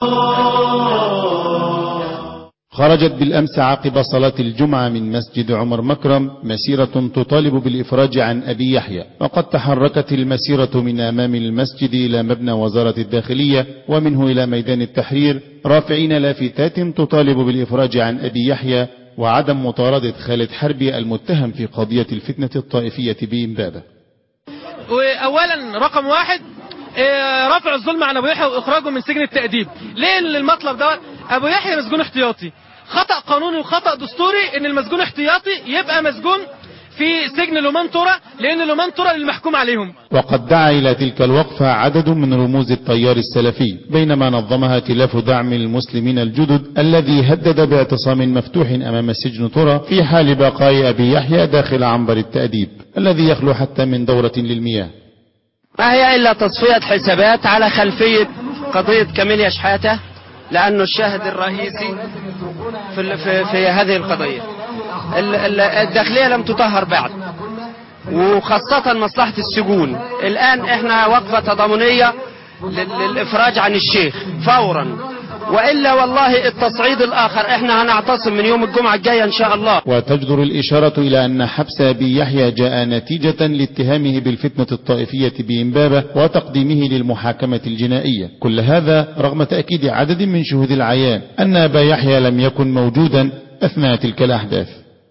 خرجت بالأمس عقب صلاة الجمعة من مسجد عمر مكرم مسيرة تطالب بالإفراج عن أبي يحيى وقد تحركت المسيرة من أمام المسجد إلى مبنى وزارة الداخلية ومنه إلى ميدان التحرير رافعين لافتات تطالب بالإفراج عن أبي يحيى وعدم مطاردة خالد حربي المتهم في قضية الفتنة الطائفية بإمبابة واولا رقم واحد آه، رفع الظلم عن ابو يحيى واخراجه من سجن التاديب ليه المطلب دوت ابو يحيى مسجون احتياطي خطا قانوني وخطا دستوري ان المسجون احتياطي يبقى مسجون في سجن لومانتورا لان لومانتورا المحكوم عليهم وقد دعا إلى تلك الوقفة عدد من رموز التيار السلفي بينما نظمها ائتلاف دعم المسلمين الجدد الذي هدد باعتصام مفتوح أمام سجن ترى في حال بقاء أبي يحيى داخل عنبر التأديب الذي يخلو حتى من دورة للمياه ما هي إلا تصفية حسابات على خلفية قضية كاميليا شحاتة لأنه الشاهد الرئيسي في, ال- في, في هذه القضية ال- ال- الداخلية لم تطهر بعد وخاصة مصلحة السجون الآن احنا وقفة تضامنية لل- للإفراج عن الشيخ فورا وإلا والله التصعيد الآخر احنا هنعتصم من يوم الجمعة الجاية إن شاء الله وتجدر الإشارة إلى أن حبس أبي يحيى جاء نتيجة لاتهامه بالفتنة الطائفية بإمبابة وتقديمه للمحاكمة الجنائية كل هذا رغم تأكيد عدد من شهود العيان أن أبا يحيى لم يكن موجودا أثناء تلك الأحداث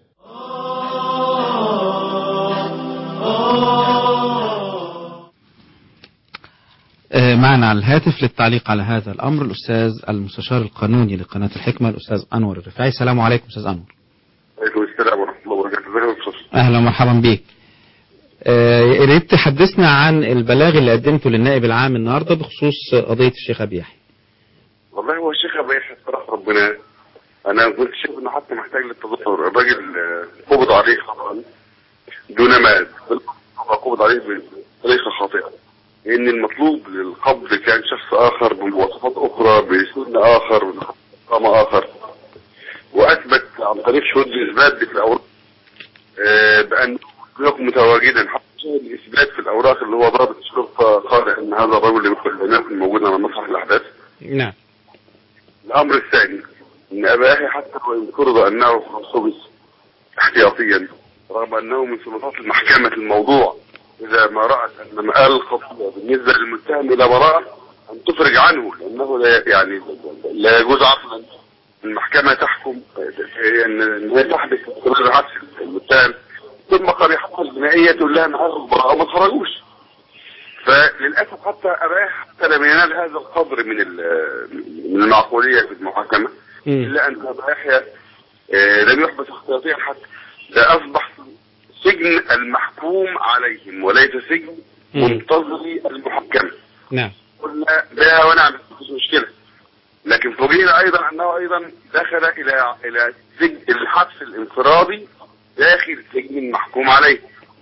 آه، معنا على الهاتف للتعليق على هذا الأمر الأستاذ المستشار القانوني لقناة الحكمة الأستاذ أنور الرفاعي السلام عليكم أستاذ أنور عليكم السلام ورحمة الله وبركاته ازيك يا أستاذ؟ أهلا ومرحبا بك آه، يا ريت تحدثنا عن البلاغ اللي قدمته للنائب العام النهارده بخصوص قضية الشيخ أبي يحيى والله هو الشيخ أبو يحيى صراحة ربنا أنا كنت شايف إنه حتى محتاج للتظاهر الراجل آه، قبض عليه خطأ دون ما قبض عليه بطريقة خاطئة لأن المطلوب للقبض كان شخص آخر بمواصفات أخرى بسن آخر بمقام آخر وأثبت عن طريق شهود الإثبات في الأوراق آه، بأنه يكون متواجدا حتى شاهد الإثبات في الأوراق اللي هو ضابط الشرطة قال أن هذا الرجل لم يكن موجودا على مسرح الأحداث نعم الأمر الثاني أن أبا يحيى حتى وإن فرض أنه حبس احتياطيا رغم أنه من سلطات المحكمة في الموضوع إذا ما رأت أن مآل الخطية بالنسبة للمتهم إلى براءة أن تفرج عنه لأنه لا يعني لا يجوز عقلا المحكمة تحكم أن أن هي تحدث استمرار عكس المتهم ثم قريحتها الجنائية تقول لها أن هذا البراءة ما تخرجوش فللأسف حتى أباه حتى لم ينال هذا القدر من ال- من المعقولية في المحاكمة إلا أن أبا يحيى آه، لم يحبس احتياطيا حتى ده أصبح سجن المحكوم عليهم وليس سجن منتظري المحكمة نعم قلنا بها ونعم مفيش مشكلة لكن فوجئنا أيضا أنه أيضا دخل إلى إلى سجن الحبس الانفرادي داخل سجن المحكوم عليه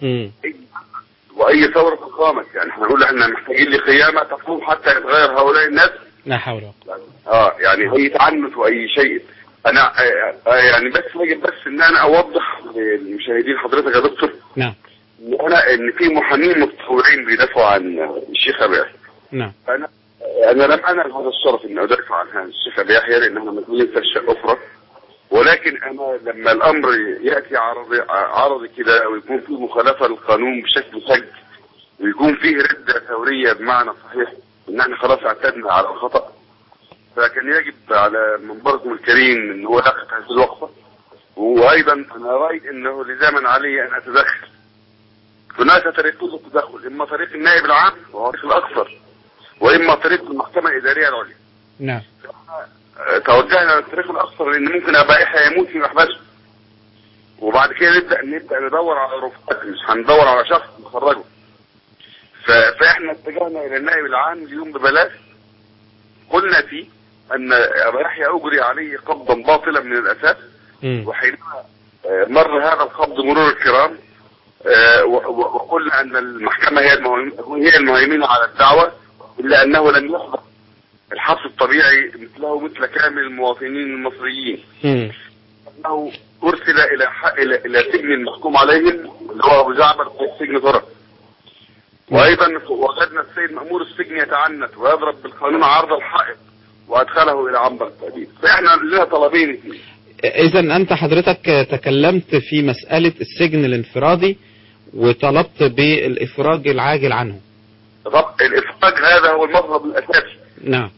واي ثوره قامت يعني احنا نقول احنا محتاجين لقيامه تقوم حتى يتغير هؤلاء الناس لا حول ولا قوة اه يعني اي تعنت واي شيء انا آه آه يعني بس يجب بس ان انا اوضح للمشاهدين حضرتك يا دكتور نعم ان انا ان في محامين متطوعين بيدافعوا عن الشيخ ابي يحيى نعم انا انا لم انل هذا الشرف ان ادافع عن هذا الشيخ ابي يحيى لان احنا مسؤولين في اشياء اخرى ولكن انا لما الامر ياتي عرضي عرضي كده ويكون فيه مخالفه للقانون بشكل سج ويكون فيه رده ثوريه بمعنى صحيح ان احنا خلاص اعتدنا على الخطا فكان يجب على منبركم الكريم ان هو يقف هذه الوقفه وايضا انا رايت انه لزاما علي ان اتدخل هناك طريقتين للتدخل اما طريق النائب العام وهو الطريق الاكثر واما طريق المحكمه الاداريه العليا نعم آه، توجهنا للطريق الاكثر لان ممكن ابا يحيى يموت في محبسه وبعد كده نبدا نبدا ندور على رفقات مش هندور على شخص نخرجه ف- فاحنا اتجهنا الى النائب العام اليوم ببلاغ قلنا فيه ان ابا يحيى اجري عليه قبضا باطلا من الاساس وحينما آه، مر هذا القبض مرور الكرام آه، و- و- وقلنا ان المحكمه هي المهيم- هي المهيمنه على الدعوه الا انه لم يحدث الحبس الطبيعي مثله مثل كامل المواطنين المصريين انه ارسل الى ح- الى الى سجن المحكوم عليهم اللي هو ابو جعفر في سجن طرق وايضا وجدنا السيد مامور السجن يتعنت ويضرب بالقانون عرض الحائط وادخله الى عنبر التأديب فاحنا لنا طلبين اثنين إذا أنت حضرتك تكلمت في مسألة السجن الانفرادي وطلبت بالإفراج العاجل عنه طب الافراج هذا هو المطلب الاساسي نعم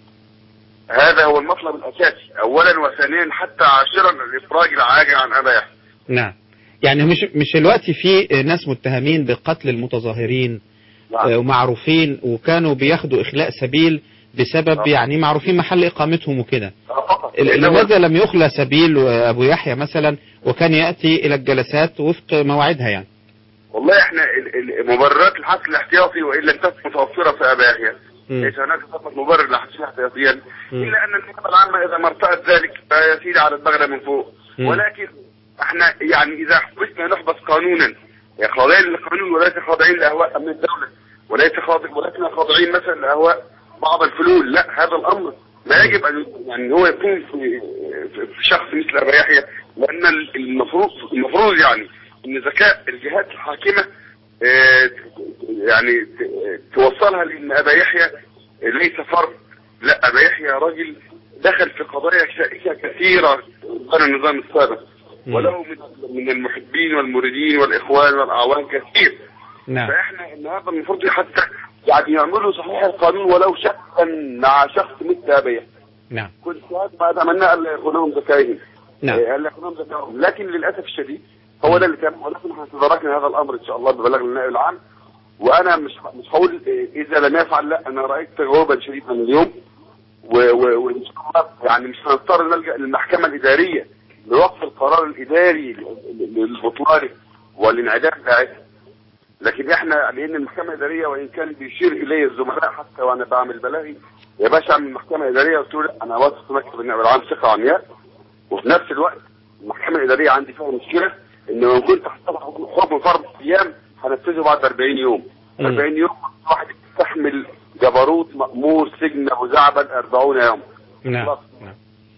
هذا هو المطلب الاساسي اولا وثانيا حتى عاشرا الافراج العاجل عن ابا يحيى نعم يعني مش مش دلوقتي في ناس متهمين بقتل المتظاهرين نعم. آه، ومعروفين وكانوا بياخدوا إخلاء سبيل بسبب آه. يعني معروفين محل إقامتهم وكده فقط. ال- لأنه- لماذا لم يخلى سبيل أبو يحيى مثلا وكان يأتي إلى الجلسات وفق مواعيدها يعني والله احنا ال- ال- مبررات الحبس الاحتياطي وان لم تكن متوفره في ابا يحيى مم. ليس هناك فقط مبرر للحبس احتياطيا مم. الا ان النيابه العامه اذا ما ارتأت ذلك فيسير على البغله من فوق مم. ولكن احنا يعني اذا حبسنا نحبس قانونا يعني خاضعين للقانون وليس خاضعين لاهواء امن الدوله وليس خاضع ولسنا خاضعين مثلا لاهواء بعض الفلول لا هذا الامر لا يجب ان يعني هو يكون في, في في شخص مثل ابا يحيى لان ال- المفروض المفروض يعني ان ذكاء الجهات الحاكمه آه، يعني ت- توصلها لان ابا يحيى ليس فرد لا ابا يحيى راجل دخل في قضايا شائكه كثيره كان النظام السابق مم. وله من من المحبين والمريدين والاخوان والاعوان كثير نعم فاحنا ان هذا المفروض حتى يعني يعملوا صحيح القانون ولو شخصا مع شخص مثل ابي يحيى نعم كنت هذا ما اتمنى الا يكونهم ذكائهم نعم إيه، الا يكونهم ذكائهم لكن للاسف الشديد هو ده اللي كان ولكن احنا تداركنا هذا الامر ان شاء الله ببلاغ للنائب العام وانا مش مش هقول إيه، اذا لم يفعل لا انا رايت تجاوبا شديدا اليوم و- و- وان شاء الله يعني مش هنضطر نلجا للمحكمه الاداريه لوقف القرار الاداري للبطلان والانعدام بتاعتها لكن احنا لان المحكمه الاداريه وان كان بيشير الي الزملاء حتى وانا بعمل بلاغي يا باشا اعمل المحكمه الاداريه قلت له لا، انا واثق في مكتب النائب العام ثقه عمياء وفي نفس الوقت المحكمه الاداريه عندي فيها مشكله ان لو كنت هحطها حكم فرض ايام هنفذه بعد 40 يوم مم. 40 يوم واحد يستحمل جبروت مأمور سجن وزعبل 40 يوم نعم خلاص. نعم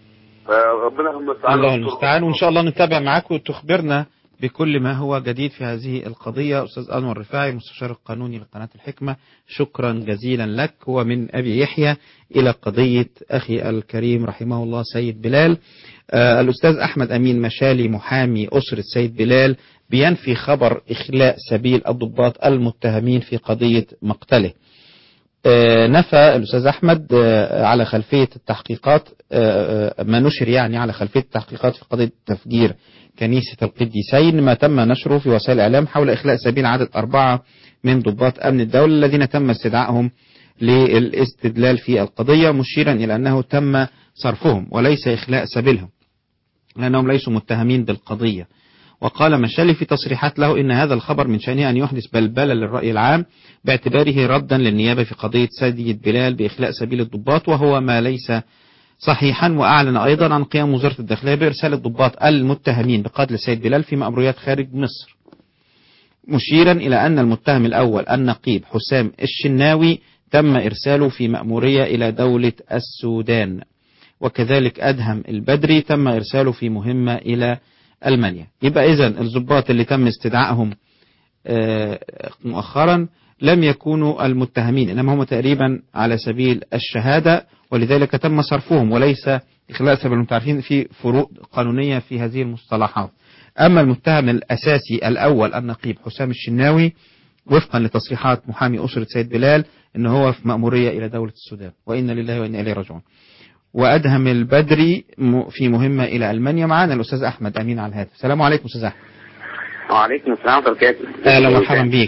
فربنا المستعان الله المستعان وإن شاء الله نتابع معاك وتخبرنا بكل ما هو جديد في هذه القضية أستاذ أنور رفاعي المستشار القانوني لقناة الحكمة شكرا جزيلا لك ومن أبي يحيى إلى قضية أخي الكريم رحمه الله سيد بلال آه الأستاذ أحمد أمين مشالي محامي أسرة سيد بلال بينفي خبر إخلاء سبيل الضباط المتهمين في قضية مقتله آه، نفى الأستاذ أحمد آه، على خلفية التحقيقات آه، آه، ما نشر يعني على خلفية التحقيقات في قضية تفجير كنيسة القديسين ما تم نشره في وسائل الإعلام حول إخلاء سبيل عدد أربعة من ضباط أمن الدولة الذين تم استدعائهم للاستدلال في القضية مشيرا إلى أنه تم صرفهم وليس إخلاء سبيلهم لأنهم ليسوا متهمين بالقضية وقال مشالي في تصريحات له إن هذا الخبر من شأنه أن يحدث بلبلة للرأي العام باعتباره ردا للنيابة في قضية سيد بلال بإخلاء سبيل الضباط وهو ما ليس صحيحا وأعلن أيضا عن قيام وزارة الداخلية بإرسال الضباط المتهمين بقتل سيد بلال في مأموريات خارج مصر مشيرا إلى أن المتهم الأول النقيب حسام الشناوي تم إرساله في مأمورية إلى دولة السودان وكذلك أدهم البدري تم إرساله في مهمة إلى ألمانيا يبقى إذن الضباط اللي تم استدعائهم آه، مؤخرا لم يكونوا المتهمين إنما هم تقريبا على سبيل الشهادة ولذلك تم صرفهم وليس إخلاء سبيل المتعرفين في فروق قانونية في هذه المصطلحات أما المتهم الأساسي الأول النقيب حسام الشناوي وفقا لتصريحات محامي أسرة سيد بلال إن هو في مأمورية إلى دولة السودان وإنا لله وإنا إليه راجعون وأدهم البدري م- في مهمة إلى ألمانيا معنا الأستاذ أحمد أمين على الهاتف السلام عليكم أستاذ أحمد وعليكم السلام ورحمة الله وبركاته أهلا ومرحبا بيك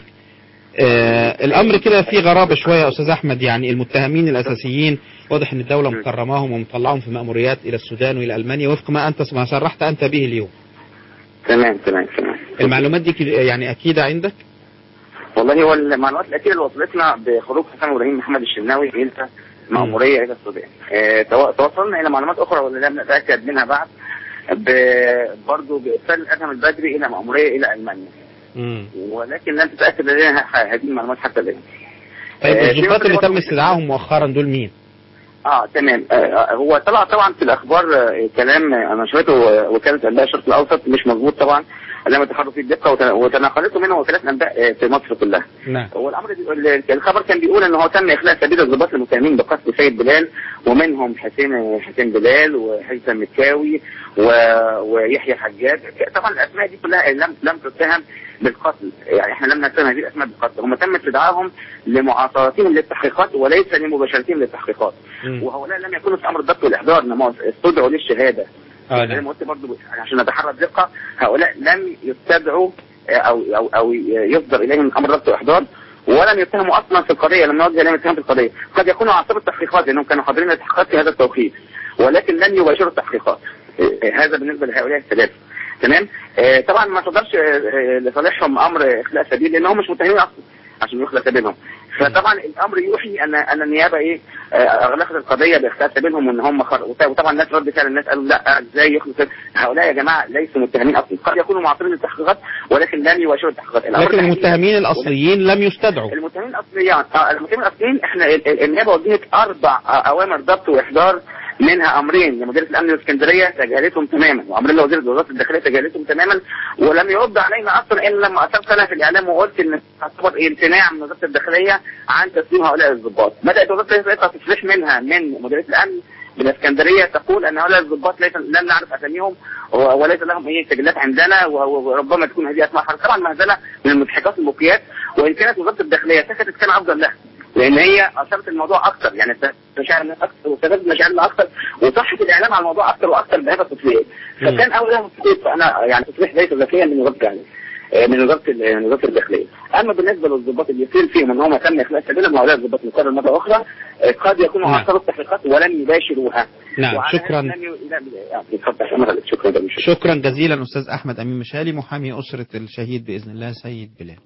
آه الأمر كده فيه غرابة شوية يا أستاذ أحمد يعني المتهمين الأساسيين واضح أن الدولة مكرماهم ومطلعهم في مأموريات إلى السودان وإلى ألمانيا وفق ما أنت ما صرحت أنت به اليوم تمام تمام تمام المعلومات دي كده يعني أكيدة عندك والله هو المعلومات الأكيدة اللي وصلتنا بخروج حسام إبراهيم محمد الشناوي إلى مأمورية إلى السودان آه، تو- توصلنا إلى معلومات أخرى واللي لم نتأكد منها بعد ب- برضه بإرسال أدهم البدري إلى مأمورية إلى ألمانيا مم. ولكن لم تتأكد لدينا ه- هذه المعلومات حتى الآن طيب آه، الضباط في اللي برضه- تم استدعائهم مؤخرا دول مين؟ اه تمام آه آه، هو طلع طبعا في الاخبار آه كلام آه، نشرته آه، وكاله انباء الشرق الاوسط مش مظبوط طبعا لم يتحروا فيه الدقه وت- وتناقلته منه وكالات الانباء آه، في مصر كلها نعم هو الامر دي- ال- الخبر كان بيقول ان هو تم اخلاء سبيل الضباط المتهمين بقتل سيد بلال ومنهم حسين حسين بلال وهيثم مكاوي و... ويحيى حجاج طبعا الاسماء دي كلها لم لم تتهم بالقتل يعني احنا لم نتهم هذه الاسماء بالقتل هم تم استدعائهم لمعاصرتهم للتحقيقات وليس لمباشرتهم للتحقيقات مم. وهؤلاء لم يكونوا في امر الضبط والاحضار انما استدعوا للشهاده آه، زي نعم. ما قلت برضه عشان نتحرى الدقه هؤلاء لم يستدعوا آه، او او او يصدر اليهم امر ضبط واحضار ولم يتهموا اصلا في القضيه لم يوجه اليهم اتهام في القضيه قد يكونوا عاصروا التحقيقات لانهم كانوا حاضرين التحقيقات في هذا التوقيت ولكن لن يباشروا التحقيقات آه، هذا بالنسبه لهؤلاء الثلاثه تمام آه، طبعا ما تقدرش آه، آه، لصالحهم امر اخلاء سبيل لانهم مش متهمين اصلا عشان يخلى سبيلهم فطبعا الامر يوحي ان ان النيابه ايه آه، اغلقت القضيه باخلاء سبيلهم وان هم خر... وط- وطبعا الناس رد فعل الناس قالوا لا ازاي يخلص هؤلاء يا جماعه ليسوا متهمين اصلا قد يكونوا معاصرين للتحقيقات ولكن لن يباشروا التحقيقات الأمر لكن الحقيقي- المتهمين الاصليين لم يستدعوا المتهمين الاصليين آه، المتهمين الاصليين احنا ال- ال- النيابه وجهت اربع آه، اوامر ضبط واحضار منها امرين لمديريه الامن الاسكندريه تجاهلتهم تماما وامرين لوزير وزاره الداخليه تجاهلتهم تماما ولم يرد علينا اصلا الا لما اثرت انا في الاعلام وقلت ان تعتبر امتناع من وزاره الداخليه عن تسليم هؤلاء الضباط بدات وزاره الداخليه تلقى تصريح منها من مديريه الامن بالاسكندريه تقول ان هؤلاء الضباط ليس لن نعرف اساميهم و- وليس لهم اي سجلات عندنا و- وربما تكون هذه اسماء حرب طبعا مهزله من المضحكات المبكيات وان كانت وزاره الداخليه سكتت كان افضل لها لان هي اثرت الموضوع اكثر يعني مشاعر الناس اكثر واستفادت مشاعرنا اكثر وصحت الاعلام على الموضوع اكثر واكثر بهذا التصريح فكان اول لهم التصريح فانا يعني تصريح ليس ذكيا من وزاره الداخليه آه، من وزاره ال- من وزاره الداخليه اما بالنسبه للضباط اللي يصير فيهم ان هم تم اخلاء سبيلهم هؤلاء الضباط نكرر مره اخرى آه، قد يكونوا نعم. عاصروا التحقيقات ولم يباشروها نعم، وعلى شكراً. هذا لم ي- لا، لا، اتفضل شكرا شكرا جزيلا. شكرا جزيلا أستاذ أحمد أمين مشالي محامي أسرة الشهيد بإذن الله سيد بلال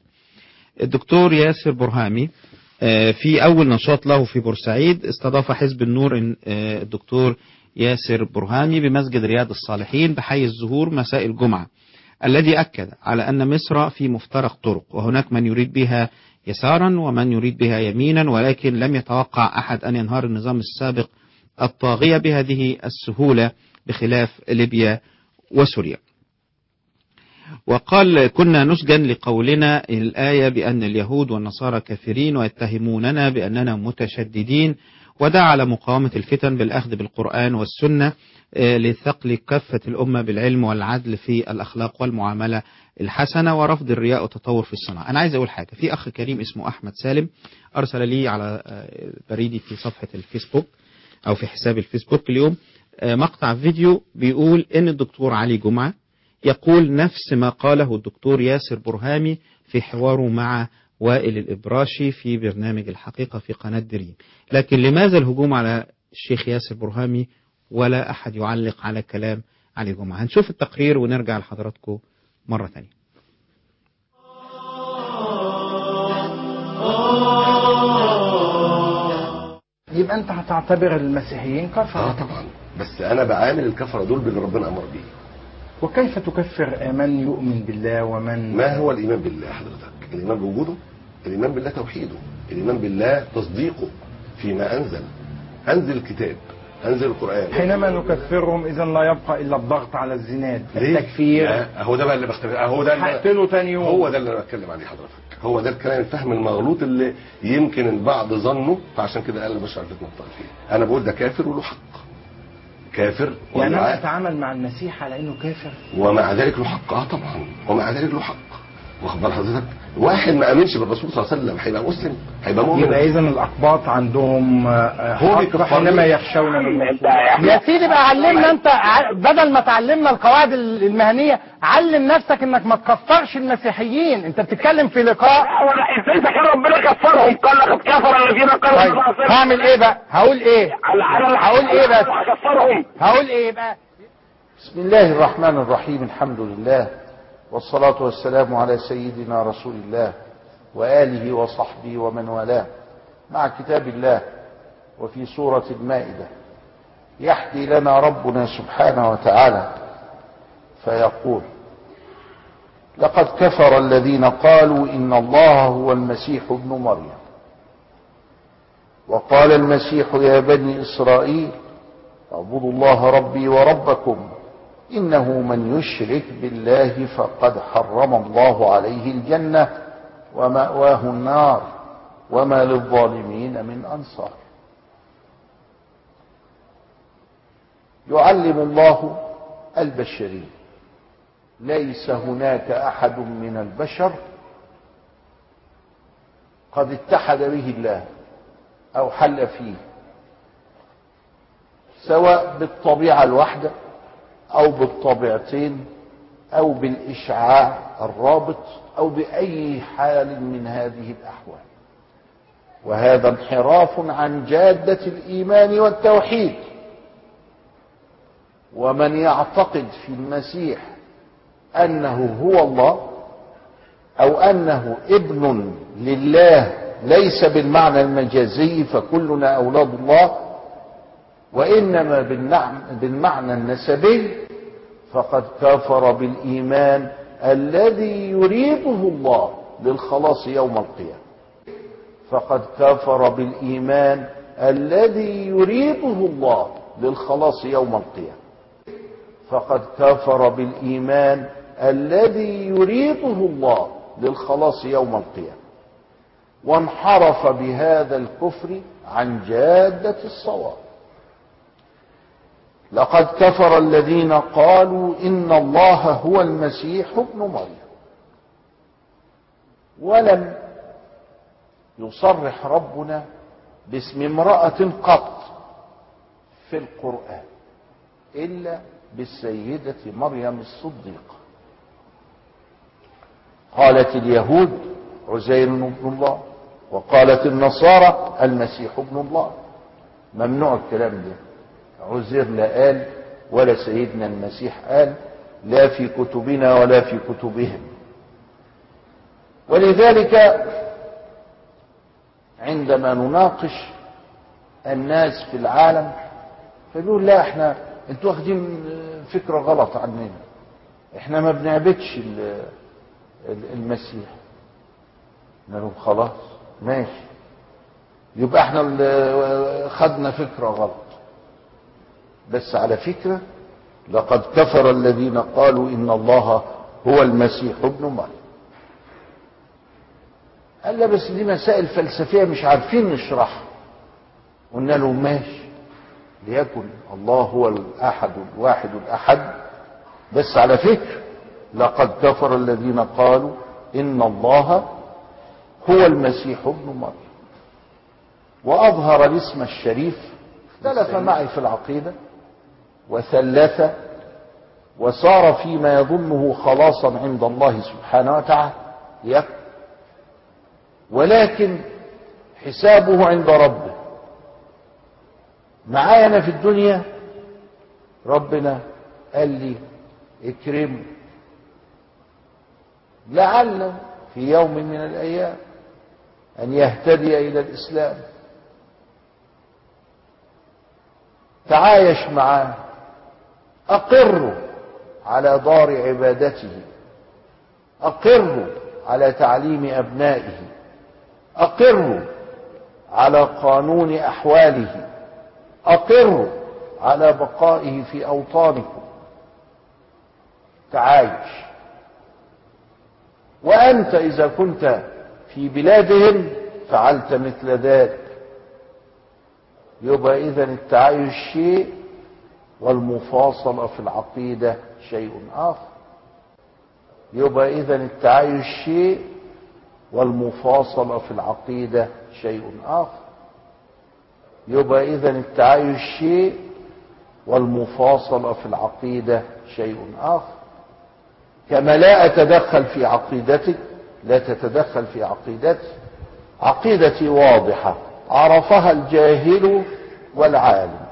الدكتور ياسر برهامي آه، في أول نشاط له في بورسعيد استضاف حزب النور إن- آه، الدكتور ياسر برهامي بمسجد رياض الصالحين بحي الزهور مساء الجمعة الذي أكد على أن مصر في مفترق طرق وهناك من يريد بها يسارا ومن يريد بها يمينا ولكن لم يتوقع أحد أن ينهار النظام السابق الطاغية بهذه السهولة بخلاف ليبيا وسوريا وقال كنا نسجا لقولنا الآية بأن اليهود والنصارى كافرين ويتهموننا بأننا متشددين ودعا على مقاومة الفتن بالأخذ بالقرآن والسنة آه، لثقل كافة الأمة بالعلم والعدل في الأخلاق والمعاملة الحسنة ورفض الرياء والتطور في الصناعة أنا عايز أقول حاجة في أخ كريم اسمه أحمد سالم أرسل لي على آه، بريدي في صفحة الفيسبوك أو في حساب الفيسبوك اليوم آه، مقطع فيديو بيقول إن الدكتور علي جمعة يقول نفس ما قاله الدكتور ياسر برهامي في حواره مع وائل الإبراشي في برنامج الحقيقة في قناة دريم لكن لماذا الهجوم على الشيخ ياسر برهامي ولا أحد يعلق على كلام علي جمعة هنشوف التقرير ونرجع لحضراتكم مرة تانية يبقى انت هتعتبر المسيحيين اه كفرة طبعا بس انا بعامل الكفره دول باللي ربنا امر بيه وكيف تكفر من يؤمن بالله ومن ما هو الايمان بالله حضرتك الايمان بوجوده الايمان بالله توحيده الايمان بالله تصديقه فيما انزل انزل الكتاب انزل القران حينما نكفرهم اذا لا يبقى الا الضغط على الزناد ليه؟ التكفير لا، هو ده بقى اللي بختلف هو ده اللي هقتله تاني يوم هو ده اللي انا بتكلم عليه حضرتك هو ده الكلام الفهم المغلوط اللي يمكن البعض ظنه فعشان كده قال بشر فتنه الطائفين انا بقول ده كافر وله حق كافر يعني انا ومعاه- اتعامل مع المسيح على انه كافر ومع ذلك له حق اه طبعا ومع ذلك له حق واخد بال حضرتك واحد ما امنش بالرسول صلى الله عليه وسلم هيبقى مسلم هيبقى مؤمن يبقى اذا الاقباط عندهم آه، هو حق بيكفرني. حينما يخشون من الله يا سيدي بقى علمنا انت ع- بدل ما تعلمنا القواعد ال- المهنيه علم نفسك انك ما تكفرش المسيحيين انت بتتكلم في لقاء ازاي ده كان ربنا كفرهم قال لقد كفر الذين قالوا طيب هعمل ايه بقى هقول ايه هقول ايه بس هكفرهم هقول ايه بقى بسم الله الرحمن الرحيم الحمد لله والصلاة والسلام على سيدنا رسول الله وآله وصحبه ومن والاه مع كتاب الله وفي سورة المائدة يحكي لنا ربنا سبحانه وتعالى فيقول لقد كفر الذين قالوا إن الله هو المسيح ابن مريم وقال المسيح يا بني إسرائيل اعبدوا الله ربي وربكم إنه من يشرك بالله فقد حرم الله عليه الجنة ومأواه النار وما للظالمين من أنصار يعلم الله البشرين ليس هناك أحد من البشر قد اتحد به الله أو حل فيه سواء بالطبيعة الواحدة أو بالطبيعتين أو بالإشعاع الرابط أو بأي حال من هذه الأحوال وهذا انحراف عن جادة الإيمان والتوحيد ومن يعتقد في المسيح أنه هو الله أو أنه ابن لله ليس بالمعنى المجازي فكلنا أولاد الله وإنما بالمعنى النسبي فقد كفر بالإيمان الذي يريده الله للخلاص يوم القيامة فقد كفر بالإيمان الذي يريده الله للخلاص يوم القيامة فقد كفر بالإيمان الذي يريده الله للخلاص يوم القيامة وانحرف بهذا الكفر عن جادة الصواب لقد كفر الذين قالوا إن الله هو المسيح ابن مريم ولم يصرح ربنا باسم امرأة قط في القرآن إلا بالسيدة مريم الصديقة قالت اليهود عزير ابن الله وقالت النصارى المسيح ابن الله ممنوع الكلام ده عزير لا قال ولا سيدنا المسيح قال لا في كتبنا ولا في كتبهم ولذلك عندما نناقش الناس في العالم فيقول لا احنا انتوا واخدين فكرة غلط عننا احنا ما بنعبدش المسيح نقول خلاص ماشي يبقى احنا خدنا فكرة غلط بس على فكرة لقد كفر الذين قالوا إن الله هو المسيح ابن مريم قال لا بس دي مسائل فلسفية مش عارفين نشرحها قلنا له ماشي ليكن الله هو الأحد الواحد الأحد بس على فكرة لقد كفر الذين قالوا إن الله هو المسيح ابن مريم وأظهر الاسم الشريف اختلف معي في العقيدة وثلث وصار فيما يظنه خلاصا عند الله سبحانه وتعالى يكفر ولكن حسابه عند ربه معايا انا في الدنيا ربنا قال لي اكرمه لعل في يوم من الايام ان يهتدي الى الاسلام تعايش معاه اقره على دار عبادته اقره على تعليم ابنائه اقره على قانون احواله اقره على بقائه في اوطانكم تعايش وانت اذا كنت في بلادهم فعلت مثل ذلك يبقى اذا التعايش شيء والمفاصله في العقيده شيء اخر يبقى اذا التعايش شيء والمفاصله في العقيده شيء اخر يبقى اذا التعايش شيء والمفاصله في العقيده شيء اخر كما لا اتدخل في عقيدتك لا تتدخل في عقيدتي عقيدتي واضحه عرفها الجاهل والعالم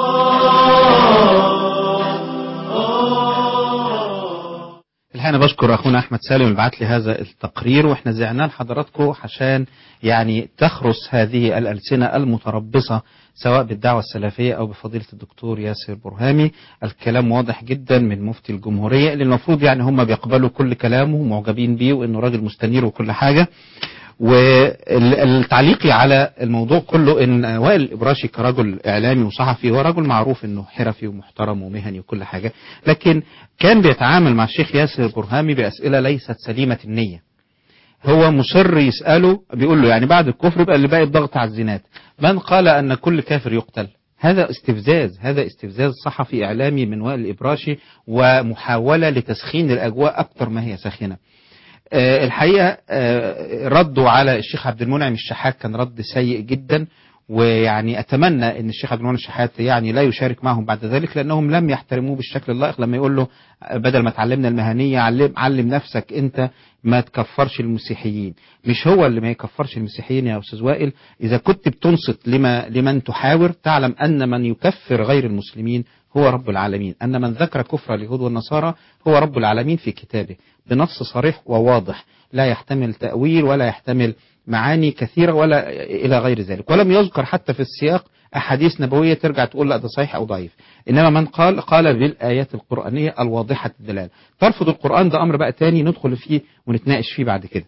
الحقيقة أنا بشكر أخونا أحمد سالم اللي بعت لي هذا التقرير وإحنا زعناه لحضراتكم عشان يعني تخرس هذه الألسنة المتربصة سواء بالدعوة السلفية أو بفضيلة الدكتور ياسر برهامي الكلام واضح جدا من مفتي الجمهورية اللي المفروض يعني هم بيقبلوا كل كلامه ومعجبين بيه وإنه راجل مستنير وكل حاجة والتعليقي على الموضوع كله ان وائل الابراشي كرجل اعلامي وصحفي هو رجل معروف انه حرفي ومحترم ومهني وكل حاجه لكن كان بيتعامل مع الشيخ ياسر برهامي باسئله ليست سليمه النيه هو مصر يساله بيقول له يعني بعد الكفر يبقى اللي باقي الضغط على الزنات من قال ان كل كافر يقتل هذا استفزاز هذا استفزاز صحفي اعلامي من وائل الابراشي ومحاوله لتسخين الاجواء اكثر ما هي ساخنه آه، الحقيقة آه، ردوا على الشيخ عبد المنعم الشحات كان رد سيء جدا ويعني أتمنى أن الشيخ عبد المنعم الشحات يعني لا يشارك معهم بعد ذلك لأنهم لم يحترموه بالشكل اللائق لما يقول له آه، بدل ما تعلمنا المهنية علم, علم نفسك أنت ما تكفرش المسيحيين مش هو اللي ما يكفرش المسيحيين يا أستاذ وائل إذا كنت بتنصت لما لمن تحاور تعلم أن من يكفر غير المسلمين هو رب العالمين أن من ذكر كفر اليهود والنصارى هو رب العالمين في كتابه بنص صريح وواضح لا يحتمل تأويل ولا يحتمل معاني كثيرة ولا إلى غير ذلك ولم يذكر حتى في السياق أحاديث نبوية ترجع تقول لا ده صحيح أو ضعيف إنما من قال قال بالآيات القرآنية الواضحة الدلالة ترفض القرآن ده أمر بقى تاني ندخل فيه ونتناقش فيه بعد كده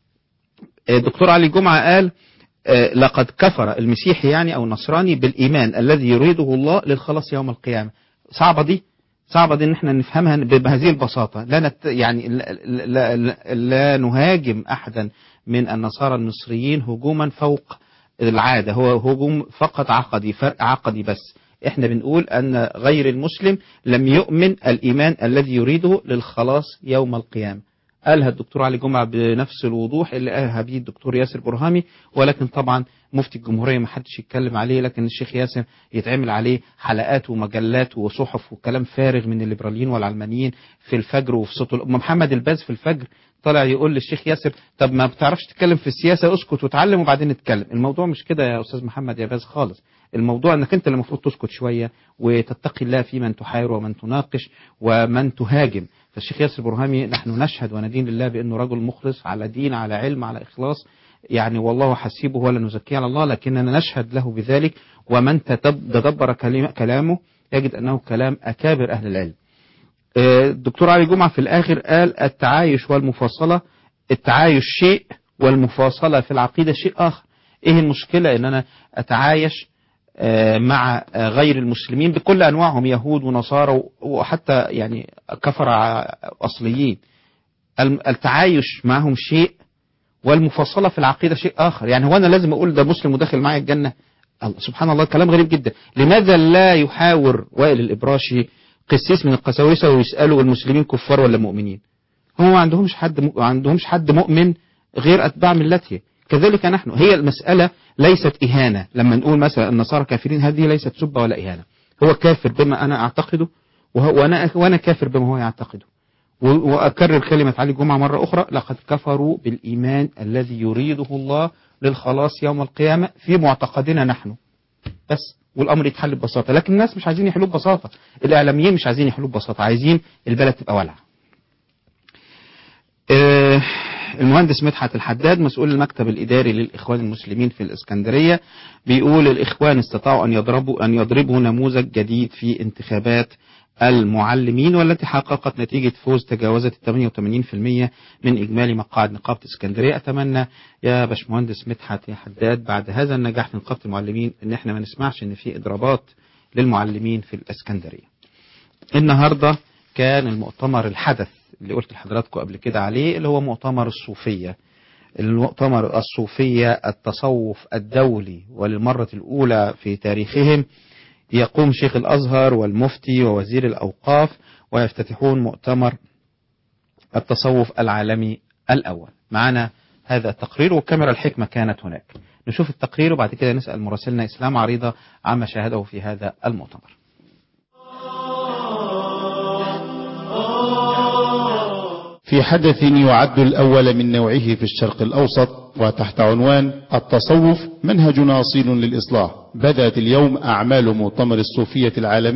الدكتور علي جمعة قال آه، لقد كفر المسيحي يعني أو النصراني بالإيمان الذي يريده الله للخلاص يوم القيامة صعبة دي صعبة دي ان احنا نفهمها بهذه البساطة لا نت يعني لا, لا, لا, لا نهاجم احدا من النصارى المصريين هجوما فوق العادة هو هجوم فقط عقدي فرق عقدي بس احنا بنقول ان غير المسلم لم يؤمن الايمان الذي يريده للخلاص يوم القيامة قالها الدكتور علي جمعة بنفس الوضوح اللي قالها بيه الدكتور ياسر برهامي ولكن طبعا مفتي الجمهورية ما حدش يتكلم عليه لكن الشيخ ياسر يتعمل عليه حلقات ومجلات وصحف وكلام فارغ من الليبراليين والعلمانيين في الفجر وفي صوت الأمة محمد الباز في الفجر طلع يقول للشيخ ياسر طب ما بتعرفش تتكلم في السياسة اسكت وتعلم وبعدين نتكلم الموضوع مش كده يا أستاذ محمد يا باز خالص الموضوع انك انت اللي المفروض تسكت شوية وتتقي الله في من تحاور ومن تناقش ومن تهاجم فالشيخ ياسر برهامي نحن نشهد وندين لله بأنه رجل مخلص على دين على علم على إخلاص يعني والله حسيبه ولا نزكيه على الله لكننا نشهد له بذلك ومن تدبر كلمة- كلامه يجد أنه كلام أكابر أهل العلم آه، الدكتور علي جمعة في الآخر قال التعايش والمفاصلة التعايش شيء والمفاصلة في العقيدة شيء آخر إيه المشكلة إن أنا أتعايش آه، مع آه، غير المسلمين بكل أنواعهم يهود ونصارى وحتى يعني كفر أصليين الم- التعايش معهم شيء والمفاصلة في العقيدة شيء آخر يعني هو أنا لازم أقول ده مسلم وداخل معايا الجنة الله سبحان الله كلام غريب جدا لماذا لا يحاور وائل الإبراشي قسيس من القساوسة ويسألوا المسلمين كفار ولا مؤمنين هم ما عندهمش حد م... ما عندهمش حد مؤمن غير أتباع ملته كذلك نحن هي المسألة ليست إهانة لما نقول مثلا النصارى كافرين هذه ليست سبة ولا إهانة هو كافر بما أنا أعتقده وهو وأنا وأنا كافر بما هو يعتقده و- وأكرر كلمة علي الجمعة مرة أخرى لقد كفروا بالإيمان الذي يريده الله للخلاص يوم القيامة في معتقدنا نحن بس والأمر يتحل ببساطة لكن الناس مش عايزين يحلوه ببساطة الإعلاميين مش عايزين يحلوه ببساطة عايزين البلد تبقى ولعة آه، المهندس مدحت الحداد مسؤول المكتب الإداري للإخوان المسلمين في الإسكندرية بيقول الإخوان استطاعوا أن يضربوا أن يضربوا نموذج جديد في انتخابات المعلمين والتي حققت نتيجة فوز تجاوزت 88% من إجمالي مقاعد نقابة اسكندرية أتمنى يا باشمهندس مدحت يا حداد بعد هذا النجاح في نقابة المعلمين إن إحنا ما نسمعش إن في إضرابات للمعلمين في الإسكندرية النهاردة كان المؤتمر الحدث اللي قلت لحضراتكم قبل كده عليه اللي هو مؤتمر الصوفية المؤتمر الصوفية التصوف الدولي وللمرة الأولى في تاريخهم يقوم شيخ الأزهر والمفتي ووزير الأوقاف ويفتتحون مؤتمر التصوف العالمي الأول معنا هذا التقرير وكاميرا الحكمة كانت هناك نشوف التقرير وبعد كده نسأل مراسلنا إسلام عريضة عما شاهده في هذا المؤتمر في حدث يعد الأول من نوعه في الشرق الأوسط وتحت عنوان التصوف منهج أصيل للإصلاح بدأت اليوم أعمال مؤتمر الصوفية العالمي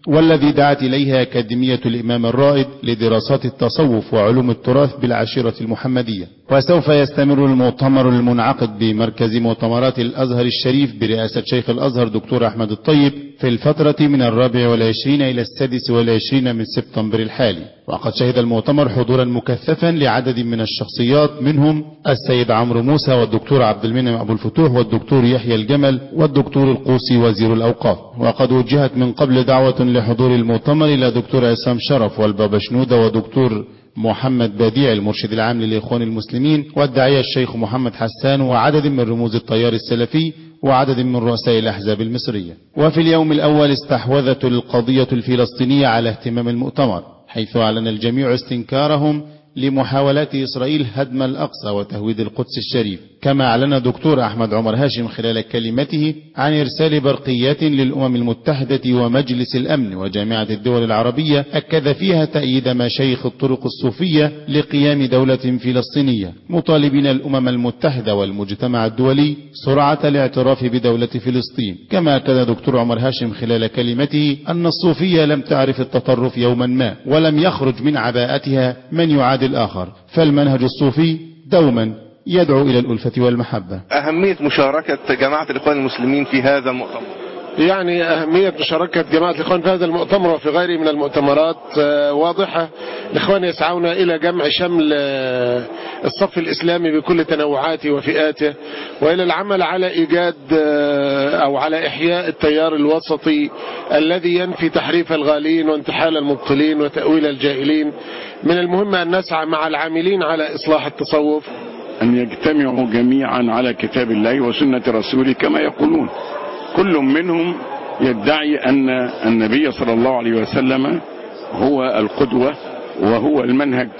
والذي دعت إليها أكاديمية الإمام الرائد لدراسات التصوف وعلوم التراث بالعشيرة المحمدية وسوف يستمر المؤتمر المنعقد بمركز مؤتمرات الأزهر الشريف برئاسة شيخ الأزهر دكتور أحمد الطيب في الفترة من الرابع والعشرين إلى السادس والعشرين من سبتمبر الحالي وقد شهد المؤتمر حضورا مكثفا لعدد من الشخصيات منهم السيد عمرو موسى والدكتور عبد المنعم أبو الفتوح والدكتور يحيى الجمل والدكتور القوسي وزير الأوقاف وقد وجهت من قبل دعوة لحضور المؤتمر إلى دكتور عصام شرف والبابا شنودة ودكتور محمد بديع المرشد العام للإخوان المسلمين والداعية الشيخ محمد حسان وعدد من رموز التيار السلفي وعدد من رؤساء الأحزاب المصرية وفي اليوم الأول استحوذت القضية الفلسطينية على اهتمام المؤتمر حيث أعلن الجميع استنكارهم لمحاولات إسرائيل هدم الأقصى وتهويد القدس الشريف كما أعلن دكتور أحمد عمر هاشم خلال كلمته عن إرسال برقيات للأمم المتحدة ومجلس الأمن وجامعة الدول العربية أكد فيها تأييد مشايخ الطرق الصوفية لقيام دولة فلسطينية مطالبين الأمم المتحدة والمجتمع الدولي سرعة الاعتراف بدولة فلسطين كما أكد دكتور عمر هاشم خلال كلمته أن الصوفية لم تعرف التطرف يوما ما ولم يخرج من عباءتها من يعادي الآخر فالمنهج الصوفي دوما يدعو إلى الألفة والمحبة أهمية مشاركة جماعة الإخوان المسلمين في هذا المؤتمر يعني أهمية مشاركة جماعة الإخوان في هذا المؤتمر وفي غيره من المؤتمرات آه، واضحة الإخوان يسعون إلى جمع شمل آه، الصف الإسلامي بكل تنوعاته وفئاته وإلى العمل على إيجاد آه، أو على إحياء التيار الوسطي الذي ينفي تحريف الغالين وانتحال المبطلين وتأويل الجاهلين من المهم أن نسعى مع العاملين على إصلاح التصوف أن يجتمعوا جميعا على كتاب الله وسنة رسوله كما يقولون كل منهم يدعي أن النبي صلى الله عليه وسلم هو القدوة وهو المنهج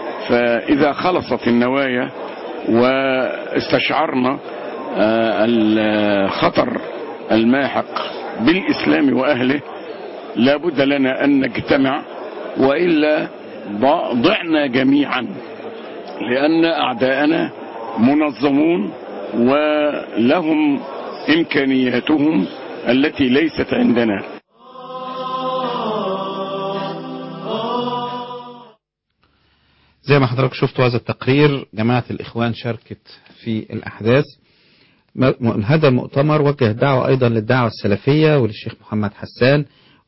فإذا خلصت النوايا واستشعرنا آه، الخطر الماحق بالإسلام وأهله لا بد لنا أن نجتمع وإلا ض- ضعنا جميعا لأن أعداءنا منظمون ولهم إمكانياتهم التي ليست عندنا زي ما حضرتك شفتوا هذا التقرير جماعة الإخوان شاركت في الأحداث م- هذا المؤتمر وجه دعوة أيضا للدعوة السلفية وللشيخ محمد حسان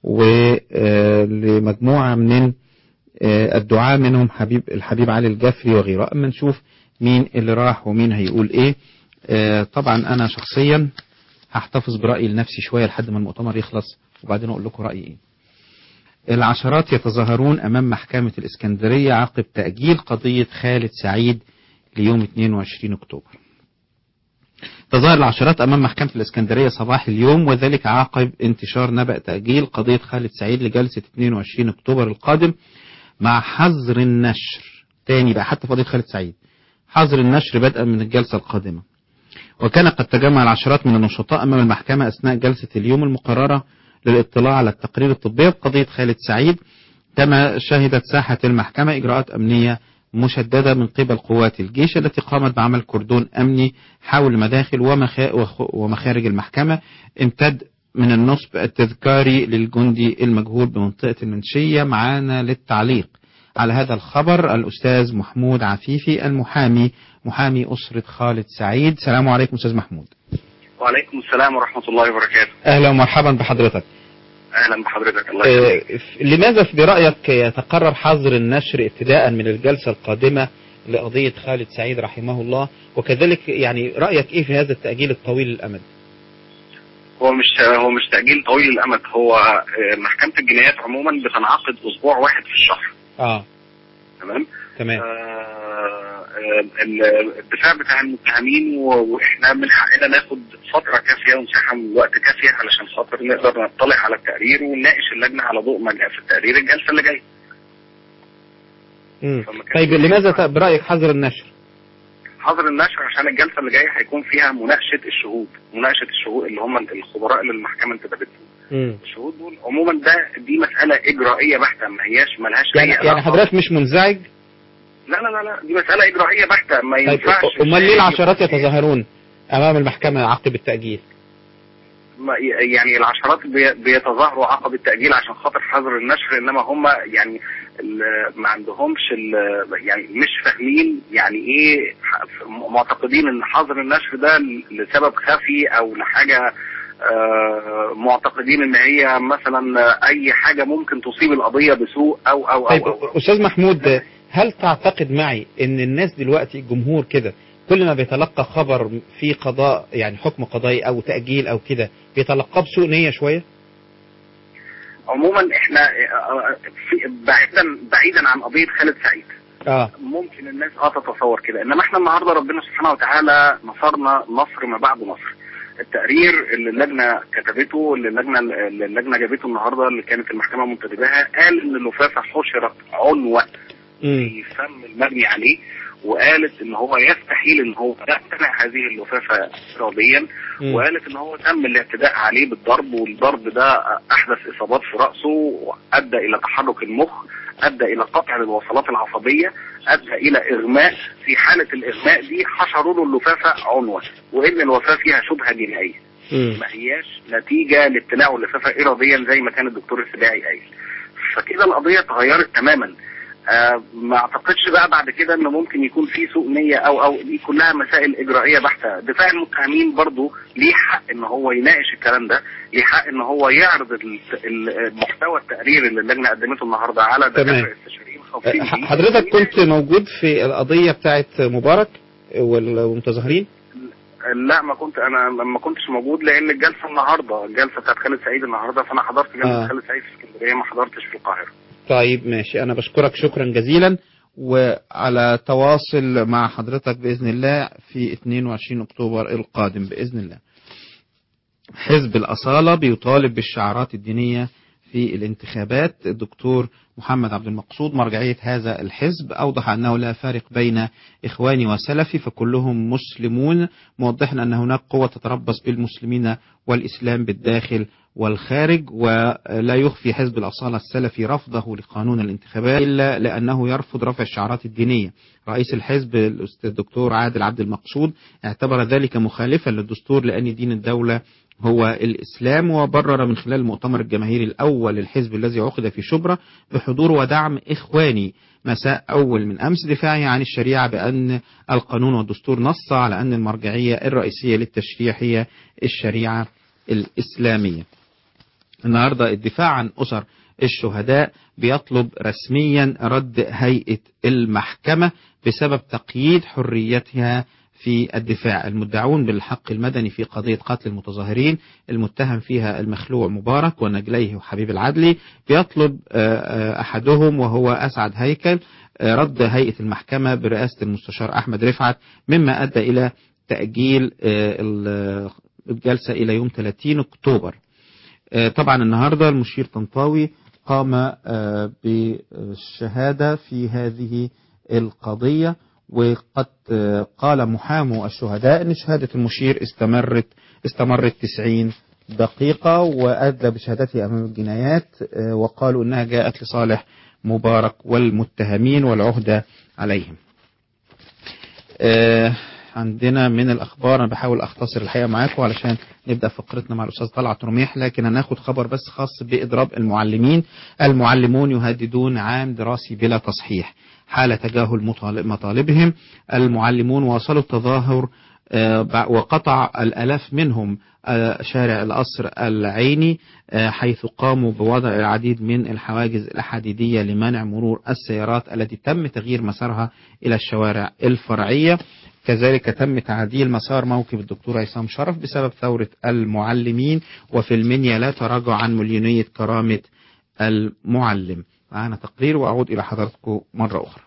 ولمجموعة من آه، الدعاة منهم حبيب الحبيب علي الجفري وغيره أما نشوف مين اللي راح ومين هيقول إيه آه، طبعا أنا شخصيا هحتفظ برأيي لنفسي شوية لحد ما المؤتمر يخلص وبعدين أقول لكم رأيي إيه العشرات يتظاهرون أمام محكمة الإسكندرية عقب تأجيل قضية خالد سعيد ليوم 22 أكتوبر تظاهر العشرات أمام محكمة الإسكندرية صباح اليوم وذلك عقب انتشار نبأ تأجيل قضية خالد سعيد لجلسة 22 أكتوبر القادم مع حظر النشر تاني بقى حتى في قضية خالد سعيد حظر النشر بدءا من الجلسة القادمة وكان قد تجمع العشرات من النشطاء أمام المحكمة أثناء جلسة اليوم المقررة للاطلاع على التقرير الطبي بقضية خالد سعيد كما شهدت ساحة المحكمة إجراءات أمنية مشددة من قبل قوات الجيش التي قامت بعمل كردون أمني حول مداخل ومخا- وخ- ومخارج المحكمة امتد من النصب التذكاري للجندي المجهول بمنطقة المنشية معانا للتعليق على هذا الخبر الأستاذ محمود عفيفي المحامي محامي أسرة خالد سعيد سلام عليكم أستاذ محمود وعليكم السلام ورحمة الله وبركاته أهلا ومرحبا بحضرتك أهلا بحضرتك الله يخليك آه، لماذا برأيك يتقرر حظر النشر ابتداء من الجلسة القادمة لقضية خالد سعيد رحمه الله وكذلك يعني رأيك إيه في هذا التأجيل الطويل الأمد هو مش هو مش تأجيل طويل الأمد هو آه، محكمة الجنايات عموما بتنعقد أسبوع واحد في الشهر آه تمام تمام آه، آه، ال- الدفاع بتاع المتهمين و- واحنا من حقنا ناخد فتره كافيه ومساحه من الوقت كافيه علشان خاطر نقدر نطلع على التقرير ونناقش اللجنه على ضوء ما جاء في التقرير الجلسه اللي جايه. مم. طيب لماذا ت- برأيك حظر النشر حظر النشر عشان الجلسه اللي جايه هيكون فيها مناقشه الشهود، مناقشه الشهود اللي هم الخبراء اللي المحكمه انتدبتهم. مم. الشهود دول عموما ده دي مساله اجرائيه بحته ما هياش ملهاش يعني, اي يعني علاقة. حضرتك مش منزعج لا لا لا لا دي مساله اجرائيه بحته ما طيب ينفعش أمال ليه العشرات يتظاهرون أمام المحكمة عقب التأجيل ما- يعني العشرات بي- بيتظاهروا عقب التأجيل عشان خاطر حظر النشر انما هم يعني ال- ما عندهمش ال- يعني مش فاهمين يعني ايه ح- معتقدين ان حظر النشر ده ل- لسبب خفي او لحاجة آه، معتقدين ان هي مثلا اي حاجة ممكن تصيب القضية بسوء او او طيب او, أو. استاذ محمود هل تعتقد معي ان الناس دلوقتي الجمهور كده كل ما بيتلقى خبر في قضاء يعني حكم قضائي او تاجيل او كده بيتلقاه بسوء نيه شويه عموما احنا آه، في- بعيدا بعيدا عن قضية خالد سعيد اه ممكن الناس اه تتصور كده انما احنا النهارده ربنا سبحانه وتعالى نصرنا نصر ما بعد نصر التقرير اللي اللجنه كتبته اللي اللجنه اللي اللجنه جابته النهارده اللي كانت المحكمه منتدباها قال ان اللفافه حشرت عنوه في فم المبني عليه وقالت ان هو يستحيل ان هو يقتنع هذه اللفافه اراديا مم. وقالت ان هو تم الاعتداء عليه بالضرب والضرب ده احدث اصابات في راسه وادى الى تحرك المخ ادى الى قطع للوصلات العصبيه ادى الى اغماء في حاله الاغماء دي حشروا له اللفافه عنوه وان الوفاه فيها شبهه جنائيه ما هياش نتيجه لابتلاعه اللفافه اراديا زي ما كان الدكتور السباعي قايل فكده القضيه اتغيرت تماما آه ما اعتقدش بقى بعد كده ان ممكن يكون في سوء نيه او او دي كلها مسائل اجرائيه بحته دفاع المتهمين برضو ليه حق ان هو يناقش الكلام ده ليه حق ان هو يعرض ال- ال- محتوى التقرير اللي اللجنه قدمته النهارده على تمام. دكاتره استشاريين خاصين ح- بيه. حضرتك كنت موجود في القضيه بتاعت مبارك والمتظاهرين لا ما كنت انا ما كنتش موجود لان الجلسه النهارده الجلسه بتاعت خالد سعيد النهارده فانا حضرت جلسه آه. خالد سعيد في اسكندريه ما حضرتش في القاهره طيب ماشي أنا بشكرك شكرا جزيلا وعلى تواصل مع حضرتك بإذن الله في 22 أكتوبر القادم بإذن الله حزب الأصالة بيطالب بالشعارات الدينية في الانتخابات الدكتور محمد عبد المقصود مرجعية هذا الحزب أوضح أنه لا فارق بين إخواني وسلفي فكلهم مسلمون موضحا أن هناك قوة تتربص بالمسلمين والإسلام بالداخل والخارج ولا يخفي حزب الأصالة السلفي رفضه لقانون الانتخابات إلا لأنه يرفض رفع الشعارات الدينية رئيس الحزب الأستاذ الدكتور عادل عبد المقصود اعتبر ذلك مخالفا للدستور لأن دين الدولة هو الإسلام وبرر من خلال المؤتمر الجماهيري الأول للحزب الذي عقد في شبرا بحضور ودعم إخواني مساء أول من أمس دفاعه عن الشريعة بأن القانون والدستور نص على أن المرجعية الرئيسية للتشريع هي الشريعة الإسلامية النهاردة الدفاع عن أسر الشهداء بيطلب رسميا رد هيئة المحكمة بسبب تقييد حريتها في الدفاع المدعون بالحق المدني في قضية قتل المتظاهرين المتهم فيها المخلوع مبارك ونجليه وحبيب العدلي بيطلب آه، آه، أحدهم وهو أسعد هيكل آه، رد هيئة المحكمة برئاسة المستشار أحمد رفعت مما أدى إلى تأجيل آه، ال- الجلسة إلى يوم 30 أكتوبر آه، طبعا النهاردة المشير طنطاوي قام آه، بالشهادة في هذه القضية وقد آه، قال محامو الشهداء أن شهادة المشير استمرت استمرت 90 دقيقة وأدلى بشهادته أمام الجنايات آه، وقالوا أنها جاءت لصالح مبارك والمتهمين والعهدة عليهم آه، عندنا من الأخبار أنا بحاول أختصر الحقيقة معاكم علشان نبدأ فقرتنا مع الأستاذ طلعت رميح لكن هناخد خبر بس خاص بإضراب المعلمين المعلمون يهددون عام دراسي بلا تصحيح حال تجاهل مطالب مطالبهم المعلمون واصلوا التظاهر آه، بع- وقطع الألاف منهم آه، شارع القصر العيني آه، حيث قاموا بوضع العديد من الحواجز الحديدية لمنع مرور السيارات التي تم تغيير مسارها إلى الشوارع الفرعية كذلك تم تعديل مسار موكب الدكتور عصام شرف بسبب ثورة المعلمين وفي المنيا لا تراجع عن مليونية كرامة المعلم معنا تقرير وأعود إلى حضراتكم مرة أخرى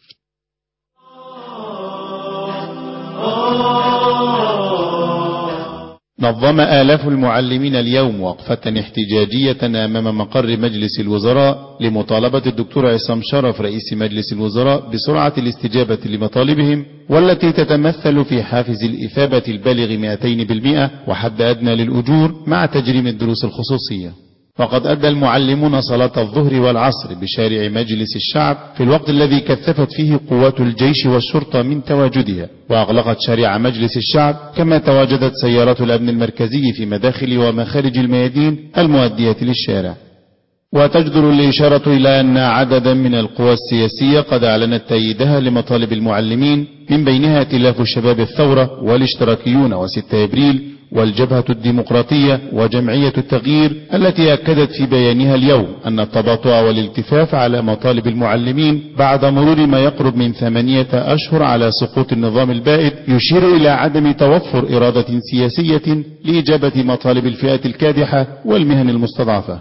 نظم آلاف المعلمين اليوم وقفة احتجاجية أمام مقر مجلس الوزراء لمطالبة الدكتور عصام شرف رئيس مجلس الوزراء بسرعة الاستجابة لمطالبهم والتي تتمثل في حافز الإثابة البالغ 200% وحد أدنى للأجور مع تجريم الدروس الخصوصية وقد أدى المعلمون صلاة الظهر والعصر بشارع مجلس الشعب في الوقت الذي كثفت فيه قوات الجيش والشرطة من تواجدها وأغلقت شارع مجلس الشعب كما تواجدت سيارات الأمن المركزي في مداخل ومخارج الميادين المؤدية للشارع وتجدر الإشارة إلى أن عددا من القوى السياسية قد أعلنت تأييدها لمطالب المعلمين من بينها ائتلاف شباب الثورة والاشتراكيون و6 إبريل والجبهة الديمقراطية وجمعية التغيير التي أكدت في بيانها اليوم أن التباطؤ والالتفاف على مطالب المعلمين بعد مرور ما يقرب من ثمانية أشهر على سقوط النظام البائد يشير إلى عدم توفر إرادة سياسية لإجابة مطالب الفئات الكادحة والمهن المستضعفة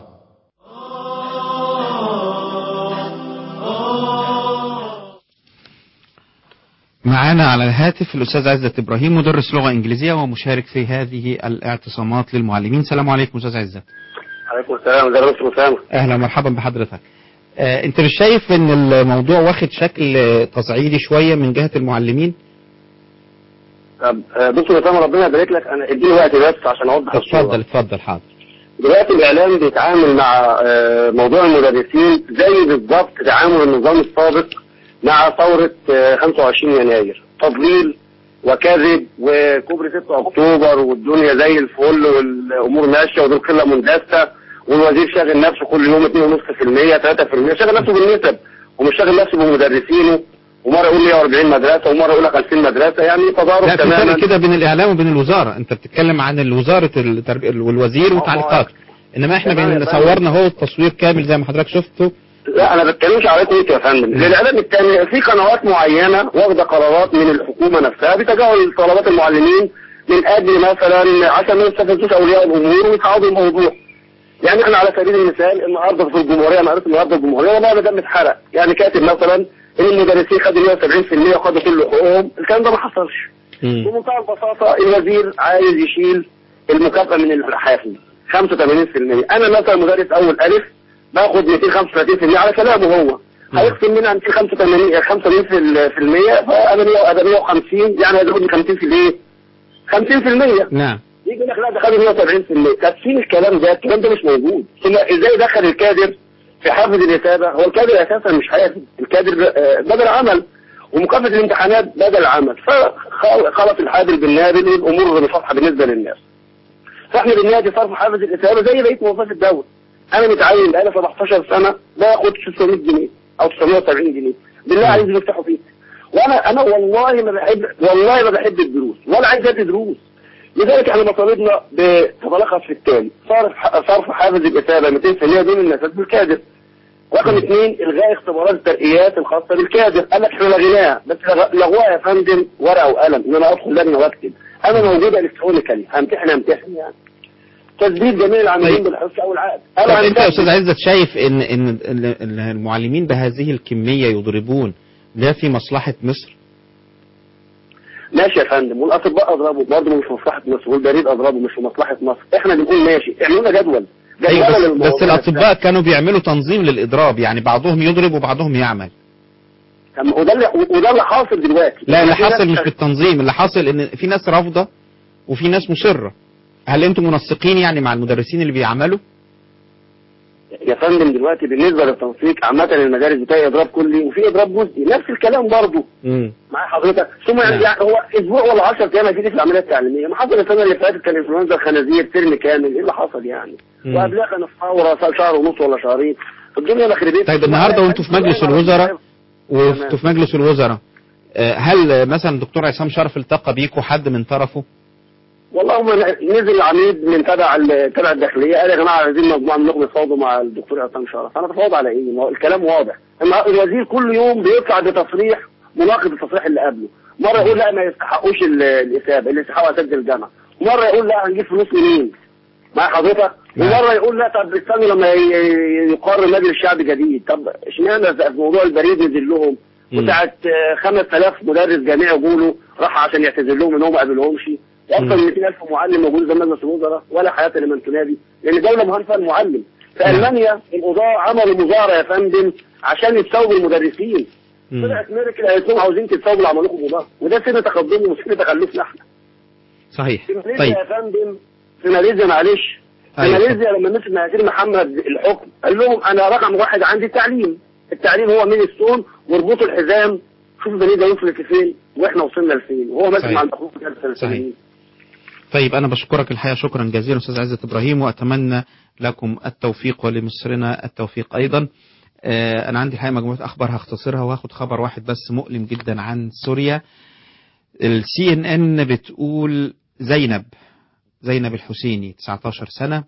معانا على الهاتف الأستاذ عزت إبراهيم مدرس لغة إنجليزية ومشارك في هذه الاعتصامات للمعلمين السلام عليكم أستاذ عزت عليكم السلام ازيك يا دكتور اسامه أهلا ومرحبا بحضرتك آه أنت مش شايف أن الموضوع واخد شكل آه، تصعيدي شوية من جهة المعلمين طب آه، دكتور اسامه ربنا يبارك لك انا اديني وقت بس عشان اوضح الصوره اتفضل اتفضل حاضر دلوقتي الاعلام بيتعامل مع آه، موضوع المدرسين زي بالظبط تعامل النظام السابق مع ثوره آه، 25 يناير تضليل وكذب وكوبري 6 اكتوبر والدنيا زي الفل والامور ماشيه ودول قله مندسه والوزير شاغل نفسه كل يوم 2.5% 3% شاغل نفسه بالنسب ومش شاغل نفسه بمدرسينه ومره يقول 140 مدرسه ومره يقول لك 2000 مدرسه يعني تضارب لا في تماما فرق كده بين الإعلام وبين الوزارة أنت بتتكلم عن وزارة التربية والوزير وتعليقاته إنما إحنا تمام يا بن- فندم. صورنا هو التصوير كامل زي ما حضرتك شفته لا انا بتكلمش عليكم انتوا يا فندم للعلم الثاني في قنوات معينه واخده قرارات من الحكومه نفسها بتجاهل طلبات المعلمين من اجل مثلا عشان ما يستفزوش اولياء الامور ويصعدوا الموضوع يعني احنا على سبيل المثال النهارده في الجمهوريه انا قريت النهارده الجمهوريه والله ده اتحرق يعني كاتب مثلا ان المدرسين خدوا 170% وخدوا كل حقوقهم الكلام ده ما حصلش بمنتهى البساطه الوزير عايز يشيل المكافاه من الحافز 85% انا مثلا مدرس اول الف باخد 235% على كلامه هو هيقسم منها 285 85 في ال- في المية فانا 100 أنا 150 يعني هيزود 50 في الايه؟ 50% نعم يجي يقول لك لا ده خدوا 170% طب فين الكلام ده؟ الكلام ده مش موجود ثم ازاي دخل الكادر في حافز الإثابة هو الكادر أساسا مش حافز الكادر آه، بدل عمل ومكافأة الامتحانات بدل عمل فخلط الحابل بالنابل والأمور مصالحة بالنسبة للناس فاحنا بالنادي صرف حافز الإثابة زي بقية موظفي الدولة أنا متعين بقالي 17 سنة باخد 600 جنيه أو 970 جنيه بالله عايزين يفتحوا فيه وانا انا والله ما بحب والله ما بحب الدروس ولا عايز ادي دروس لذلك احنا مطالبنا بتتلخص في التالي صرف صرف حافز الاثابه 200% دون النفاذ بالكادر رقم اثنين الغاء اختبارات الترقيات الخاصه بالكادر قال لك احنا لغيناها بس لغ- لغوها يا فندم ورقه وقلم ان انا ادخل لجنه واكتب انا موجوده الكترونيكالي همتحن همتحن يعني تثبيت جميع العاملين بالحصه او العقد طب انا انت يا همتحن. استاذ عزت شايف ان ان ال- ال- المعلمين بهذه الكميه يضربون ده في مصلحه مصر ماشي يا فندم والاطباء اضربوا برضه مش في مصلحه مصر والبريد اضربوا مش في مصلحه مصر احنا بنقول ماشي اعملوا لنا جدول أيوة جدول بس, للموضوع بس ده. الاطباء كانوا بيعملوا تنظيم للاضراب يعني بعضهم يضرب وبعضهم يعمل طب وده اللي وده اللي حاصل دلوقتي لا اللي في ناس حاصل مش شغ- بالتنظيم اللي حاصل ان في ناس رافضه وفي ناس مصره هل انتم منسقين يعني مع المدرسين اللي بيعملوا يا فندم دلوقتي بالنسبه للتنسيق عامه المدارس بتاعي اضراب كلي وفي اضراب جزئي نفس الكلام برضه امم مع حضرتك ثم يعني, نعم. يعني هو اسبوع ولا 10 ايام هتيجي في العمليه التعليميه ما حصل السنه اللي فاتت كان انفلونزا الخنازير ترم كامل ايه اللي حصل يعني مم. وقبلها كان الثوره صار شهر ونص ولا شهرين الدنيا ما خربتش طيب النهارده وانتوا في مجلس الوزراء وانتوا في مجلس الوزراء آه، هل آه، مثلا الدكتور عصام شرف التقى بيكوا حد من طرفه والله هم نزل العميد من تبع ال- تبع الداخليه قال يا جماعه عايزين مجموعه منكم يتفاوضوا مع الدكتور عصام شرف انا بتفاوض على ايه؟ ما هو الكلام واضح النهار- الوزير كل يوم بيطلع بتصريح مناقض التصريح اللي قبله مره يقول لا ما يستحقوش ال- الاثابه اللي يستحقوا اساتذه الجامعه ومره يقول لا هنجيب فلوس منين؟ مع حضرتك ومره يقول لا طب استنوا لما ي- ي- يقرر مجلس شعب جديد طب اشمعنى في موضوع البريد نزل لهم وساعة آه، 5000 مدرس جامعي يقولوا راح عشان يعتذر لهم ان هو ما قابلهمش واكثر من 200000 معلم موجود زي مجلس الوزراء ولا حياه لمن تنادي لان دوله مهانفه المعلم في المانيا القضاة عملوا مظاهره يا فندم عشان يتساووا المدرسين طلعت ميركل قالت لهم عاوزين تتساووا اللي عملوا لكم مظاهره وده سن تقدمهم وسن تخلفنا احنا صحيح في ماليزيا طيب يا فندم في ماليزيا معلش في أيوة. ماليزيا لما مسك مهاتير محمد الحكم قال لهم انا رقم واحد عندي التعليم التعليم هو من السون واربطوا الحزام شوفوا ده ده يفلت فين واحنا وصلنا لفين وهو ماسك صحيح. مع الاخوات في الفلسطينيين طيب أنا بشكرك الحقيقة شكرا جزيلا أستاذ عزت إبراهيم وأتمنى لكم التوفيق ولمصرنا التوفيق أيضا آه، أنا عندي الحقيقة مجموعة أخبار هختصرها وهاخد خبر واحد بس مؤلم جدا عن سوريا السي ان ان بتقول زينب زينب الحسيني 19 سنة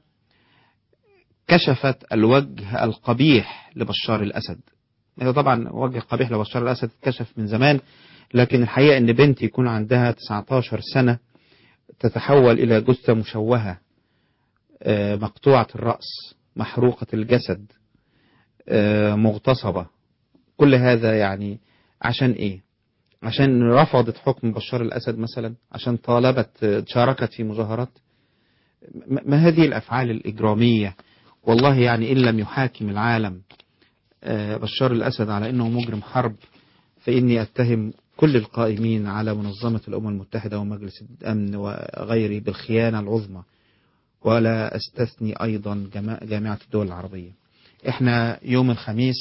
كشفت الوجه القبيح لبشار الأسد هو طبعا وجه قبيح لبشار الأسد اتكشف من زمان لكن الحقيقة ان بنت يكون عندها 19 سنة تتحول إلى جثة مشوهة آه، مقطوعة الرأس محروقة الجسد آه، مغتصبة كل هذا يعني عشان إيه عشان رفضت حكم بشار الأسد مثلا عشان طالبت آه، شاركت في مظاهرات م- ما هذه الأفعال الإجرامية والله يعني إن لم يحاكم العالم آه، بشار الأسد على أنه مجرم حرب فإني أتهم كل القائمين على منظمة الأمم المتحدة ومجلس الأمن وغيره بالخيانة العظمى ولا أستثني أيضا جما- جامعة الدول العربية إحنا يوم الخميس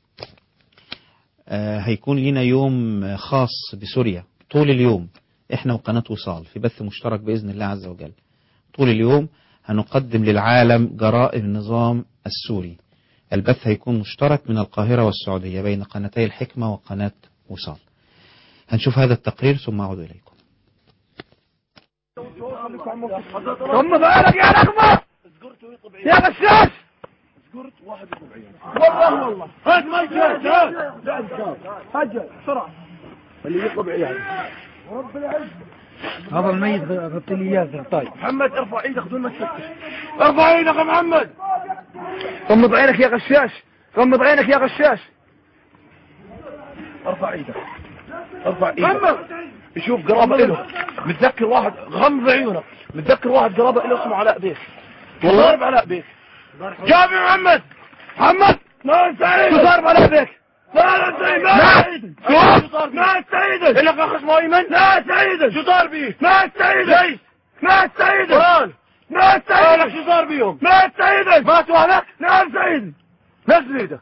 آه، هيكون لنا يوم خاص بسوريا طول اليوم إحنا وقناة وصال في بث مشترك بإذن الله عز وجل طول اليوم هنقدم للعالم جرائم النظام السوري البث هيكون مشترك من القاهرة والسعودية بين قناتي الحكمة وقناة وصال هنشوف هذا التقرير ثم أعود إليكم ثم بالك يا نغمة يا غشاش والله والله هات ما يجوز هات بسرعة اللي يطلب عيالي رب العزة هذا الميت غطي لي اياه طيب محمد ارفع ايدك بدون ما تفتش ارفع ايدك يا محمد غمض عينك يا غشاش غمض عينك يا غشاش ارفع ايدك ارفع ايدك يشوف قرابة له متذكر واحد غمض عيونك متذكر واحد قرابة له اسمه علاء بيك والله ضارب علاء بيك جابي محمد محمد ما سعيد شو ضارب علاء بيك لا لا سعيد ما سعيد شوف ما سعيد لك اخ اسمه ايمن لا سعيد شو صار بيه ما سعيد ليش ما سعيد قران ما سعيد لك شو صار بيهم ما سعيد ماتوا اهلك نعم سعيد نزل ايدك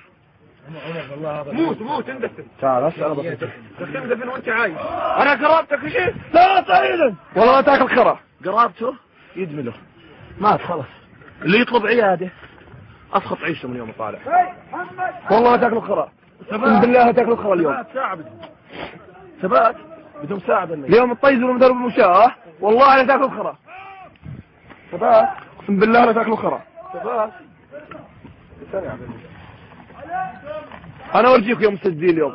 موت موت اندفن تعال اسال بسيطة تندفن وانت عايش انا قرابتك شيء لا سعيدا والله ما تاكل خرا قرابته يدمله مات خلاص اللي يطلب عياده اسخط عيشه من يوم طالع والله ما تاكل خرا اقسم بالله ما تاكل خرا اليوم ساعة بدون ثبات بدون ساعة بالله اليوم تطيزوا مدرب المشاة والله لا تاكل خرا ثبات اقسم بالله لا تاكل خرا ثبات انا اورجيك يوم مسجل اليوم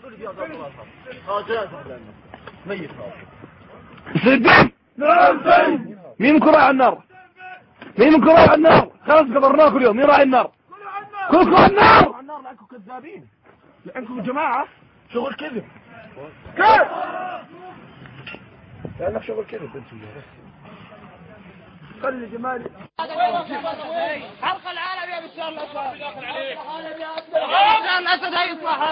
مسجل مين منكم راعي النار مين منكم راعي النار خلاص قبرناكم اليوم مين راعي النار كلكم على النار النار لانكم كذابين لانكم جماعه شغل كذب كيف لانك شغل كذب انتم بس خلي جمالي حرق العالم يا بشار الاسد بشار الاسد هيصلح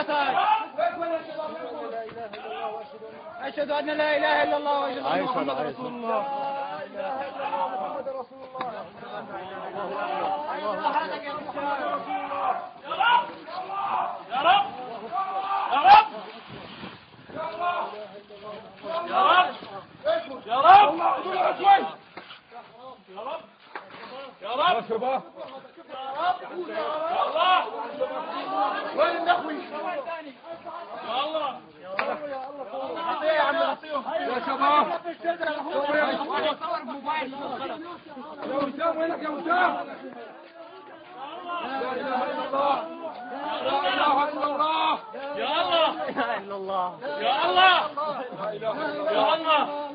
اشهد ان لا اله الا الله واشهد ان محمدا رسول الله محمد رسول الله يا رب يا رب يا رب يا رب يا رب يا شباب يا الله وين النخوي يا الله يا عم يا شباب يا وسام وينك يا وسام لا اله الا الله لا اله الا الله يا الله لا اله الا الله يا الله يا الله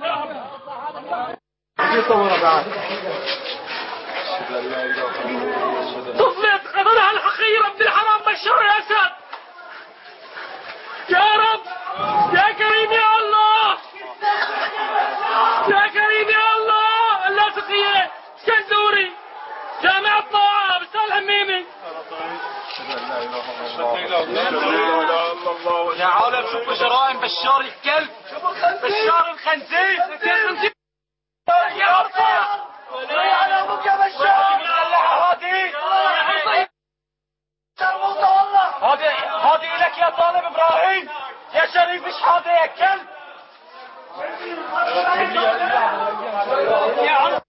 طفلت قدرها الحقير ابن الحرام بشار الاسد يا رب يا كريم يا الله يا كريم يا الله اللاصقية سندوري جامع الطاعة بسال هميمي يا عالم شوفوا جرائم بشار الكلب بشار الخنزير يا الله على ابوك يا بشار هادي شرموطة والله هادي هادي لك يا طالب ابراهيم يا شريف ايش هذا يا كلب يا عم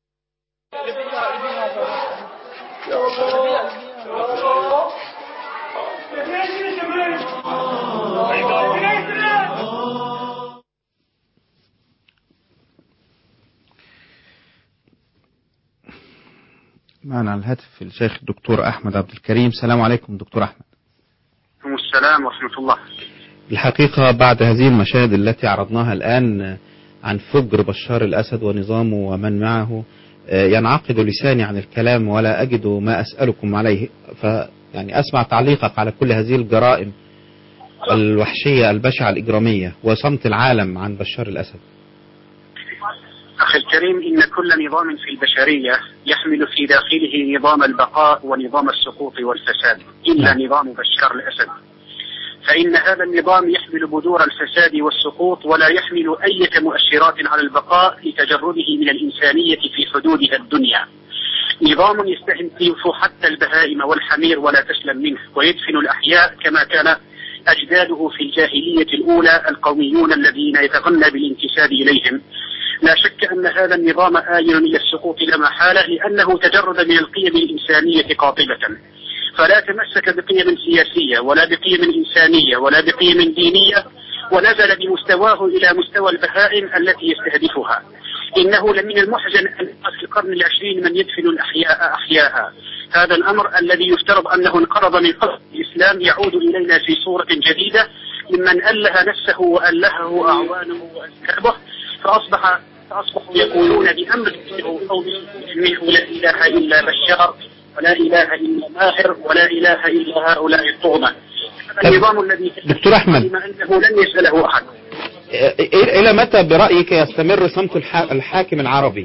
معنا على الهاتف الشيخ الدكتور أحمد عبد الكريم السلام عليكم دكتور أحمد عليكم السلام ورحمة الله الحقيقة بعد هذه المشاهد التي عرضناها الآن عن فجر بشار الأسد ونظامه ومن معه ينعقد لساني عن الكلام ولا أجد ما أسألكم عليه فيعني أسمع تعليقك على كل هذه الجرائم الوحشية البشعة الإجرامية وصمت العالم عن بشار الأسد أخي الكريم إن كل نظام في البشرية يحمل في داخله نظام البقاء ونظام السقوط والفساد إلا نظام بشار الأسد فإن هذا النظام يحمل بذور الفساد والسقوط ولا يحمل أي مؤشرات على البقاء لتجرده من الإنسانية في حدودها الدنيا نظام يستهدف حتى البهائم والحمير ولا تسلم منه ويدفن الأحياء كما كان أجداده في الجاهلية الأولى القوميون الذين يتغنى بالانتساب إليهم لا شك أن هذا النظام آيل إلى السقوط لا محالة لأنه تجرد من القيم الإنسانية قاطبة فلا تمسك بقيم سياسية ولا بقيم إنسانية ولا بقيم دينية ونزل بمستواه إلى مستوى البهائم التي يستهدفها إنه لمن المحزن أن في القرن العشرين من يدفن الأحياء أحياءها هذا الأمر الذي يفترض أنه انقرض من قبل الإسلام يعود إلينا في صورة جديدة ممن أله نفسه وألهه أعوانه وأسبابه فأصبح فأصبحوا يقولون بأمر أو منه لا إله إلا بشار ولا إله إلا ماهر ولا إله إلا هؤلاء الطغمة النظام الذي دكتور أحمد بما أنه لن يسأله أحد إلى متى برأيك يستمر صمت الح- الحاكم العربي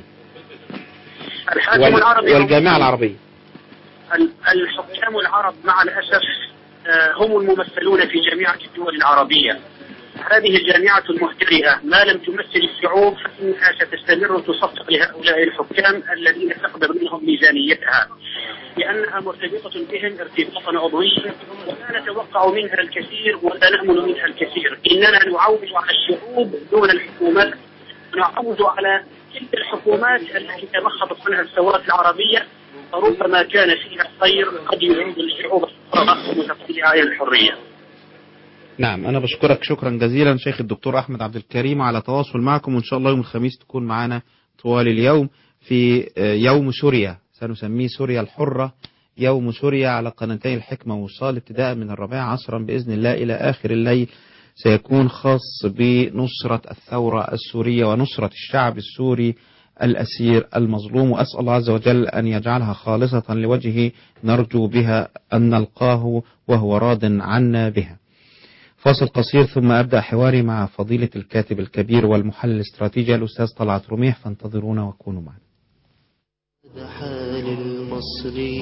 الحاكم وال- العربي والجامعة العربية ال- الحكام العرب مع الأسف آه، هم الممثلون في جامعة الدول العربية هذه الجامعة المهترئة ما لم تمثل الشعوب فإنها ستستمر تصفق لهؤلاء الحكام الذين تقدر منهم ميزانيتها لأنها مرتبطة بهم ارتباطا عضويا ولا نتوقع منها الكثير ولا نأمل منها الكثير إننا نعود على الشعوب دون الحكومات نعود على تلك الحكومات التي تمخضت منها الثورات العربية فربما كان فيها خير قد يعود الشعوب المتطلعة إلى الحرية نعم أنا بشكرك شكرا جزيلا شيخ الدكتور أحمد عبد الكريم على تواصل معكم وإن شاء الله يوم الخميس تكون معنا طوال اليوم في آه، يوم سوريا سنسميه سوريا الحرة يوم سوريا على قناتي الحكمة والوصال ابتداء من الرابعة عصرا بإذن الله إلى آخر الليل سيكون خاص بنصرة الثورة السورية ونصرة الشعب السوري الأسير المظلوم وأسأل الله عز وجل أن يجعلها خالصة لوجهه نرجو بها أن نلقاه وهو راض عنا بها فاصل قصير ثم أبدأ حواري مع فضيلة الكاتب الكبير والمحلل الاستراتيجي الأستاذ طلعت رميح فانتظرونا وكونوا معنا حال المصري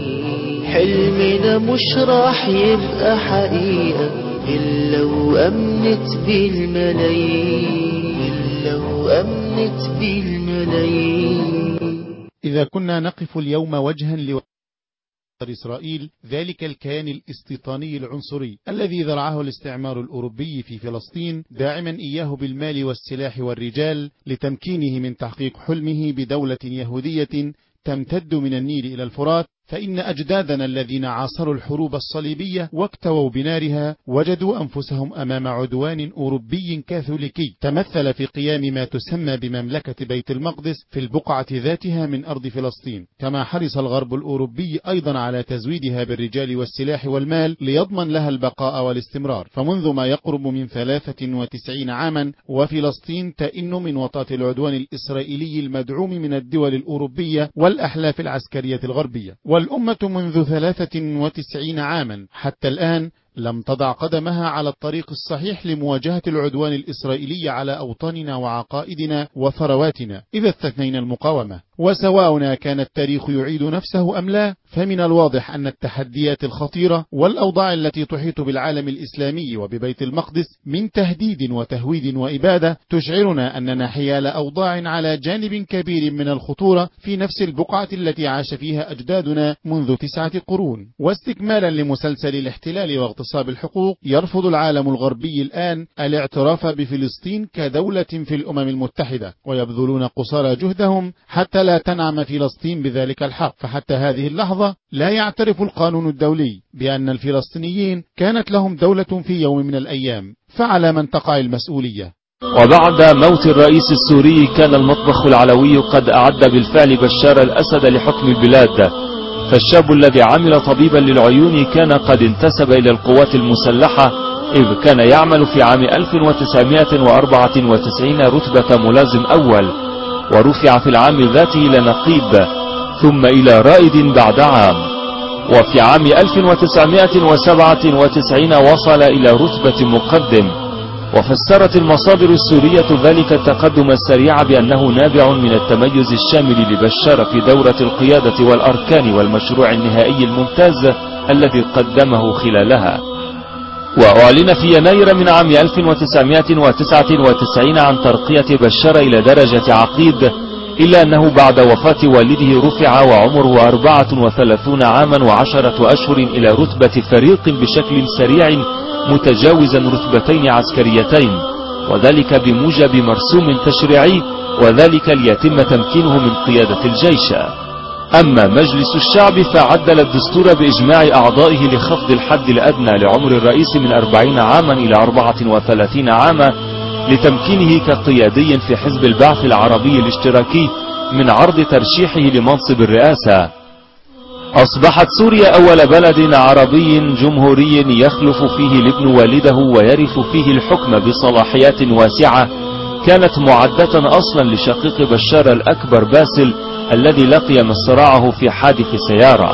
حلمنا مش راح يبقى حقيقة إلا وأمنت بالملايين إلا وأمنت بالملايين إذا كنا نقف اليوم وجها لو... إسرائيل ذلك الكيان الاستيطاني العنصري الذي ذرعه الاستعمار الأوروبي في فلسطين داعما إياه بالمال والسلاح والرجال لتمكينه من تحقيق حلمه بدولة يهودية تمتد من النيل إلى الفرات فإن أجدادنا الذين عاصروا الحروب الصليبية واكتووا بنارها وجدوا أنفسهم أمام عدوان أوروبي كاثوليكي تمثل في قيام ما تسمى بمملكة بيت المقدس في البقعة ذاتها من أرض فلسطين كما حرص الغرب الأوروبي أيضا على تزويدها بالرجال والسلاح والمال ليضمن لها البقاء والاستمرار فمنذ ما يقرب من 93 عاما وفلسطين تئن من وطاة العدوان الإسرائيلي المدعوم من الدول الأوروبية والأحلاف العسكرية الغربية والأمة منذ 93 عاما حتى الآن لم تضع قدمها على الطريق الصحيح لمواجهة العدوان الإسرائيلي على أوطاننا وعقائدنا وثرواتنا إذا استثنينا المقاومة وسواء كان التاريخ يعيد نفسه أم لا فمن الواضح أن التحديات الخطيرة والأوضاع التي تحيط بالعالم الإسلامي وببيت المقدس من تهديد وتهويد وإبادة تشعرنا أننا حيال أوضاع على جانب كبير من الخطورة في نفس البقعة التي عاش فيها أجدادنا منذ تسعة قرون واستكمالا لمسلسل الاحتلال واغتصاب الحقوق يرفض العالم الغربي الآن الاعتراف بفلسطين كدولة في الأمم المتحدة ويبذلون قصارى جهدهم حتى لا تنعم فلسطين بذلك الحق فحتى هذه اللحظة لا يعترف القانون الدولي بأن الفلسطينيين كانت لهم دولة في يوم من الأيام فعلى من تقع المسؤولية وبعد موت الرئيس السوري كان المطبخ العلوي قد أعد بالفعل بشار الأسد لحكم البلاد فالشاب الذي عمل طبيبا للعيون كان قد انتسب إلى القوات المسلحة إذ كان يعمل في عام 1994 رتبة ملازم أول ورفع في العام ذاته إلى نقيب ثم إلى رائد بعد عام وفي عام 1997 وصل إلى رتبة مقدم وفسرت المصادر السورية ذلك التقدم السريع بأنه نابع من التميز الشامل لبشار في دورة القيادة والأركان والمشروع النهائي الممتاز الذي قدمه خلالها وأعلن في يناير من عام 1999 عن ترقية بشار إلى درجة عقيد إلا أنه بعد وفاة والده رفع وعمره 34 عاما وعشرة أشهر إلى رتبة فريق بشكل سريع متجاوزا رتبتين عسكريتين وذلك بموجب مرسوم تشريعي وذلك ليتم تمكينه من قيادة الجيش أما مجلس الشعب فعدل الدستور بإجماع أعضائه لخفض الحد الأدنى لعمر الرئيس من 40 عاما إلى 34 عاما لتمكينه كقيادي في حزب البعث العربي الاشتراكي من عرض ترشيحه لمنصب الرئاسة أصبحت سوريا أول بلد عربي جمهوري يخلف فيه الابن والده ويرث فيه الحكم بصلاحيات واسعة كانت معدة أصلا لشقيق بشار الأكبر باسل الذي لقي مصراعه في حادث سيارة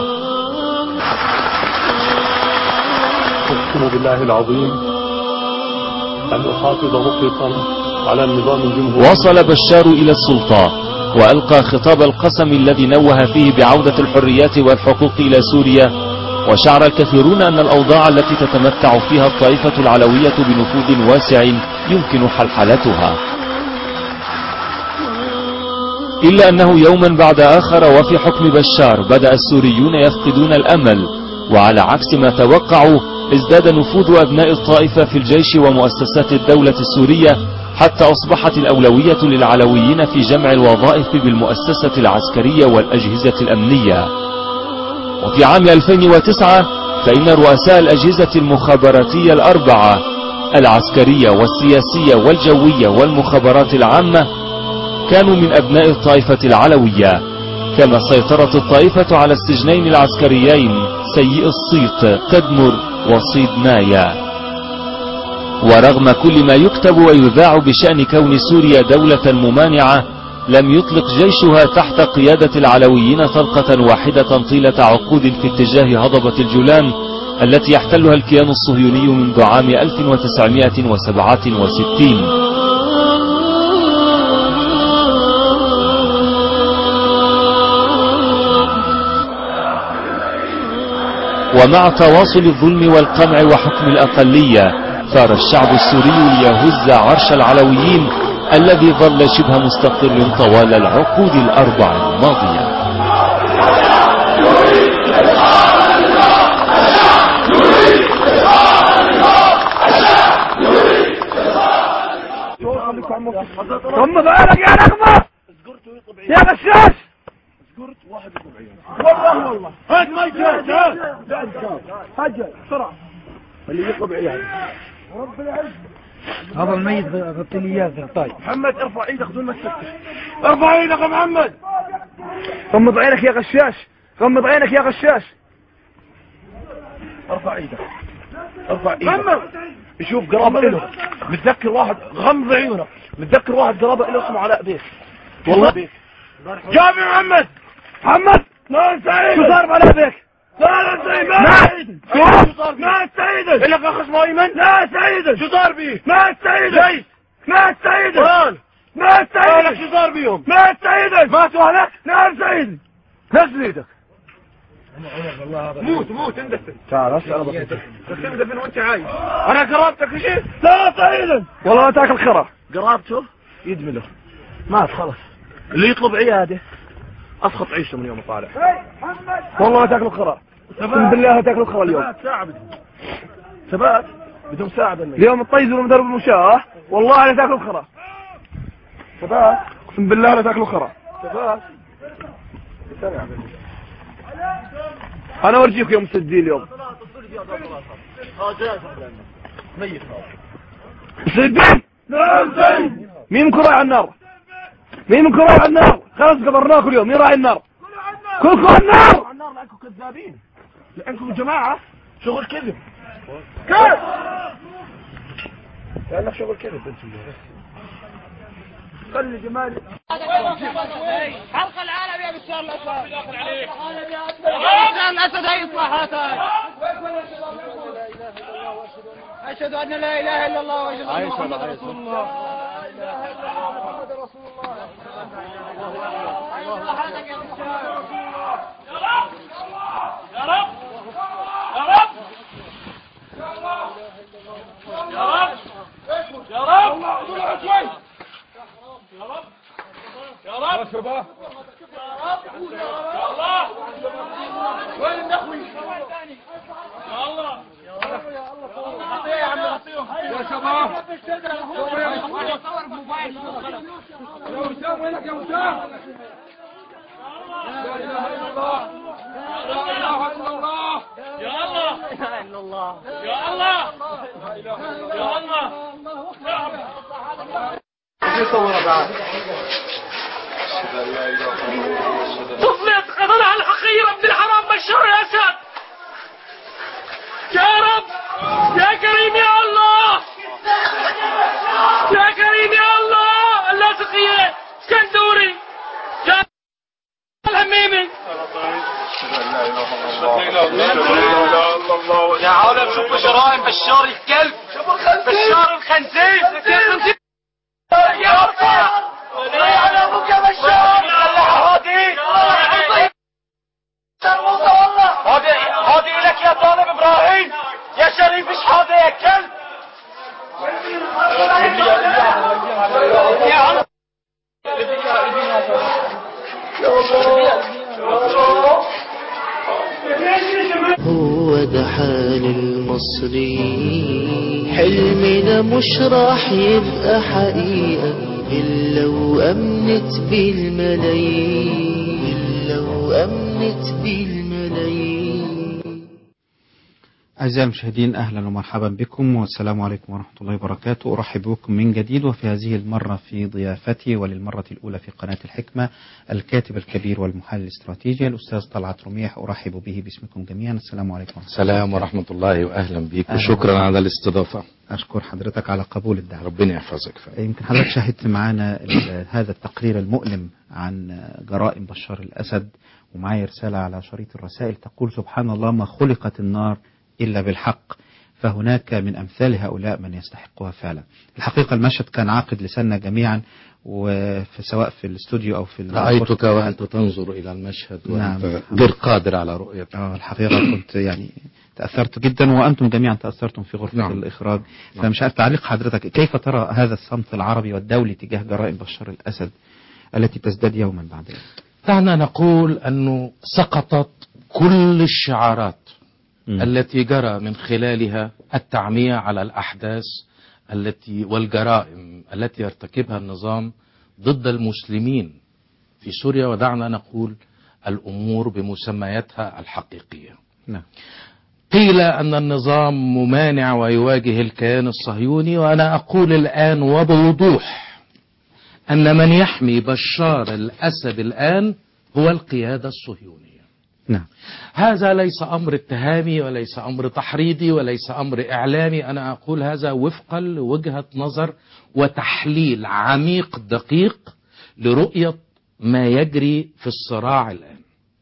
أقسم بالله العظيم أن أحافظ مطلقا على النظام الجمهوري وصل بشار إلى السلطة وألقى خطاب القسم الذي نوه فيه بعودة الحريات والحقوق إلى سوريا وشعر الكثيرون أن الأوضاع التي تتمتع فيها الطائفة العلوية بنفوذ واسع يمكن حلحلتها إلا أنه يوما بعد آخر وفي حكم بشار بدأ السوريون يفقدون الأمل وعلى عكس ما توقعوا ازداد نفوذ أبناء الطائفة في الجيش ومؤسسات الدولة السورية حتى أصبحت الأولوية للعلويين في جمع الوظائف بالمؤسسة العسكرية والأجهزة الأمنية وفي عام 2009 فإن رؤساء الأجهزة المخابراتية الأربعة العسكرية والسياسية والجوية والمخابرات العامة كانوا من أبناء الطائفة العلوية كما سيطرت الطائفة على السجنين العسكريين سيء الصيت تدمر وصيد نايا ورغم كل ما يكتب ويذاع بشأن كون سوريا دولة ممانعة لم يطلق جيشها تحت قيادة العلويين طلقة واحدة طيلة عقود في اتجاه هضبة الجولان التي يحتلها الكيان الصهيوني منذ عام 1967 ومع تواصل الظلم والقمع وحكم الأقلية ثار الشعب السوري ليهز عرش العلويين الذي ظل شبه مستقر طوال العقود الأربع الماضية ضم بالك يا نغمة يا غشاش والله والله هات ما يجاز هات بسرعة اللي يقلب عيالي رب العزة هذا الميت غطي لي اياه طيب محمد ارفع ايدك دون ما تسكت ارفع ايدك يا محمد غمض عينك يا غشاش غمض عينك يا غشاش ارفع ايدك ارفع ايدك شوف قرابة له متذكر واحد غمض عيونك متذكر واحد قرابة له اسمه علاء بيك والله بيك جابر محمد محمد لا سعيد شو صار بعلاء بيك لا لا سعيد ما سعيد ما سعيد لك اخ اسمه ايمن لا سعيد شو صار بيه ما سعيد ليش ما سعيد ما سعيد لك شو صار بيهم ما سعيد ماتوا اهلك نعم سعيد نزل ايدك موت موت اندفن تعال اسال بس بس اندفن وانت عايش انا قرابتك شيء لا طيب والله ما تاكل خرا قرابته يدمله مات خلص اللي يطلب عياده اسخط عيشه من يوم طالع والله ما تاكل خرا اقسم بالله ما تاكل خرا اليوم ثبات بدون ساعة اليوم تطيزوا من درب المشاة والله لا تاكلوا خرا ثبات اقسم بالله لا تاكلوا خرا ثبات انا اورجيك يوم سدي اليوم سدي مين منكم راعي النار مين منكم راعي النار خلاص قبرناكم اليوم مين راعي النار كلكم على النار النار لانكم كذابين لانكم جماعة شغل كذب كيف لانك شغل كذب انتم خلي جمالي حلق العالم يا بشار الاسد بشار الاسد هي اصلاحاتك اشهد ان لا اله الا الله واشهد ان محمدا رسول الله محمد رسول الله اصلاحاتك يا بشار يا رب يا رب يا رب يا رب يا رب شوي يا رب يا رب يا رب يا الله وين النخوي يا الله يا عم يا شباب يا وسام وينك يا وسام لا اله الا الله لا اله الا الله يا الله لا اله الا الله يا الله يا الله تسلط قضاء الحقير ابن الحرام بشار الاسد يا رب يا كريم يا الله يا كريم يا الله اللاذقية اسكندوري يا الهميمي يا عالم شوفوا جرائم بشار الكلب بشار الخنزير يا رب على ابوك يا بشار هادي هادي هادي لك يا طالب ابراهيم يا شريف ايش هذا يا كلب يا عم هو ده حال المصري حلمنا مش راح يبقى حقيقة إلا وأمنت بالملايين إلا وأمنت بالملايين أعزائي المشاهدين أهلا ومرحبا بكم والسلام عليكم ورحمة الله وبركاته أرحب بكم من جديد وفي هذه المرة في ضيافتي وللمرة الأولى في قناة الحكمة الكاتب الكبير والمحلل الاستراتيجي الأستاذ طلعت رميح أرحب به باسمكم جميعا السلام عليكم ورحمة الله السلام ورحمة الله وأهلا بك أهلا وشكرا وسهلا. على الاستضافة أشكر حضرتك على قبول الدعوة ربنا يحفظك يمكن حضرتك شاهدت معنا ال- هذا التقرير المؤلم عن جرائم بشار الأسد ومعي رسالة على شريط الرسائل تقول سبحان الله ما خلقت النار إلا بالحق فهناك من أمثال هؤلاء من يستحقها فعلا الحقيقة المشهد كان عاقد لساننا جميعا وفي سواء في الاستوديو أو في رأيتك وأنت تنظر إلى المشهد نعم. وأنت غير قادر على رؤيته آه الحقيقة كنت يعني تأثرت جدا وأنتم جميعا تأثرتم في غرفة نعم. الإخراج نعم. فمش عارف تعليق حضرتك كيف ترى هذا الصمت العربي والدولي تجاه جرائم بشار الأسد التي تزداد يوما بعد يوم دعنا نقول أنه سقطت كل الشعارات التي جرى من خلالها التعمية على الأحداث التي والجرائم التي يرتكبها النظام ضد المسلمين في سوريا ودعنا نقول الأمور بمسمياتها الحقيقية نعم قيل أن النظام ممانع ويواجه الكيان الصهيوني وأنا أقول الآن وبوضوح أن من يحمي بشار الأسد الآن هو القيادة الصهيونية نعم هذا ليس أمر اتهامي وليس أمر تحريضي وليس أمر إعلامي أنا أقول هذا وفقا لوجهة نظر وتحليل عميق دقيق لرؤية ما يجري في الصراع الآن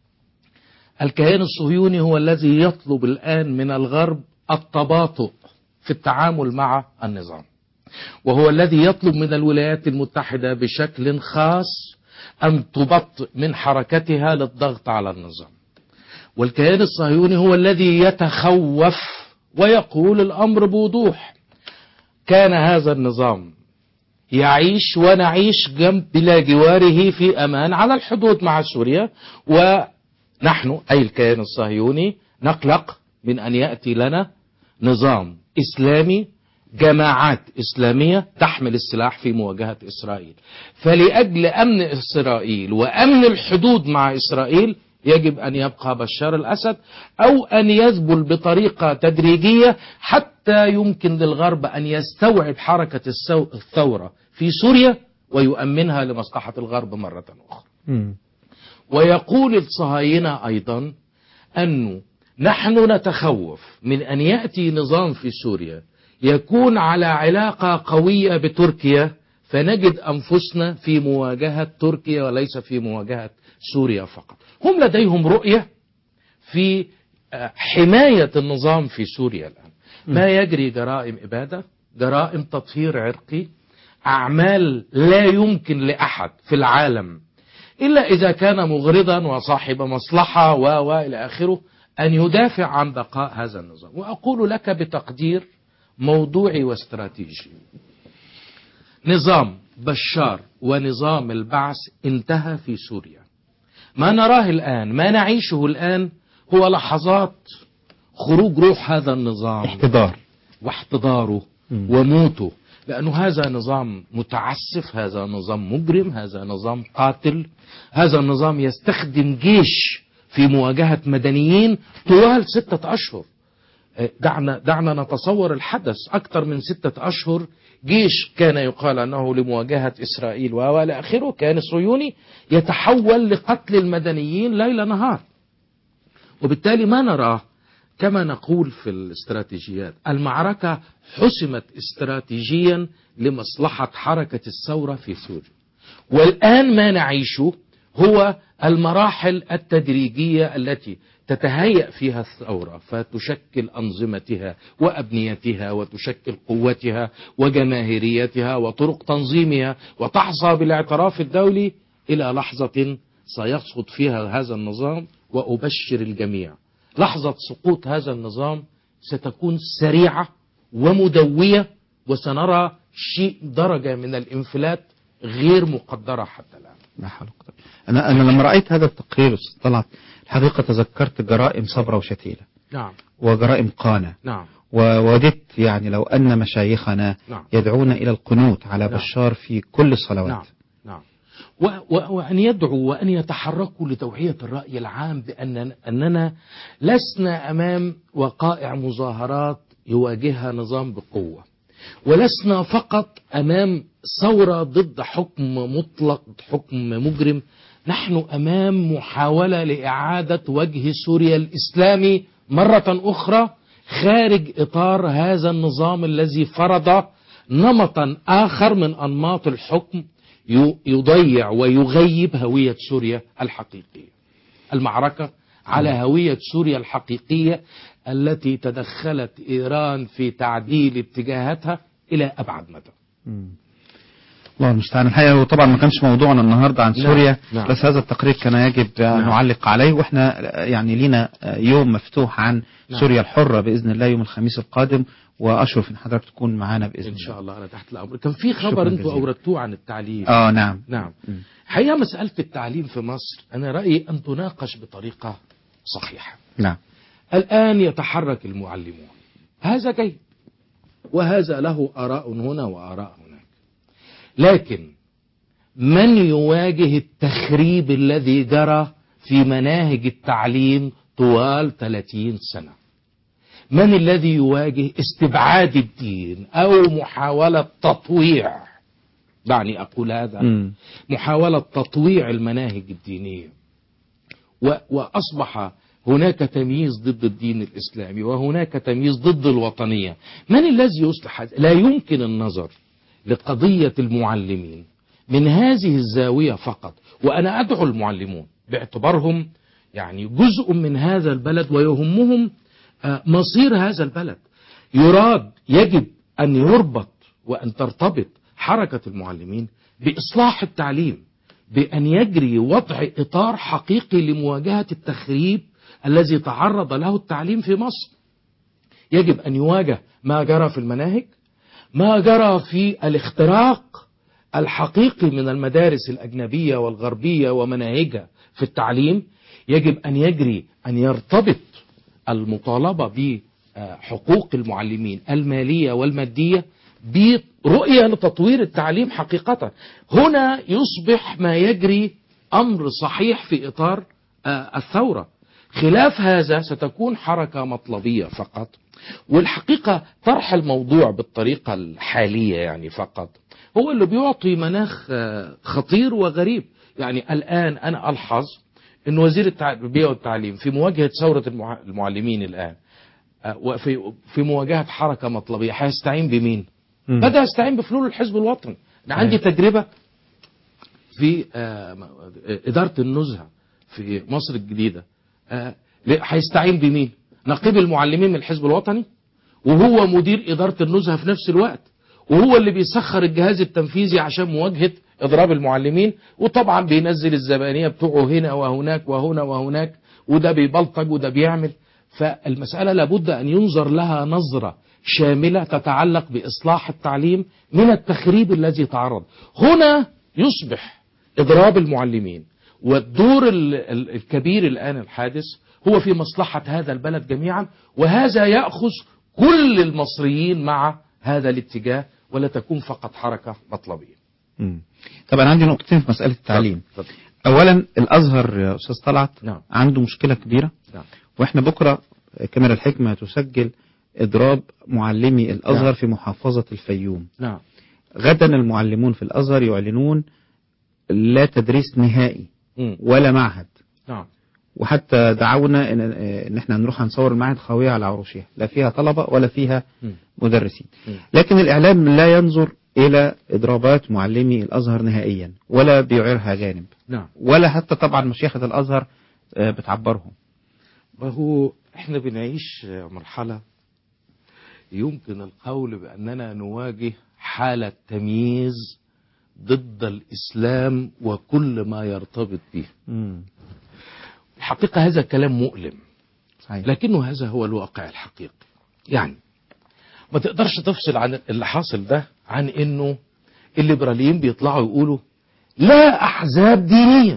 الكيان الصهيوني هو الذي يطلب الآن من الغرب التباطؤ في التعامل مع النظام وهو الذي يطلب من الولايات المتحدة بشكل خاص أن تبطئ من حركتها للضغط على النظام والكيان الصهيوني هو الذي يتخوف ويقول الأمر بوضوح كان هذا النظام يعيش ونعيش جنب بلا جواره في أمان على الحدود مع سوريا ونحن أي الكيان الصهيوني نقلق من أن يأتي لنا نظام إسلامي جماعات إسلامية تحمل السلاح في مواجهة إسرائيل فلأجل أمن إسرائيل وأمن الحدود مع إسرائيل يجب أن يبقى بشار الأسد أو أن يذبل بطريقة تدريجية حتى يمكن للغرب أن يستوعب حركة السو- الثورة في سوريا ويؤمنها لمصلحة الغرب مرة أخرى ويقول الصهاينة أيضا أنه نحن نتخوف من أن يأتي نظام في سوريا يكون على علاقة قوية بتركيا فنجد أنفسنا في مواجهة تركيا وليس في مواجهة سوريا فقط هم لديهم رؤية في آه، حماية النظام في سوريا الآن ما يجري جرائم إبادة جرائم تطهير عرقي أعمال لا يمكن لأحد في العالم إلا إذا كان مغرضا وصاحب مصلحة و و إلى آخره أن يدافع عن بقاء هذا النظام وأقول لك بتقدير موضوعي واستراتيجي نظام بشار ونظام البعث انتهى في سوريا ما نراه الآن ما نعيشه الآن هو لحظات خروج روح هذا النظام احتضار واحتضاره وموته لأنه هذا نظام متعسف هذا نظام مجرم هذا نظام قاتل هذا النظام يستخدم جيش في مواجهة مدنيين طوال ستة أشهر دعنا, دعنا نتصور الحدث أكثر من ستة أشهر جيش كان يقال أنه لمواجهة إسرائيل وإلى آخره كان صهيوني يتحول لقتل المدنيين ليل نهار وبالتالي ما نراه كما نقول في الاستراتيجيات المعركة حسمت استراتيجيا لمصلحة حركة الثورة في سوريا والآن ما نعيشه هو المراحل التدريجية التي تتهيأ فيها الثورة فتشكل أنظمتها وأبنيتها وتشكل قوتها وجماهيريتها وطرق تنظيمها وتحظى بالاعتراف الدولي إلى لحظة سيسقط فيها هذا النظام وأبشر الجميع لحظة سقوط هذا النظام ستكون سريعة ومدوية وسنرى شيء درجة من الانفلات غير مقدرة حتى الآن لا حول ولا قوة. أنا أنا لما رأيت هذا التقرير أستاذ طلعت الحقيقة تذكرت جرائم صبرة وشتيلة نعم وجرائم قانة نعم ووددت يعني لو أن مشايخنا نعم. يدعون إلى القنوت على نعم. بشار في كل الصلوات نعم نعم و و وأن يدعوا وأن يتحركوا لتوعية الرأي العام بأن أننا لسنا أمام وقائع مظاهرات يواجهها نظام بقوة ولسنا فقط أمام ثورة ضد حكم مطلق حكم مجرم نحن أمام محاولة لإعادة وجه سوريا الإسلامي مرة أخرى خارج إطار هذا النظام الذي فرض نمطا آخر من أنماط الحكم ي- يضيع ويغيب هوية سوريا الحقيقية المعركة على هوية سوريا الحقيقية التي تدخلت إيران في تعديل اتجاهاتها إلى أبعد مدى الله المستعان الحقيقة وطبعا ما كانش موضوعنا النهاردة عن نعم، سوريا نعم. بس هذا التقرير كان يجب أن نعم. نعلق عليه واحنا يعني لينا يوم مفتوح عن نعم. سوريا الحرة بإذن الله يوم الخميس القادم وأشرف إن حضرتك تكون معنا بإذن إن الله شاء الله أنا تحت الأمر كان في خبر شكراً أنتوا جزيلاً. أوردتوه عن التعليم آه نعم نعم حقيقة مسألة التعليم في مصر أنا رأيي أن تناقش بطريقة صحيحة نعم الآن يتحرك المعلمون هذا جيد وهذا له آراء هنا وآراء هناك لكن من يواجه التخريب الذي جرى في مناهج التعليم طوال 30 سنة من الذي يواجه استبعاد الدين أو محاولة تطويع دعني أقول هذا مم. محاولة تطويع المناهج الدينية و- وأصبح هناك تمييز ضد الدين الإسلامي وهناك تمييز ضد الوطنية من الذي يصلح هذا؟ لا يمكن النظر لقضية المعلمين من هذه الزاوية فقط وأنا أدعو المعلمون باعتبارهم يعني جزء من هذا البلد ويهمهم آه، مصير هذا البلد يراد يجب أن يربط وأن ترتبط حركة المعلمين بإصلاح التعليم بأن يجري وضع إطار حقيقي لمواجهة التخريب الذي تعرض له التعليم في مصر يجب أن يواجه ما جرى في المناهج ما جرى في الاختراق الحقيقي من المدارس الأجنبية والغربية ومناهجها في التعليم يجب أن يجري أن يرتبط المطالبة بحقوق المعلمين المالية والمادية برؤية لتطوير التعليم حقيقة هنا يصبح ما يجري أمر صحيح في إطار الثورة خلاف هذا ستكون حركة مطلبية فقط والحقيقة طرح الموضوع بالطريقة الحالية يعني فقط هو اللي بيعطي مناخ خطير وغريب يعني الآن أنا ألحظ أن وزير التربية والتعليم في مواجهة ثورة المعلمين الآن وفي في مواجهة حركة مطلبية هيستعين بمين؟ بدأ يستعين بفلول الحزب الوطني أنا عندي تجربة في إدارة النزهة في مصر الجديدة هيستعين بمين؟ نقيب المعلمين من الحزب الوطني وهو مدير إدارة النزهة في نفس الوقت وهو اللي بيسخر الجهاز التنفيذي عشان مواجهة إضراب المعلمين وطبعا بينزل الزبانية بتوعه هنا وهناك وهنا وهناك وده بيبلطج وده بيعمل فالمسألة لابد أن ينظر لها نظرة شاملة تتعلق بإصلاح التعليم من التخريب الذي تعرض هنا يصبح إضراب المعلمين والدور الكبير الآن الحادث هو في مصلحة هذا البلد جميعا وهذا يأخذ كل المصريين مع هذا الاتجاه ولا تكون فقط حركة مطلبية طبعا عندي نقطتين في مسألة التعليم أولا الأزهر يا أستاذ طلعت نعم. عنده مشكلة كبيرة نعم. وإحنا بكرة كاميرا الحكمة تسجل إضراب معلمي الأزهر نعم. في محافظة الفيوم نعم غدا المعلمون في الأزهر يعلنون لا تدريس نهائي مم. ولا معهد نعم وحتى دعونا ان ان احنا نروح نصور المعهد خاويه على عروشها لا فيها طلبه ولا فيها مم. مدرسين مم. لكن الاعلام لا ينظر الى اضرابات معلمي الازهر نهائيا ولا بيعيرها جانب نعم ولا حتى طبعا مشيخه الازهر آه، بتعبرهم وهو احنا بنعيش مرحلة يمكن القول بأننا نواجه حالة تمييز ضد الإسلام وكل ما يرتبط به الحقيقة هذا كلام مؤلم صحيح. لكنه هذا هو الواقع الحقيقي يعني ما تقدرش تفصل عن اللي حاصل ده عن انه الليبراليين بيطلعوا يقولوا لا احزاب دينيه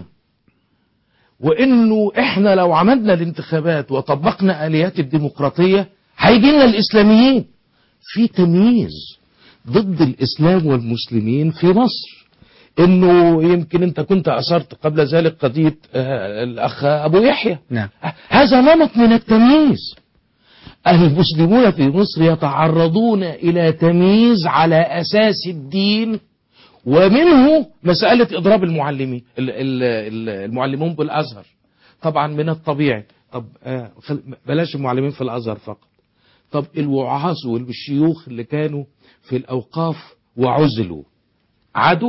وانه احنا لو عملنا الانتخابات وطبقنا اليات الديمقراطيه هيجي لنا الاسلاميين في تمييز ضد الاسلام والمسلمين في مصر انه يمكن انت كنت اثرت قبل ذلك قضيه آه، الاخ ابو يحيى نعم هذا نمط من التمييز المسلمون في مصر يتعرضون إلى تمييز على أساس الدين ومنه مسألة إضراب المعلمين ال- ال- ال- المعلمون بالأزهر طبعا من الطبيعي طب آه، خل- بلاش المعلمين في الأزهر فقط طب الوعاظ والشيوخ اللي كانوا في الأوقاف وعزلوا عادوا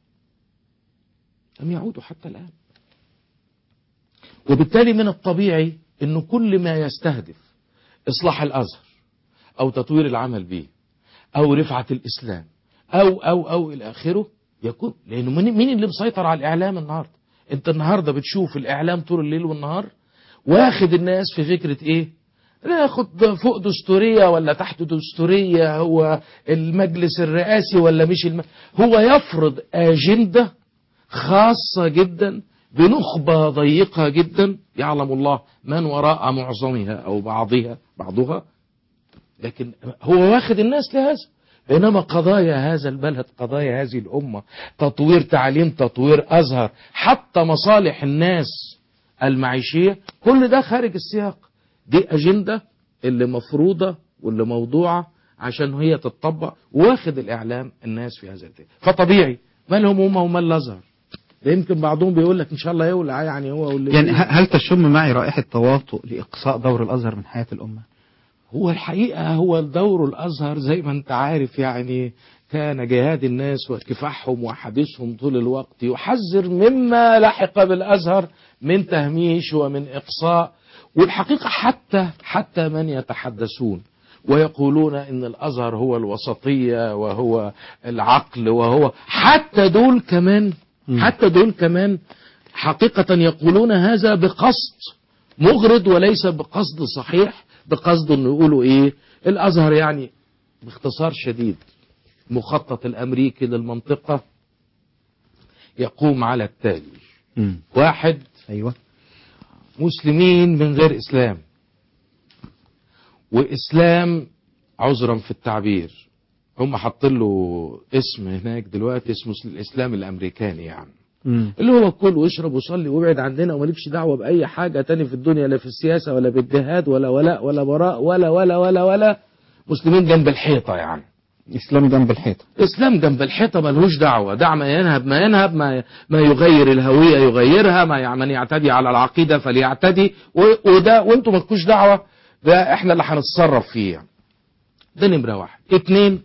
لم يعودوا حتى الآن وبالتالي من الطبيعي أنه كل ما يستهدف إصلاح الأزهر أو تطوير العمل به أو رفعة الإسلام أو أو أو إلى آخره يكون لأنه مين مين اللي مسيطر على الإعلام النهاردة أنت النهاردة بتشوف الإعلام طول الليل والنهار واخد الناس في فكرة إيه ناخد فوق دستورية ولا تحت دستورية هو المجلس الرئاسي ولا مش الم... هو يفرض أجندة خاصة جدا بنخبة ضيقة جدا يعلم الله من وراء معظمها أو بعضها بعضها لكن هو واخد الناس لهذا بينما قضايا هذا البلد قضايا هذه الأمة تطوير تعليم تطوير أزهر حتى مصالح الناس المعيشية كل ده خارج السياق دي أجندة اللي مفروضة واللي موضوعة عشان هي تتطبق واخد الإعلام الناس في هذا الاتجاه فطبيعي ما لهم هم وما الأزهر ده يمكن بعضهم بيقول لك إن شاء الله يولع يعني هو واللي يعني ه- هل تشم معي رائحة تواطؤ لإقصاء دور الأزهر من حياة الأمة؟ هو الحقيقة هو دور الأزهر زي ما أنت عارف يعني كان جهاد الناس وكفاحهم وحديثهم طول الوقت يحذر مما لحق بالأزهر من تهميش ومن إقصاء والحقيقة حتى حتى من يتحدثون ويقولون ان الازهر هو الوسطيه وهو العقل وهو حتى دول كمان حتى دول كمان حقيقه يقولون هذا بقصد مغرض وليس بقصد صحيح بقصد انه يقولوا ايه الازهر يعني باختصار شديد المخطط الامريكي للمنطقة يقوم على التالي واحد ايوه مسلمين من غير اسلام واسلام عذرا في التعبير هم حاطين له اسم هناك دلوقتي اسمه الاسلام الامريكاني يعني اللي هو كل واشرب وصلي وابعد عننا ومالكش دعوه باي حاجه تاني في الدنيا لا في السياسه ولا بالجهاد ولا ولاء ولا براء ولا ولا ولا ولا مسلمين جنب الحيطه يعني اسلام جنب الحيطه اسلام جنب الحيطه ملهوش دعوه دع ما ينهب ما ينهب ما ما يغير الهويه يغيرها ما يع- من يعتدي على العقيده فليعتدي و- وده وانتم مالكوش دعوه ده احنا اللي هنتصرف فيه يعني. ده نمره واحد اتنين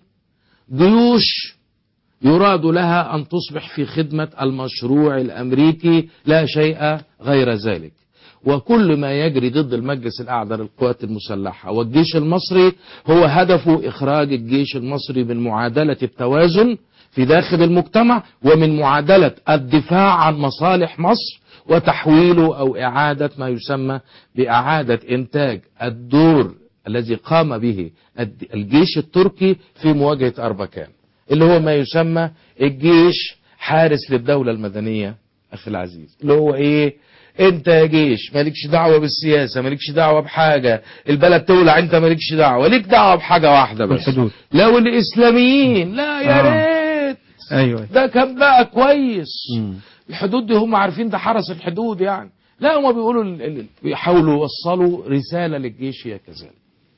جيوش يراد لها أن تصبح في خدمة المشروع الأمريكي لا شيء غير ذلك وكل ما يجري ضد المجلس الأعلى للقوات المسلحة والجيش المصري هو هدفه إخراج الجيش المصري من معادلة التوازن في داخل المجتمع ومن معادلة الدفاع عن مصالح مصر وتحويله أو إعادة ما يسمى بإعادة إنتاج الدور الذي قام به الد- الجيش التركي في مواجهة أربكان اللي هو ما يسمى الجيش حارس للدولة المدنية أخي العزيز اللي هو إيه انت يا جيش مالكش دعوة بالسياسة مالكش دعوة بحاجة البلد تولع انت مالكش دعوة ليك دعوة بحاجة واحدة بس الحدود. لو الإسلاميين لا يا آه. ريت ايوه ده كان بقى كويس الحدود دي هم عارفين ده حرس الحدود يعني لا هم بيقولوا ال- ال- بيحاولوا يوصلوا رسالة للجيش هي كذلك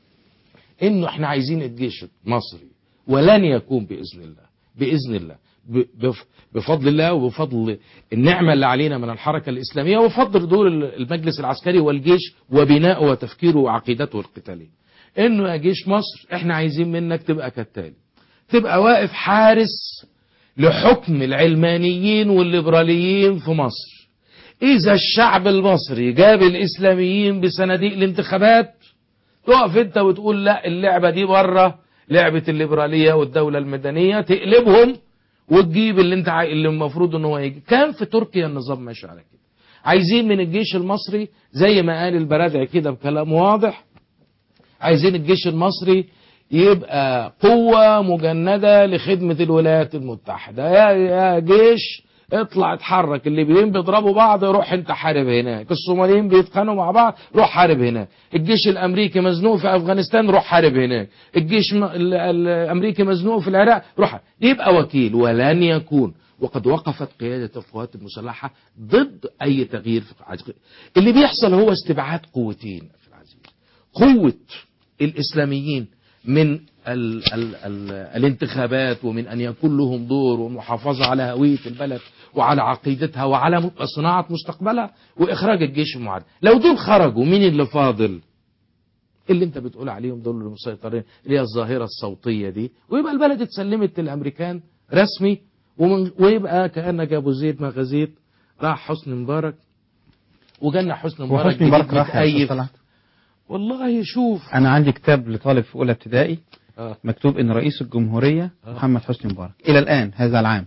انه احنا عايزين الجيش المصري ولن يكون باذن الله باذن الله ب- بف- بفضل الله وبفضل النعمة اللي علينا من الحركة الإسلامية وبفضل دور ال- المجلس العسكري والجيش وبناؤه وتفكيره وعقيدته القتالية إنه يا جيش مصر إحنا عايزين منك تبقى كالتالي تبقى واقف حارس لحكم العلمانيين والليبراليين في مصر إذا الشعب المصري جاب الإسلاميين بصناديق الانتخابات تقف أنت وتقول لا اللعبة دي بره لعبة الليبرالية والدولة المدنية تقلبهم وتجيب اللي انت عاي... اللي المفروض ان هو يجي كان في تركيا النظام ماشي على كده عايزين من الجيش المصري زي ما قال البرادعي كده بكلام واضح عايزين الجيش المصري يبقى قوة مجندة لخدمة الولايات المتحدة يا, يا جيش اطلع اتحرك الليبيين بيضربوا بعض روح انت حارب هناك الصوماليين بيتخانقوا مع بعض روح حارب هناك الجيش الامريكي مزنوق في افغانستان روح حارب هناك الجيش م- ال- الامريكي مزنوق في العراق روح حارب. يبقى وكيل ولن يكون وقد وقفت قيادة القوات المسلحة ضد اي تغيير في العسكري. اللي بيحصل هو استبعاد قوتين في العزيز قوة الإسلاميين من ال ال ال الانتخابات ومن أن يكون لهم دور ومحافظة على هوية البلد وعلى عقيدتها وعلى م- صناعة مستقبلها وإخراج الجيش المعاد لو دول خرجوا مين اللي فاضل اللي انت بتقول عليهم دول اللي مسيطرين اللي هي الظاهرة الصوتية دي ويبقى البلد اتسلمت للأمريكان رسمي ومن ويبقى كأنك أبو زيد ما غزيت راح حسني مبارك وجالنا حسني مبارك وحسني مبارك جديد راح يا أستاذ متأيف. طلعت. والله شوف انا عندي كتاب لطالب في اولى ابتدائي آه. مكتوب ان رئيس الجمهوريه آه. محمد حسني مبارك الى الان هذا العام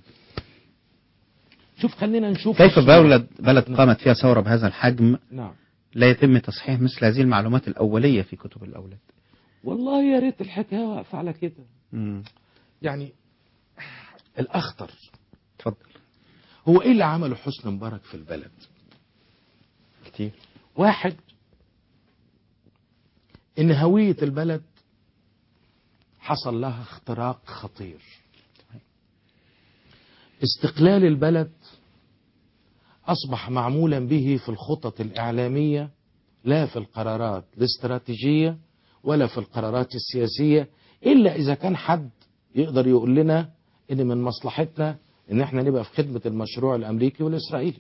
شوف خلينا نشوف كيف الصورة. بلد بلد قامت فيها ثوره بهذا الحجم نعم لا يتم تصحيح مثل هذه المعلومات الاوليه في كتب الاولاد والله يا ريت الحكايه واقفه على كده مم. يعني الاخطر اتفضل هو ايه اللي عمله حسني مبارك في البلد كتير واحد ان هويه البلد حصل لها اختراق خطير استقلال البلد اصبح معمولا به في الخطط الاعلاميه لا في القرارات الاستراتيجيه ولا في القرارات السياسيه الا اذا كان حد يقدر يقول لنا ان من مصلحتنا ان احنا نبقى في خدمه المشروع الامريكي والاسرائيلي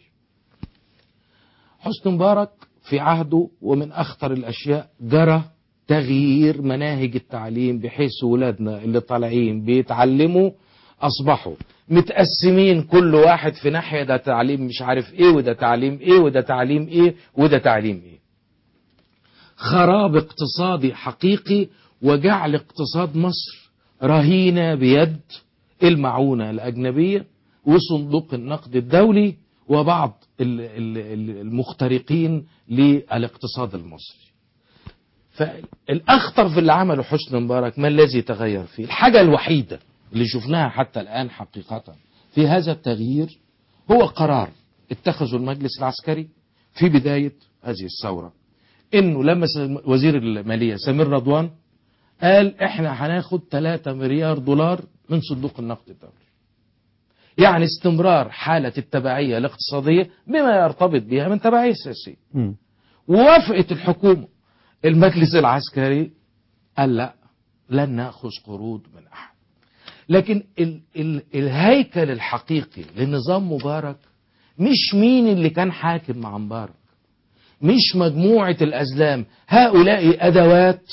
حسني مبارك في عهده ومن أخطر الأشياء جرى تغيير مناهج التعليم بحيث ولادنا اللي طالعين بيتعلموا أصبحوا متقسمين كل واحد في ناحية ده تعليم مش عارف إيه وده تعليم إيه وده تعليم إيه وده تعليم إيه خراب اقتصادي حقيقي وجعل اقتصاد مصر رهينة بيد المعونة الأجنبية وصندوق النقد الدولي وبعض ال- ال- ال- المخترقين للاقتصاد المصري فالأخطر في اللي عمله حسني مبارك ما الذي تغير فيه الحاجة الوحيدة اللي شفناها حتى الآن حقيقة في هذا التغيير هو قرار اتخذه المجلس العسكري في بداية هذه الثورة انه لما س- وزير المالية سمير رضوان قال احنا هناخد 3 مليار دولار من صندوق النقد الدولي يعني استمرار حالة التبعية الاقتصادية بما يرتبط بها من تبعية سياسية ووافقت الحكومة المجلس العسكري قال لا لن نأخذ قروض من أحد لكن ال ال الهيكل الحقيقي لنظام مبارك مش مين اللي كان حاكم مع مبارك مش مجموعة الأزلام هؤلاء أدوات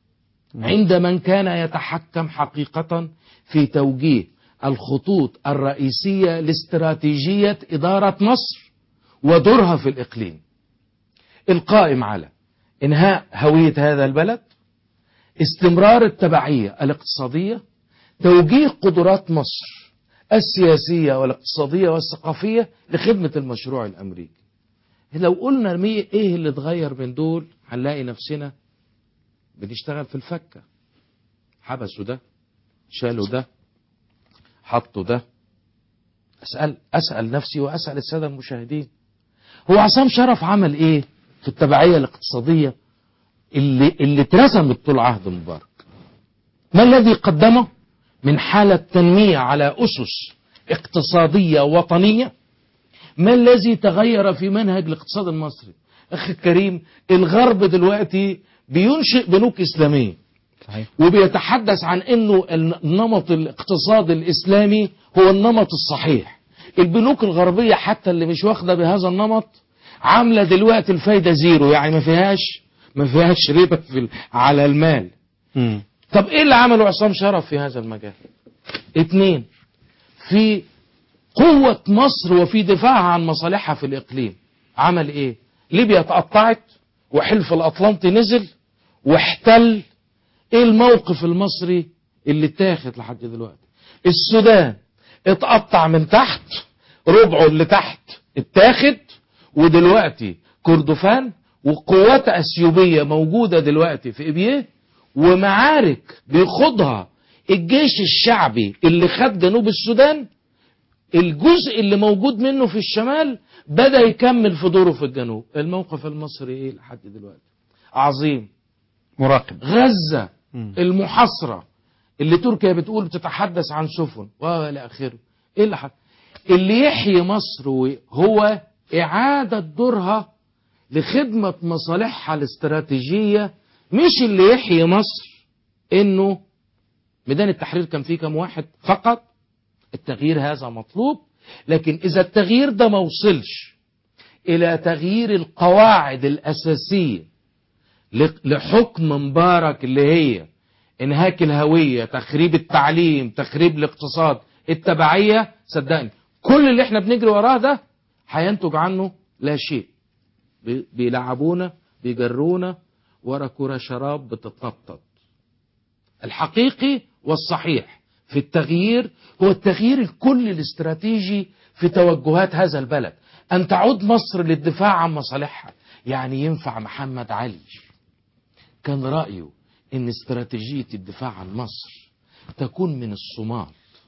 عند من كان يتحكم حقيقة في توجيه الخطوط الرئيسية لاستراتيجية إدارة مصر ودورها في الإقليم القائم على إنهاء هوية هذا البلد استمرار التبعية الاقتصادية توجيه قدرات مصر السياسية والاقتصادية والثقافية لخدمة المشروع الأمريكي لو قلنا مي ايه اللي اتغير من دول هنلاقي نفسنا بنشتغل في الفكة حبسوا ده شالوا ده حطوا ده أسأل أسأل نفسي وأسأل السادة المشاهدين هو عصام شرف عمل ايه في التبعية الاقتصادية اللي, اللي اترسمت طول عهد مبارك ما الذي قدمه من حالة تنمية على أسس اقتصادية وطنية ما الذي تغير في منهج الاقتصاد المصري أخي الكريم الغرب دلوقتي بينشئ بنوك إسلامية صحيح. وبيتحدث عن انه النمط الاقتصادي الاسلامي هو النمط الصحيح البنوك الغربية حتى اللي مش واخدة بهذا النمط عاملة دلوقتي الفايدة زيرو يعني ما فيهاش ما فيهاش ربا في ال- على المال طب ايه اللي عمله عصام شرف في هذا المجال اتنين في قوة مصر وفي دفاعها عن مصالحها في الإقليم عمل إيه ليبيا اتقطعت وحلف الأطلنطي نزل واحتل إيه الموقف المصري اللي اتاخد لحد دلوقتي السودان اتقطع من تحت ربعه اللي تحت اتاخد ودلوقتي كردفان وقوات أثيوبية موجودة دلوقتي في إبيه ومعارك بيخوضها الجيش الشعبي اللي خد جنوب السودان الجزء اللي موجود منه في الشمال بدأ يكمل في دوره في الجنوب الموقف المصري ايه لحد دلوقتي عظيم مراقب غزة المحاصرة اللي تركيا بتقول بتتحدث عن سفن والى اخره ايه اللي حصل اللي يحيي مصر هو اعادة دورها لخدمة مصالحها الاستراتيجية مش اللي يحيي مصر انه ميدان التحرير كان فيه كم واحد فقط التغيير هذا مطلوب لكن اذا التغيير ده ما وصلش الى تغيير القواعد الاساسية لحكم مبارك اللي هي انهاك الهوية تخريب التعليم تخريب الاقتصاد التبعية صدقني كل اللي احنا بنجري وراه ده هينتج عنه لا شيء بي- بيلعبونا بيجرونا ورا كرة شراب بتتنطط الحقيقي والصحيح في التغيير هو التغيير الكلي الاستراتيجي في توجهات هذا البلد أن تعود مصر للدفاع عن مصالحها يعني ينفع محمد علي كان رأيه أن استراتيجية الدفاع عن مصر تكون من الصومال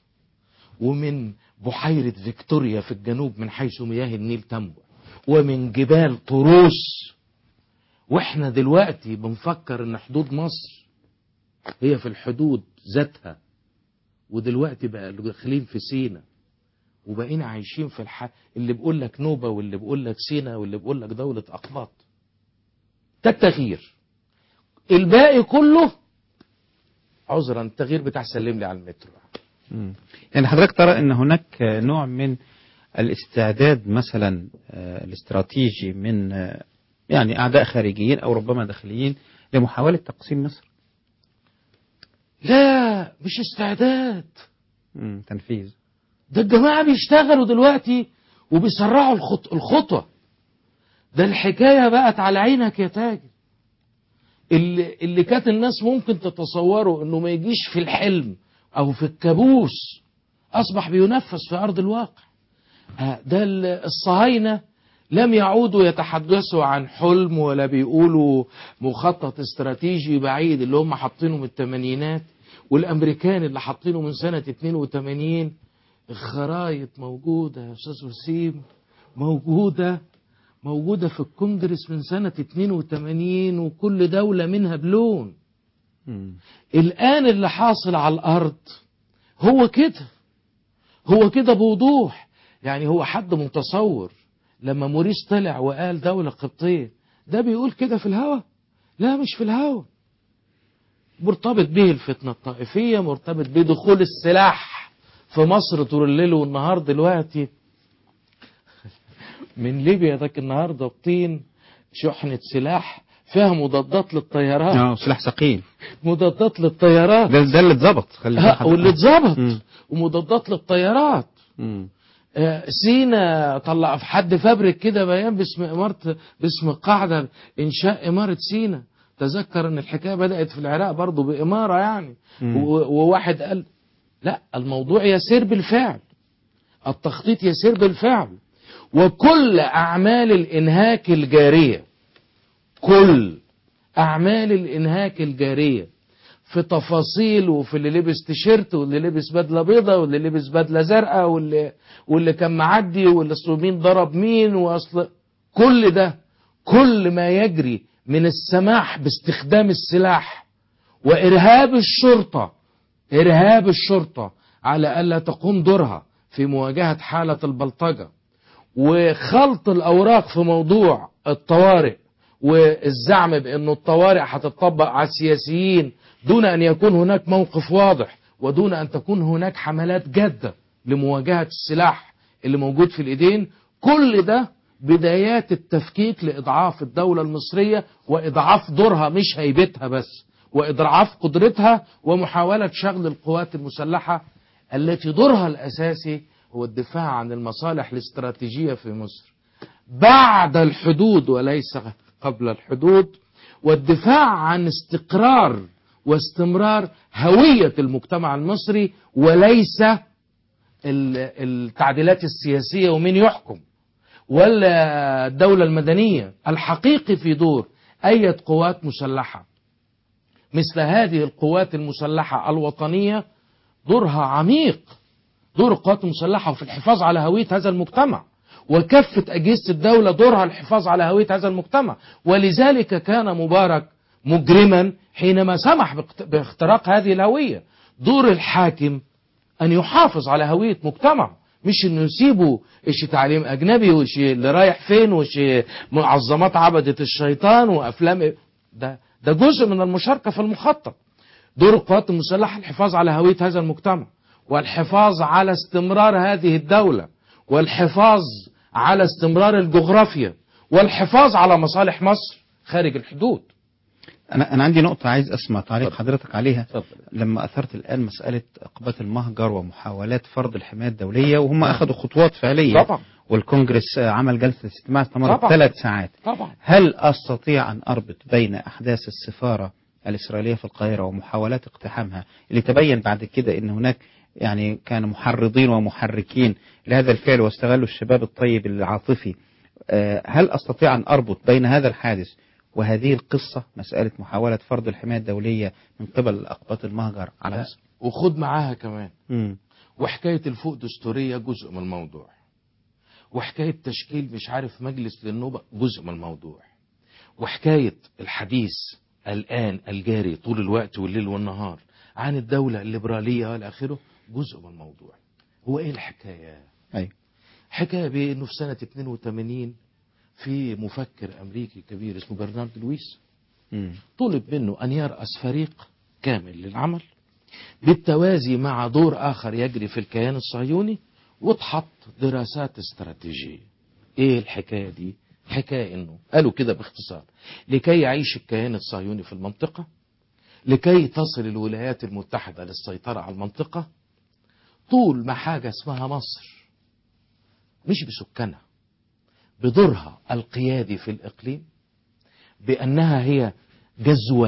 ومن بحيرة فيكتوريا في الجنوب من حيث مياه النيل تنبع ومن جبال طروس واحنا دلوقتي بنفكر ان حدود مصر هي في الحدود ذاتها ودلوقتي بقى داخلين في سينا وبقينا عايشين في الح... اللي بيقول لك نوبة واللي بيقول لك سينا واللي بيقول لك دولة أقباط ده التغيير الباقي كله عذرا التغيير بتاع سلم لي على المترو مم. يعني حضرتك ترى ان هناك نوع من الاستعداد مثلا آه، الاستراتيجي من آه، يعني اعداء خارجيين او ربما داخليين لمحاولة تقسيم مصر لا مش استعداد مم. تنفيذ ده الجماعة بيشتغلوا دلوقتي وبيسرعوا الخط... الخطوة ده الحكاية بقت على عينك يا تاجر اللي, اللي كانت الناس ممكن تتصوره انه ما يجيش في الحلم او في الكابوس اصبح بينفذ في ارض الواقع آه، ده ال- الصهاينة لم يعودوا يتحدثوا عن حلم ولا بيقولوا مخطط استراتيجي بعيد اللي هم حاطينه من الثمانينات والامريكان اللي حاطينه من سنة 82 الخرايط موجودة يا استاذ وسيم موجودة موجودة في الكونجرس من سنة 82 وكل دولة منها بلون الآن اللي حاصل على الأرض هو كده هو كده بوضوح يعني هو حد متصور لما موريس طلع وقال دولة قبطية ده بيقول كده في الهوا لا مش في الهوا مرتبط به الفتنة الطائفية مرتبط بدخول السلاح في مصر طول الليل والنهار دلوقتي من ليبيا ذاك النهارده بطين شحنة سلاح فيها مضادات للطيارات اه سلاح ثقيل مضادات للطيارات ده, ده اللي اتظبط خلي بالك ها، حضرتك. واللي اتظبط مم. ومضادات للطيارات مم. آه، سينا طلع في حد فابريك كده بيان باسم إمارة باسم قاعدة إنشاء إمارة سينا تذكر إن الحكاية بدأت في العراق برضو بإمارة يعني مم. و- وواحد قال لا الموضوع يسير بالفعل التخطيط يسير بالفعل وكل أعمال الإنهاك الجارية كل أعمال الإنهاك الجارية في تفاصيل وفي اللي لبس تيشيرت واللي لبس بدله بيضة واللي لبس بدله زرقاء واللي واللي كان معدي واللي اصل مين ضرب مين واصل كل ده كل ما يجري من السماح باستخدام السلاح وارهاب الشرطه ارهاب الشرطه على الا تقوم دورها في مواجهه حاله البلطجه وخلط الاوراق في موضوع الطوارئ والزعم بانه الطوارئ هتطبق على السياسيين دون ان يكون هناك موقف واضح ودون ان تكون هناك حملات جاده لمواجهه السلاح اللي موجود في الايدين كل ده بدايات التفكيك لاضعاف الدوله المصريه واضعاف دورها مش هيبتها بس واضعاف قدرتها ومحاوله شغل القوات المسلحه التي دورها الاساسي هو الدفاع عن المصالح الاستراتيجيه في مصر بعد الحدود وليس قبل الحدود والدفاع عن استقرار واستمرار هوية المجتمع المصري وليس ال- التعديلات السياسية ومين يحكم ولا الدولة المدنية الحقيقي في دور أي قوات مسلحة مثل هذه القوات المسلحة الوطنية دورها عميق دور القوات المسلحة في الحفاظ على هوية هذا المجتمع وكافة أجهزة الدولة دورها الحفاظ على هوية هذا المجتمع ولذلك كان مبارك مجرما حينما سمح باقت- باختراق هذه الهوية دور الحاكم أن يحافظ على هوية مجتمع مش انه يسيبه ايش تعليم اجنبي وش اللي رايح فين وش معظمات عبدة الشيطان وافلام ده ده جزء من المشاركة في المخطط دور القوات المسلحة الحفاظ على هوية هذا المجتمع والحفاظ على استمرار هذه الدولة والحفاظ على استمرار الجغرافيا والحفاظ على مصالح مصر خارج الحدود انا انا عندي نقطه عايز اسمع تعليق حضرتك عليها لما اثرت الان مساله اقبات المهجر ومحاولات فرض الحمايه الدوليه وهم اخذوا خطوات فعليه طبعا. والكونجرس آه، عمل جلسه استماع استمرت طبعا. ثلاث ساعات طبعا هل استطيع ان اربط بين احداث السفاره الاسرائيليه في القاهره ومحاولات اقتحامها اللي تبين بعد كده ان هناك يعني كان محرضين ومحركين لهذا الفعل واستغلوا الشباب الطيب العاطفي آه، هل استطيع ان اربط بين هذا الحادث وهذه القصه مساله محاوله فرض الحمايه الدوليه من قبل اقباط المهجر على لا. مصر؟ وخد معاها كمان مم. وحكاية الفوق دستورية جزء من الموضوع وحكاية تشكيل مش عارف مجلس للنوبة جزء من الموضوع وحكاية الحديث الآن الجاري طول الوقت والليل والنهار عن الدولة الليبرالية والى آخره جزء من الموضوع هو إيه الحكاية؟ أيوة. حكاية بأنه في سنة 82 في مفكر أمريكي كبير اسمه برنارد لويس مم. طلب منه أن يرأس فريق كامل للعمل بالتوازي مع دور آخر يجري في الكيان الصهيوني وتحط دراسات استراتيجية ايه الحكاية دي حكاية انه قالوا كده باختصار لكي يعيش الكيان الصهيوني في المنطقة لكي تصل الولايات المتحدة للسيطرة على المنطقة طول ما حاجة اسمها مصر مش بسكانها بدورها القيادي في الإقليم بأنها هي جزوة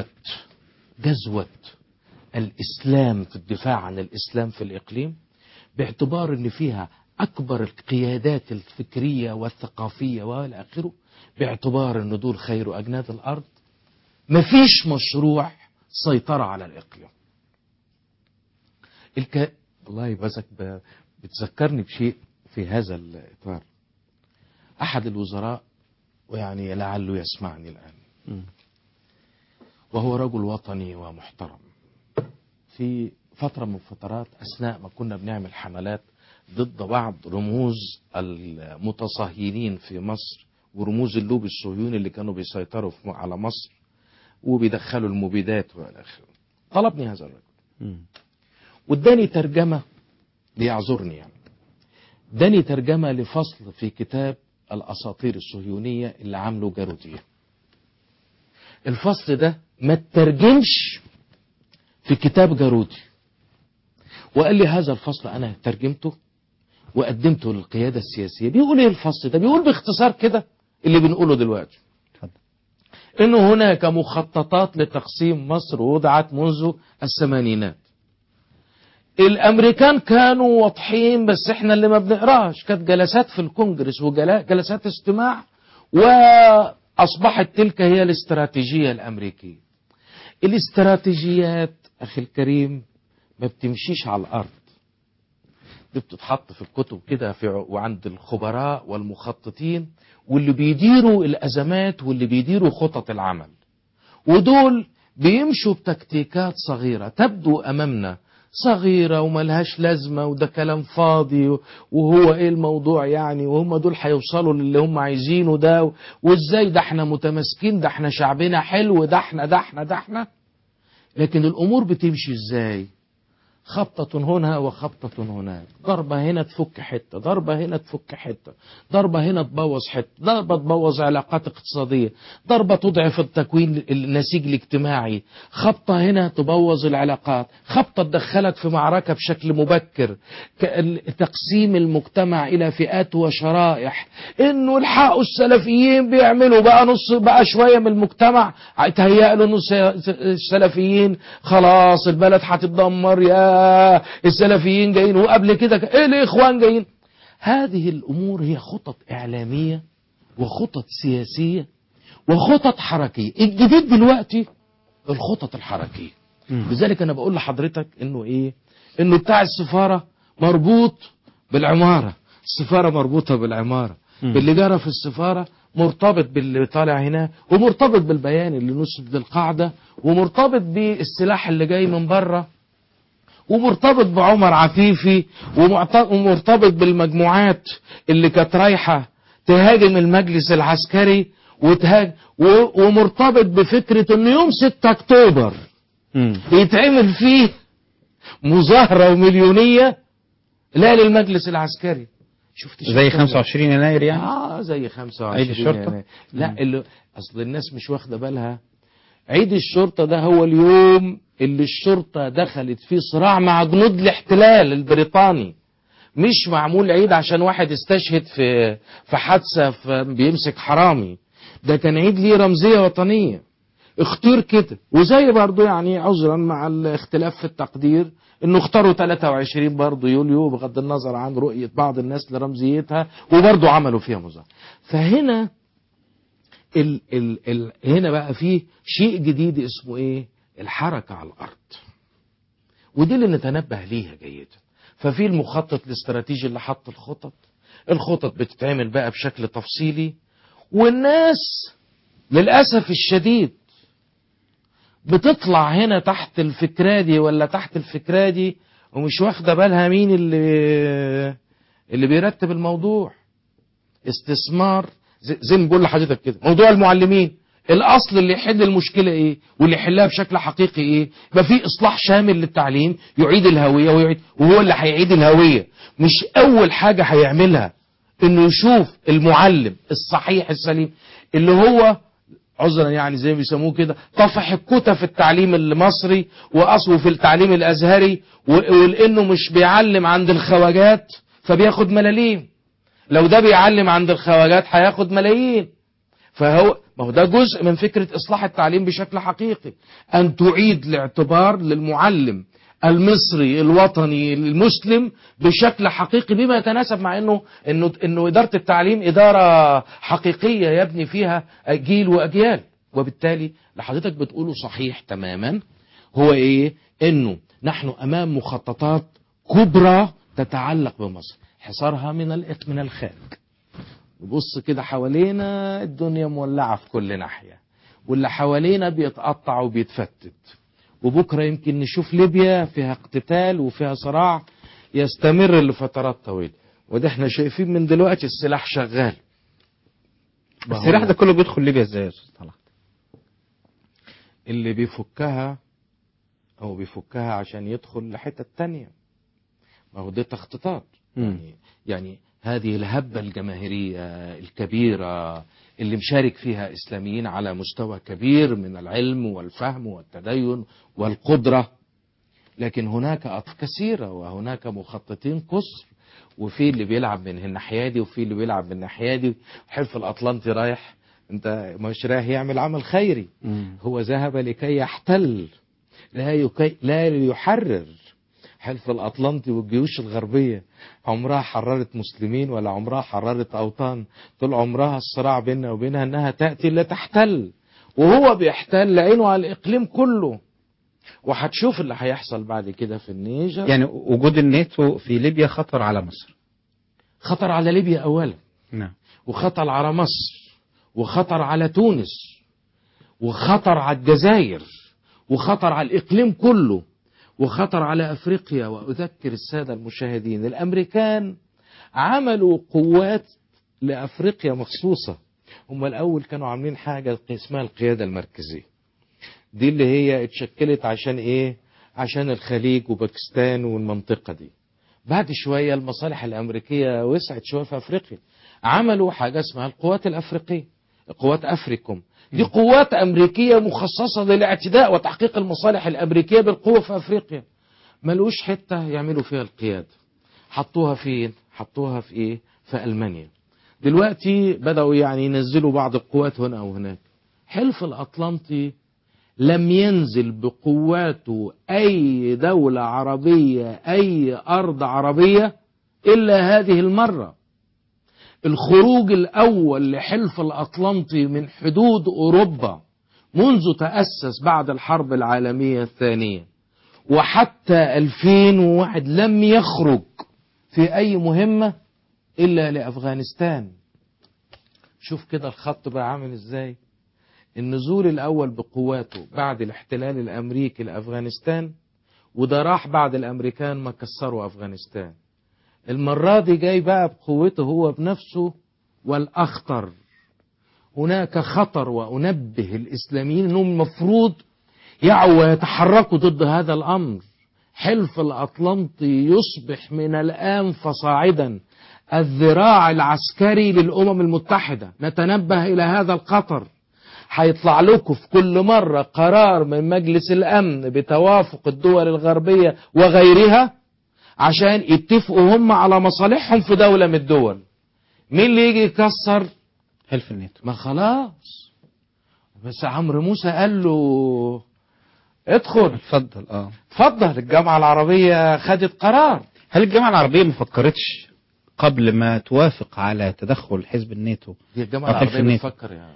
جزوة الإسلام في الدفاع عن الإسلام في الإقليم باعتبار أن فيها أكبر القيادات الفكرية والثقافية وإلى آخره باعتبار أن دول خير أجناد الأرض مفيش مشروع سيطرة على الإقليم الك... والله بزك ب... بتذكرني بشيء في هذا الإطار أحد الوزراء ويعني لعله يسمعني الآن وهو رجل وطني ومحترم في فترة من الفترات أثناء ما كنا بنعمل حملات ضد بعض رموز المتصهينين في مصر ورموز اللوب الصهيوني اللي كانوا بيسيطروا في- على مصر وبيدخلوا المبيدات والى اخره طلبني هذا الرجل واداني ترجمة ليعذرني يعني اداني ترجمة لفصل في كتاب الأساطير الصهيونية اللي عامله جاروديه الفصل ده ما ترجمش في كتاب جارودي وقال لي هذا الفصل أنا ترجمته وقدمته للقيادة السياسية بيقول ايه الفصل ده بيقول باختصار كده اللي بنقوله دلوقتي انه هناك مخططات لتقسيم مصر وضعت منذ الثمانينات الامريكان كانوا واضحين بس احنا اللي ما بنقراش كانت جلسات في الكونجرس وجلسات استماع واصبحت تلك هي الاستراتيجية الامريكية الاستراتيجيات اخي الكريم ما بتمشيش على الارض دي بتتحط في الكتب كده في وعند الخبراء والمخططين واللي بيديروا الازمات واللي بيديروا خطط العمل ودول بيمشوا بتكتيكات صغيرة تبدو امامنا صغيرة وملهاش لازمة وده كلام فاضي وهو ايه الموضوع يعني وهم دول هيوصلوا للي هم عايزينه ده وازاي ده احنا متماسكين ده احنا شعبنا حلو ده احنا ده احنا ده احنا لكن الامور بتمشي ازاي خبطة هنا وخبطة هناك ضربة هنا تفك حتة ضربة هنا تفك حتة ضربة هنا تبوظ حتة ضربة تبوظ علاقات اقتصادية ضربة تضعف التكوين النسيج الاجتماعي خبطة هنا تبوظ العلاقات خبطة تدخلك في معركة بشكل مبكر ك- تقسيم المجتمع إلى فئات وشرائح إنه الحقوا السلفيين بيعملوا بقى نص بقى شوية من المجتمع تهيأ له إنه الس- السلفيين خلاص البلد هتتدمر يا السلفيين جايين وقبل كده ك- ايه الاخوان جايين هذه الامور هي خطط اعلاميه وخطط سياسيه وخطط حركيه الجديد دلوقتي الخطط الحركيه لذلك انا بقول لحضرتك انه ايه انه بتاع السفاره مربوط بالعماره السفاره مربوطه بالعماره باللي جرى في السفاره مرتبط باللي طالع هنا ومرتبط بالبيان اللي نسب للقاعده ومرتبط بالسلاح اللي جاي من بره ومرتبط بعمر عفيفي ومعت- ومرتبط بالمجموعات اللي كانت رايحه تهاجم المجلس العسكري وتهاج و- ومرتبط بفكره انه يوم 6 اكتوبر يتعمل فيه مظاهره ومليونيه لا للمجلس العسكري شفت زي الشرطة 25 يناير يعني اه زي 25 عيد الشرطة؟ يناير. لا اللي اصل الناس مش واخده بالها عيد الشرطة ده هو اليوم اللي الشرطة دخلت فيه صراع مع جنود الاحتلال البريطاني مش معمول عيد عشان واحد استشهد في في حادثة في بيمسك حرامي ده كان عيد ليه رمزية وطنية اختير كده وزي برضو يعني عذرا مع الاختلاف في التقدير انه اختاروا 23 برضو يوليو بغض النظر عن رؤية بعض الناس لرمزيتها وبرضو عملوا فيها مظاهرة فهنا ال ال ال هنا بقى فيه شيء جديد اسمه ايه الحركة على الارض ودي اللي نتنبه ليها جيدا ففي المخطط الاستراتيجي اللي حط الخطط الخطط بتتعمل بقى بشكل تفصيلي والناس للأسف الشديد بتطلع هنا تحت الفكرة دي ولا تحت الفكرة دي ومش واخدة بالها مين اللي اللي بيرتب الموضوع استثمار زي زي ما بقول لحضرتك كده موضوع المعلمين الاصل اللي يحل المشكله ايه واللي يحلها بشكل حقيقي ايه يبقى في اصلاح شامل للتعليم يعيد الهويه ويعيد وهو اللي هيعيد الهويه مش اول حاجه هيعملها انه يشوف المعلم الصحيح السليم اللي هو عذرا يعني زي ما بيسموه كده طفح الكتة في التعليم المصري واصله في التعليم الازهري و- ولانه مش بيعلم عند الخواجات فبياخد ملاليم لو ده بيعلم عند الخواجات هياخد ملايين فهو ما هو ده جزء من فكرة إصلاح التعليم بشكل حقيقي أن تعيد الاعتبار للمعلم المصري الوطني المسلم بشكل حقيقي بما يتناسب مع انه انه انه اداره التعليم اداره حقيقيه يبني فيها جيل واجيال وبالتالي اللي حضرتك بتقوله صحيح تماما هو ايه انه نحن امام مخططات كبرى تتعلق بمصر حصارها من الإق من الخارج نبص كده حوالينا الدنيا مولعة في كل ناحية واللي حوالينا بيتقطع وبيتفتت وبكرة يمكن نشوف ليبيا فيها اقتتال وفيها صراع يستمر لفترات طويلة وده احنا شايفين من دلوقتي السلاح شغال السلاح ده كله بيدخل ليبيا ازاي يا استاذ طلعت اللي بيفكها هو بيفكها عشان يدخل لحتة تانية ما هو ده تخطيطات يعني يعني هذه الهبة الجماهيرية الكبيرة اللي مشارك فيها إسلاميين على مستوى كبير من العلم والفهم والتدين والقدرة لكن هناك أطراف كثيرة وهناك مخططين كثر وفي اللي بيلعب من الناحية دي وفي اللي بيلعب من الناحية دي حلف الأطلنطي رايح انت مش رايح يعمل عمل خيري هو ذهب لكي يحتل لا يكي لا ليحرر حلف الأطلنطي والجيوش الغربية عمرها حررت مسلمين ولا عمرها حررت أوطان طول عمرها الصراع بيننا وبينها أنها تأتي لتحتل وهو بيحتل عينه على الإقليم كله وهتشوف اللي هيحصل بعد كده في النيجر يعني وجود الناتو في ليبيا خطر على مصر خطر على ليبيا أولا نعم وخطر على مصر وخطر على تونس وخطر على الجزائر وخطر على الإقليم كله وخطر على أفريقيا وأذكر السادة المشاهدين الأمريكان عملوا قوات لأفريقيا مخصوصة هم الأول كانوا عاملين حاجة اسمها القيادة المركزية دي اللي هي اتشكلت عشان إيه عشان الخليج وباكستان والمنطقة دي بعد شوية المصالح الأمريكية وسعت شوية في أفريقيا عملوا حاجة اسمها القوات الأفريقية قوات أفريكوم دي قوات أمريكية مخصصة للاعتداء وتحقيق المصالح الأمريكية بالقوة في أفريقيا ملوش حتة يعملوا فيها القيادة حطوها فين حطوها في إيه في ألمانيا دلوقتي بدأوا يعني ينزلوا بعض القوات هنا أو هناك حلف الأطلنطي لم ينزل بقواته أي دولة عربية أي أرض عربية إلا هذه المرة الخروج الأول لحلف الأطلنطي من حدود أوروبا منذ تأسس بعد الحرب العالمية الثانية وحتى 2001 لم يخرج في أي مهمة إلا لأفغانستان شوف كده الخط بقى عامل إزاي النزول الأول بقواته بعد الاحتلال الأمريكي لأفغانستان وده راح بعد الأمريكان ما كسروا أفغانستان المرة دي جاي بقى بقوته هو بنفسه والأخطر هناك خطر وأنبه الإسلاميين أنهم المفروض يعوا ويتحركوا ضد هذا الأمر حلف الأطلنطي يصبح من الآن فصاعدا الذراع العسكري للأمم المتحدة نتنبه إلى هذا الخطر هيطلع لكم في كل مرة قرار من مجلس الأمن بتوافق الدول الغربية وغيرها عشان يتفقوا هم على مصالحهم في دولة من الدول مين اللي يجي يكسر حلف الناتو ما خلاص بس عمرو موسى قال له ادخل اتفضل اه اتفضل الجامعة العربية خدت قرار هل الجامعة العربية ما فكرتش قبل ما توافق على تدخل حزب الناتو دي الجامعة أو حلف العربية الناتو؟ بتفكر يعني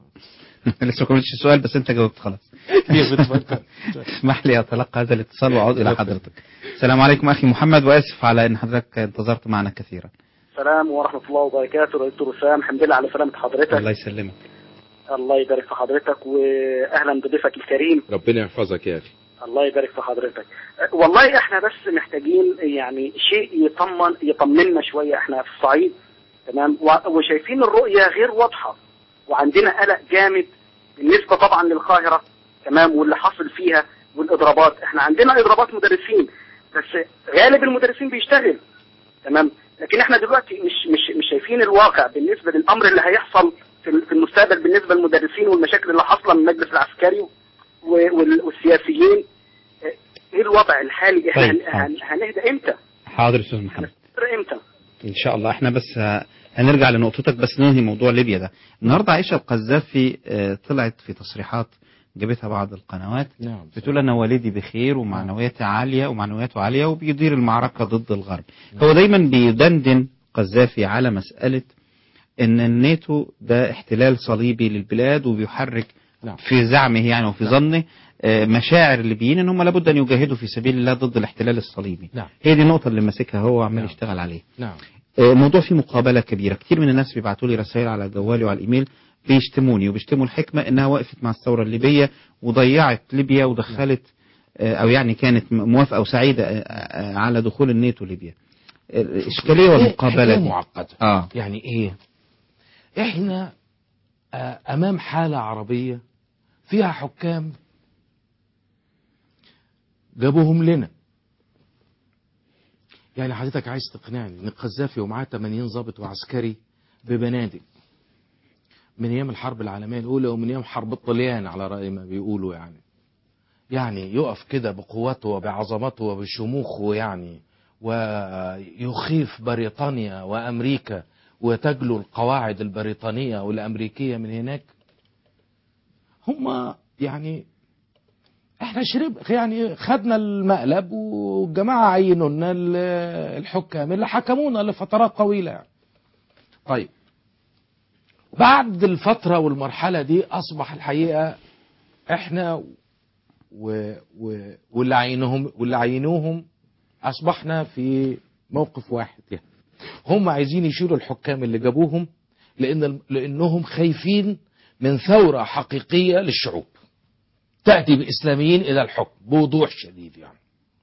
لسه ما كملتش السؤال بس انت جاوبت خلاص هي بتفكر اسمح لي اتلقى هذا الاتصال واعود الى حضرتك السلام عليكم اخي محمد واسف على ان حضرتك انتظرت معنا كثيرا السلام ورحمة الله وبركاته دكتور وسام الحمد لله على سلامة حضرتك الله يسلمك الله يبارك في حضرتك وأهلا بضيفك الكريم ربنا يحفظك يا أخي الله يبارك في حضرتك أه، والله احنا بس محتاجين يعني شيء يطمن يطمنا شوية احنا في الصعيد تمام و- وشايفين الرؤية غير واضحة وعندنا قلق جامد بالنسبة طبعا للقاهرة تمام واللي حصل فيها والاضرابات احنا عندنا اضرابات مدرسين بس غالب المدرسين بيشتغل تمام لكن احنا دلوقتي مش مش مش شايفين الواقع بالنسبه للامر اللي هيحصل في ال- في المستقبل بالنسبه للمدرسين والمشاكل اللي حاصله من المجلس العسكري و- وال- والسياسيين اه، ايه الوضع الحالي احنا طيب، هن- هن- هنهدى امتى؟ حاضر استاذ محمد هنهدى امتى؟ ان شاء الله احنا بس ه- هنرجع لنقطتك بس ننهي موضوع ليبيا ده النهارده عائشه القذافي آه، طلعت في تصريحات جابتها بعض القنوات نعم بتقول انا والدي بخير ومعنوياتي عاليه ومعنوياته عاليه وبيدير المعركه ضد الغرب هو دايما بيدندن قذافي على مساله ان الناتو ده احتلال صليبي للبلاد وبيحرك نعم. في زعمه يعني وفي ظنه آه، مشاعر الليبيين ان هم لابد ان يجاهدوا في سبيل الله ضد الاحتلال الصليبي نعم. هي دي النقطه اللي ماسكها هو وعمال يشتغل عليها نعم آه، الموضوع فيه مقابله كبيره كتير من الناس بيبعتوا لي رسائل على جوالي وعلى الايميل بيشتموني وبيشتموا الحكمه انها وقفت مع الثوره الليبيه وضيعت ليبيا ودخلت آه، او يعني كانت م- موافقه وسعيده آه، آه، على دخول الناتو ليبيا آه، الاشكاليه والمقابله حكاية دي معقدة اه يعني ايه احنا آه، امام حالة عربية فيها حكام جابوهم لنا يعني حضرتك عايز تقنعني ان القذافي ومعاه 80 ضابط وعسكري ببنادق من ايام الحرب العالميه الاولى ومن ايام حرب الطليان على راي ما بيقولوا يعني يعني يقف كده بقوته وبعظمته وبشموخه يعني ويخيف بريطانيا وامريكا وتجلو القواعد البريطانيه والامريكيه من هناك هم يعني احنا شرب يعني خدنا المقلب والجماعه عينوا لنا ال- الحكام اللي حكمونا لفترات طويله يعني. طيب بعد الفتره والمرحله دي اصبح الحقيقه احنا و و واللي عينوهم واللي عينوهم اصبحنا في موقف واحد يعني هم عايزين يشيلوا الحكام اللي جابوهم لان لانهم خايفين من ثوره حقيقيه للشعوب تاتي باسلاميين الى الحكم بوضوح شديد يعني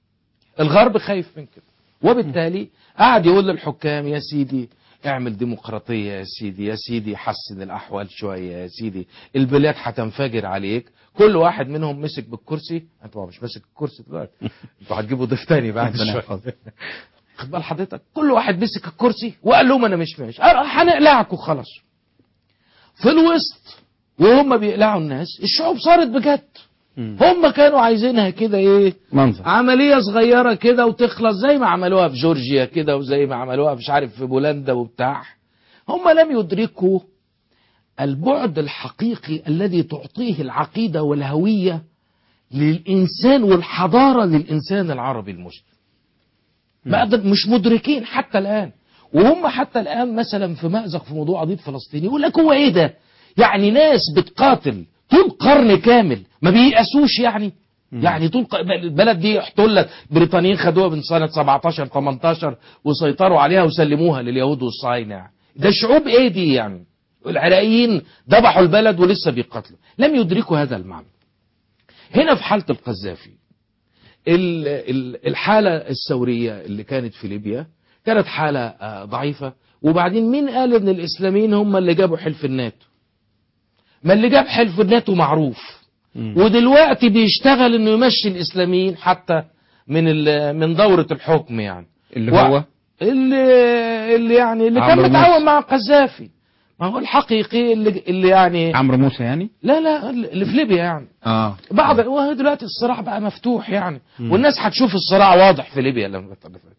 الغرب خايف من كده وبالتالي قعد يقول للحكام يا سيدي اعمل ديمقراطية يا سيدي يا سيدي حسن الأحوال شوية يا سيدي البلاد هتنفجر عليك كل واحد منهم مسك بالكرسي انت طبعا مش ماسك الكرسي دلوقتي انتوا هتجيبوا ضيف تاني بعد ربنا شوية يحفظك. خد بال حضرتك كل واحد مسك الكرسي وقال لهم انا مش ماشي أه، هنقلعكم خلاص في الوسط وهم بيقلعوا الناس الشعوب صارت بجد هم كانوا عايزينها كده ايه منظر عملية صغيرة كده وتخلص زي ما عملوها في جورجيا كده وزي ما عملوها مش عارف في بولندا وبتاع هم لم يدركوا البعد الحقيقي الذي تعطيه العقيدة والهوية للإنسان والحضارة للإنسان العربي المسلم ما قدر- مش مدركين حتى الآن وهم حتى الآن مثلا في مأزق في موضوع قضية فلسطين يقول لك هو إيه ده يعني ناس بتقاتل طول قرن كامل ما بييأسوش يعني يعني طول ق- البلد دي احتلت بريطانيين خدوها من سنة 17 18 وسيطروا عليها وسلموها لليهود والصهاينة ده شعوب ايه دي يعني العراقيين ذبحوا البلد ولسه بيقاتلوا لم يدركوا هذا المعنى هنا في حالة القذافي ال- ال- الحالة الثورية اللي كانت في ليبيا كانت حالة آه، ضعيفة وبعدين مين قال ان الاسلاميين هم اللي جابوا حلف الناتو ما اللي جاب حلف الناتو معروف ودلوقتي بيشتغل انه يمشي الاسلاميين حتى من ال- من دورة الحكم يعني اللي و- هو اللي اللي يعني اللي كان عمرو متعاون موسى. مع القذافي ما هو الحقيقي اللي اللي يعني عمرو موسى يعني لا لا اللي في ليبيا يعني اه بعض وهو دلوقتي الصراع بقى مفتوح يعني مم. والناس هتشوف الصراع واضح في ليبيا لما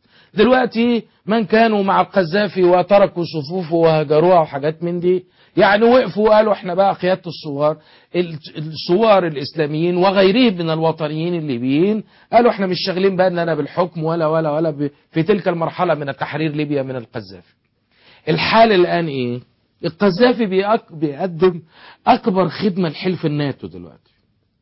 دلوقتي من كانوا مع القذافي وتركوا صفوفه وهجروها وحاجات من دي يعني وقفوا وقالوا احنا بقى قيادة الثوار ال- الثوار الاسلاميين وغيرهم من الوطنيين الليبيين قالوا احنا مش شاغلين بالنا بالحكم ولا ولا ولا ب- في تلك المرحلة من تحرير ليبيا من القذافي الحال الان ايه القذافي بيأك- بيقدم اكبر خدمة لحلف الناتو دلوقتي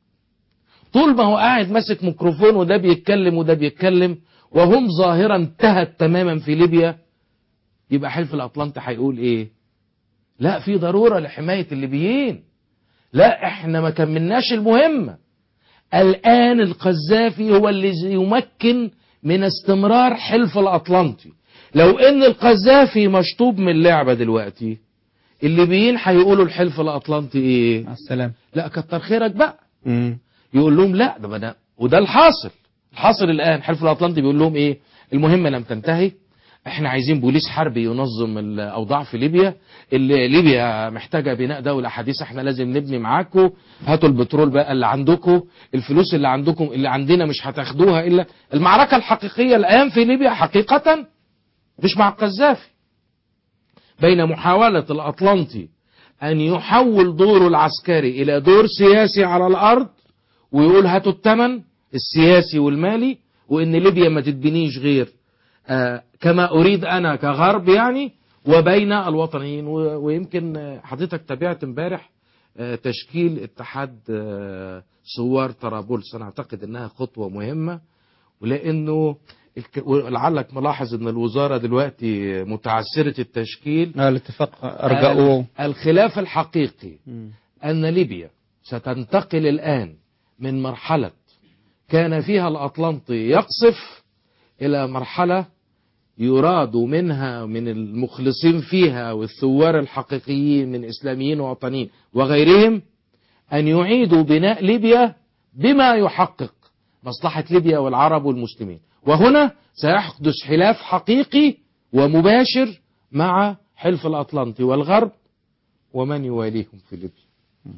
طول ما هو قاعد ماسك ميكروفون وده بيتكلم وده بيتكلم وهم ظاهرة انتهت تماما في ليبيا يبقى حلف الأطلنطي هيقول ايه لا في ضرورة لحماية الليبيين لا احنا ما كملناش المهمة الآن القذافي هو اللي يمكن من استمرار حلف الأطلنطي لو ان القذافي مشطوب من اللعبة دلوقتي الليبيين هيقولوا الحلف الأطلنطي ايه السلام لا كتر خيرك بقى مم. يقول لهم لا ده بدأ وده الحاصل الحاصل الآن حلف الأطلنطي بيقول لهم إيه المهمة لم تنتهي احنا عايزين بوليس حربي ينظم الاوضاع في ليبيا اللي ليبيا محتاجه بناء دوله حديثه احنا لازم نبني معاكم هاتوا البترول بقى اللي عندكم الفلوس اللي عندكم اللي عندنا مش هتاخدوها الا المعركه الحقيقيه الان في ليبيا حقيقه مش مع القذافي بين محاوله الاطلنطي أن يحول دوره العسكري إلى دور سياسي على الأرض ويقول هاتوا الثمن السياسي والمالي وإن ليبيا ما تتبنيش غير آه كما أريد أنا كغرب يعني وبين الوطنيين و- ويمكن آه، حضرتك تابعت امبارح آه، تشكيل اتحاد آه، ثوار طرابلس أنا أعتقد أنها خطوة مهمة ولأنه الك- ولعلك ملاحظ أن الوزارة دلوقتي متعسرة التشكيل آه، الاتفاق أرجأوه ال- الخلاف الحقيقي أن ليبيا ستنتقل الآن من مرحلة كان فيها الأطلنطي يقصف إلى مرحلة يراد منها من المخلصين فيها والثوار الحقيقيين من إسلاميين ووطنيين وغيرهم أن يعيدوا بناء ليبيا بما يحقق مصلحة ليبيا والعرب والمسلمين وهنا سيحدث خلاف حقيقي ومباشر مع حلف الأطلنطي والغرب ومن يواليهم في ليبيا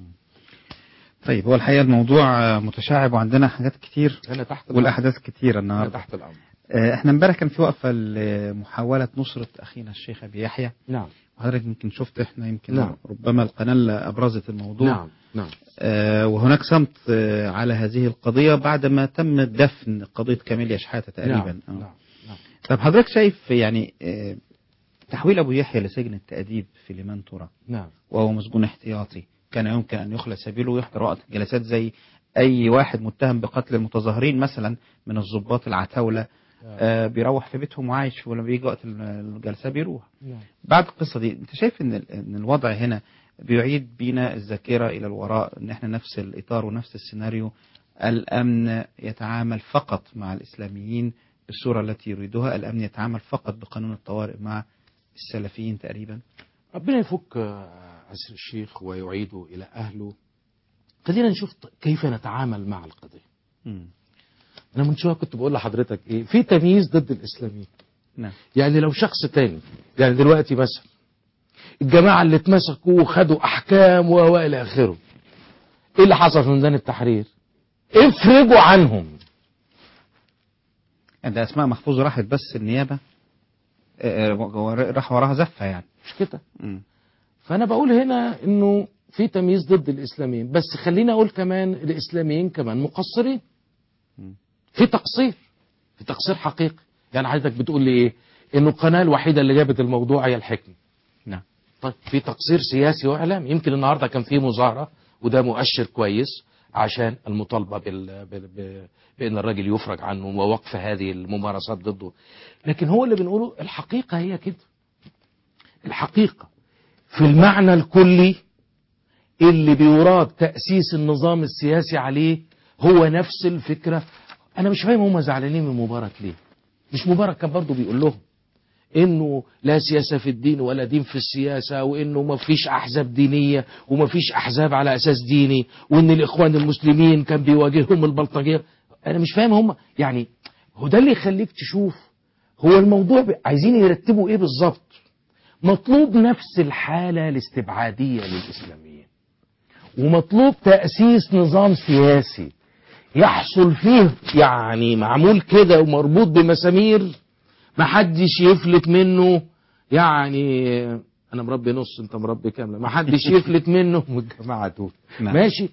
طيب هو الحقيقة الموضوع آه، متشعب وعندنا حاجات كتير أنا تحت الأمر. والأحداث كتيرة أنا النهاردة تحت الأمر آه، احنا امبارح كان في وقفة لمحاولة نصرة أخينا الشيخ أبي يحيى نعم وحضرتك يمكن شفت احنا يمكن نعم. ربما القناة اللي أبرزت الموضوع نعم نعم آه، وهناك صمت آه، على هذه القضية بعدما تم دفن قضية كاميليا شحاتة تقريبا نعم. آه. نعم. نعم. طب حضرتك شايف يعني آه، تحويل أبو يحيى لسجن التأديب في لمنتورة نعم وهو مسجون احتياطي كان يمكن أن يخلى سبيله ويحضر وقت الجلسات زي أي واحد متهم بقتل المتظاهرين مثلا من الضباط العتاولة آه، بيروح في بيتهم وعايش ولما بيجي وقت الجلسة بيروح نعم. بعد القصة دي انت شايف ان ال- ان الوضع هنا بيعيد بينا الذاكرة الى الوراء ان احنا نفس الاطار ونفس السيناريو الامن يتعامل فقط مع الاسلاميين بالصورة التي يريدها الامن يتعامل فقط بقانون الطوارئ مع السلفيين تقريبا ربنا يفك آه، عسر الشيخ ويعيده إلى أهله خلينا نشوف ط- كيف نتعامل مع القضية أنا من شوية كنت بقول لحضرتك إيه في تمييز ضد الإسلاميين نعم يعني لو شخص تاني يعني دلوقتي مثلا الجماعة اللي اتمسكوا وخدوا أحكام و و إلى آخره إيه اللي حصل في ميدان التحرير؟ افرجوا عنهم ده اسماء محفوظ راحت بس النيابة آه، آه، راح وراها زفة يعني مش كده فأنا بقول هنا إنه في تمييز ضد الإسلاميين بس خليني أقول كمان الإسلاميين كمان مقصرين في تقصير في تقصير حقيقي يعني حضرتك بتقول لي إيه إنه القناة الوحيدة اللي جابت الموضوع هي الحكمة نعم طيب في تقصير سياسي واعلامي يمكن النهارده كان في مظاهره وده مؤشر كويس عشان المطالبه بال... بال... ب... بان الراجل يفرج عنه ووقف هذه الممارسات ضده لكن هو اللي بنقوله الحقيقه هي كده الحقيقه في المعنى الكلي اللي بيراد تاسيس النظام السياسي عليه هو نفس الفكره انا مش فاهم هم زعلانين من مبارك ليه مش مبارك كان برضه بيقول لهم انه لا سياسه في الدين ولا دين في السياسه وانه ما فيش احزاب دينيه وما فيش احزاب على اساس ديني وان الاخوان المسلمين كان بيواجههم البلطجيه انا مش فاهم هم يعني هو ده اللي يخليك تشوف هو الموضوع ب... عايزين يرتبوا ايه بالظبط مطلوب نفس الحاله الاستبعاديه للاسلاميين ومطلوب تاسيس نظام سياسي يحصل فيه يعني معمول كده ومربوط بمسامير محدش يفلت منه يعني انا مربي نص انت مربي كامله محدش يفلت منه من الجماعه دول نعم. ماشي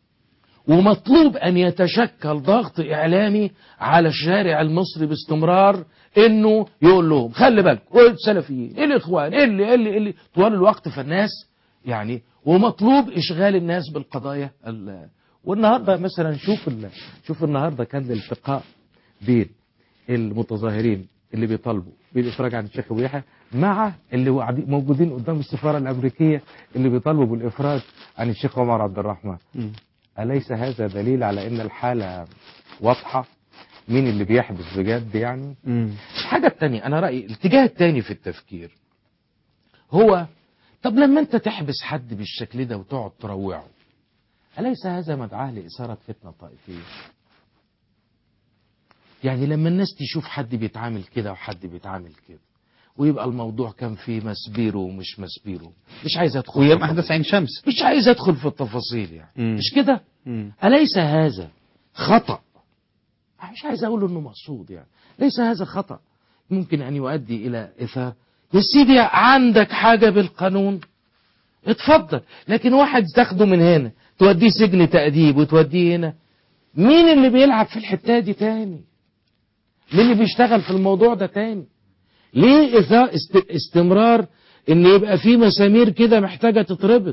ومطلوب ان يتشكل ضغط اعلامي على الشارع المصري باستمرار انه يقول لهم خلي بالكم السلفيين الاخوان اللي اللي اللي طوال الوقت فالناس يعني ومطلوب اشغال الناس بالقضايا ال- والنهارده مثلا شوف ال- شوف النهارده كان الالتقاء بين المتظاهرين اللي بيطالبوا بالافراج عن الشيخ ابو يحيى مع اللي قاعدين- موجودين قدام السفاره الامريكيه اللي بيطالبوا بالافراج عن الشيخ عمر عبد الرحمن أليس هذا دليل على أن الحالة واضحة مين اللي بيحبس بجد يعني الحاجة التانية أنا رأيي الاتجاه التاني في التفكير هو طب لما أنت تحبس حد بالشكل ده وتقعد تروعه أليس هذا مدعاة لإثارة فتنة طائفية يعني لما الناس تشوف حد بيتعامل كده وحد بيتعامل كده ويبقى الموضوع كان فيه مسبيره ومش مسبيره مش عايز ادخل ويوم في احداث عين شمس مش عايز ادخل في التفاصيل يعني مش كده أليس هذا خطأ مش عايز أقول إنه مقصود يعني ليس هذا خطأ ممكن أن يؤدي إلى إثارة يا سيدي عندك حاجة بالقانون اتفضل لكن واحد تاخده من هنا توديه سجن تأديب وتوديه هنا مين اللي بيلعب في الحتة دي تاني مين اللي بيشتغل في الموضوع ده تاني ليه إثا- است- استمرار ان يبقى في مسامير كده محتاجة تتربط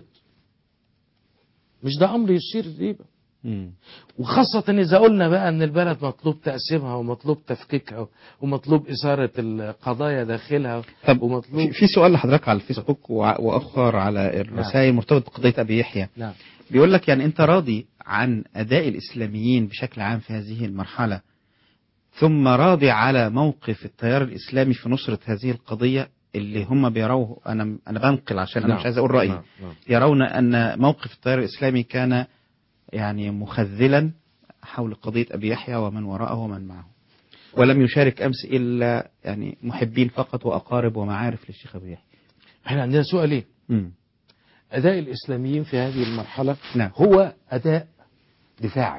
مش ده امر يثير الريبة وخاصة إذا قلنا بقى إن البلد مطلوب تقسيمها ومطلوب تفكيكها ومطلوب إثارة القضايا داخلها طب ومطلوب في- في سؤال لحضرتك على الفيسبوك وع- واخر على الرسائل مرتبط بقضيه ابي يحيى نعم بيقول لك يعني انت راضي عن اداء الاسلاميين بشكل عام في هذه المرحله ثم راضي على موقف التيار الاسلامي في نصره هذه القضيه اللي هم بيروه انا انا بنقل عشان انا نعم. مش عايز اقول رايي نعم. نعم. يرون ان موقف التيار الاسلامي كان يعني مخذلا حول قضيه ابي يحيى ومن وراءه ومن معه ولم يشارك امس الا يعني محبين فقط واقارب ومعارف للشيخ ابي يحيى احنا عندنا سؤالين مم. أداء الإسلاميين في هذه المرحلة نعم. هو أداء دفاعي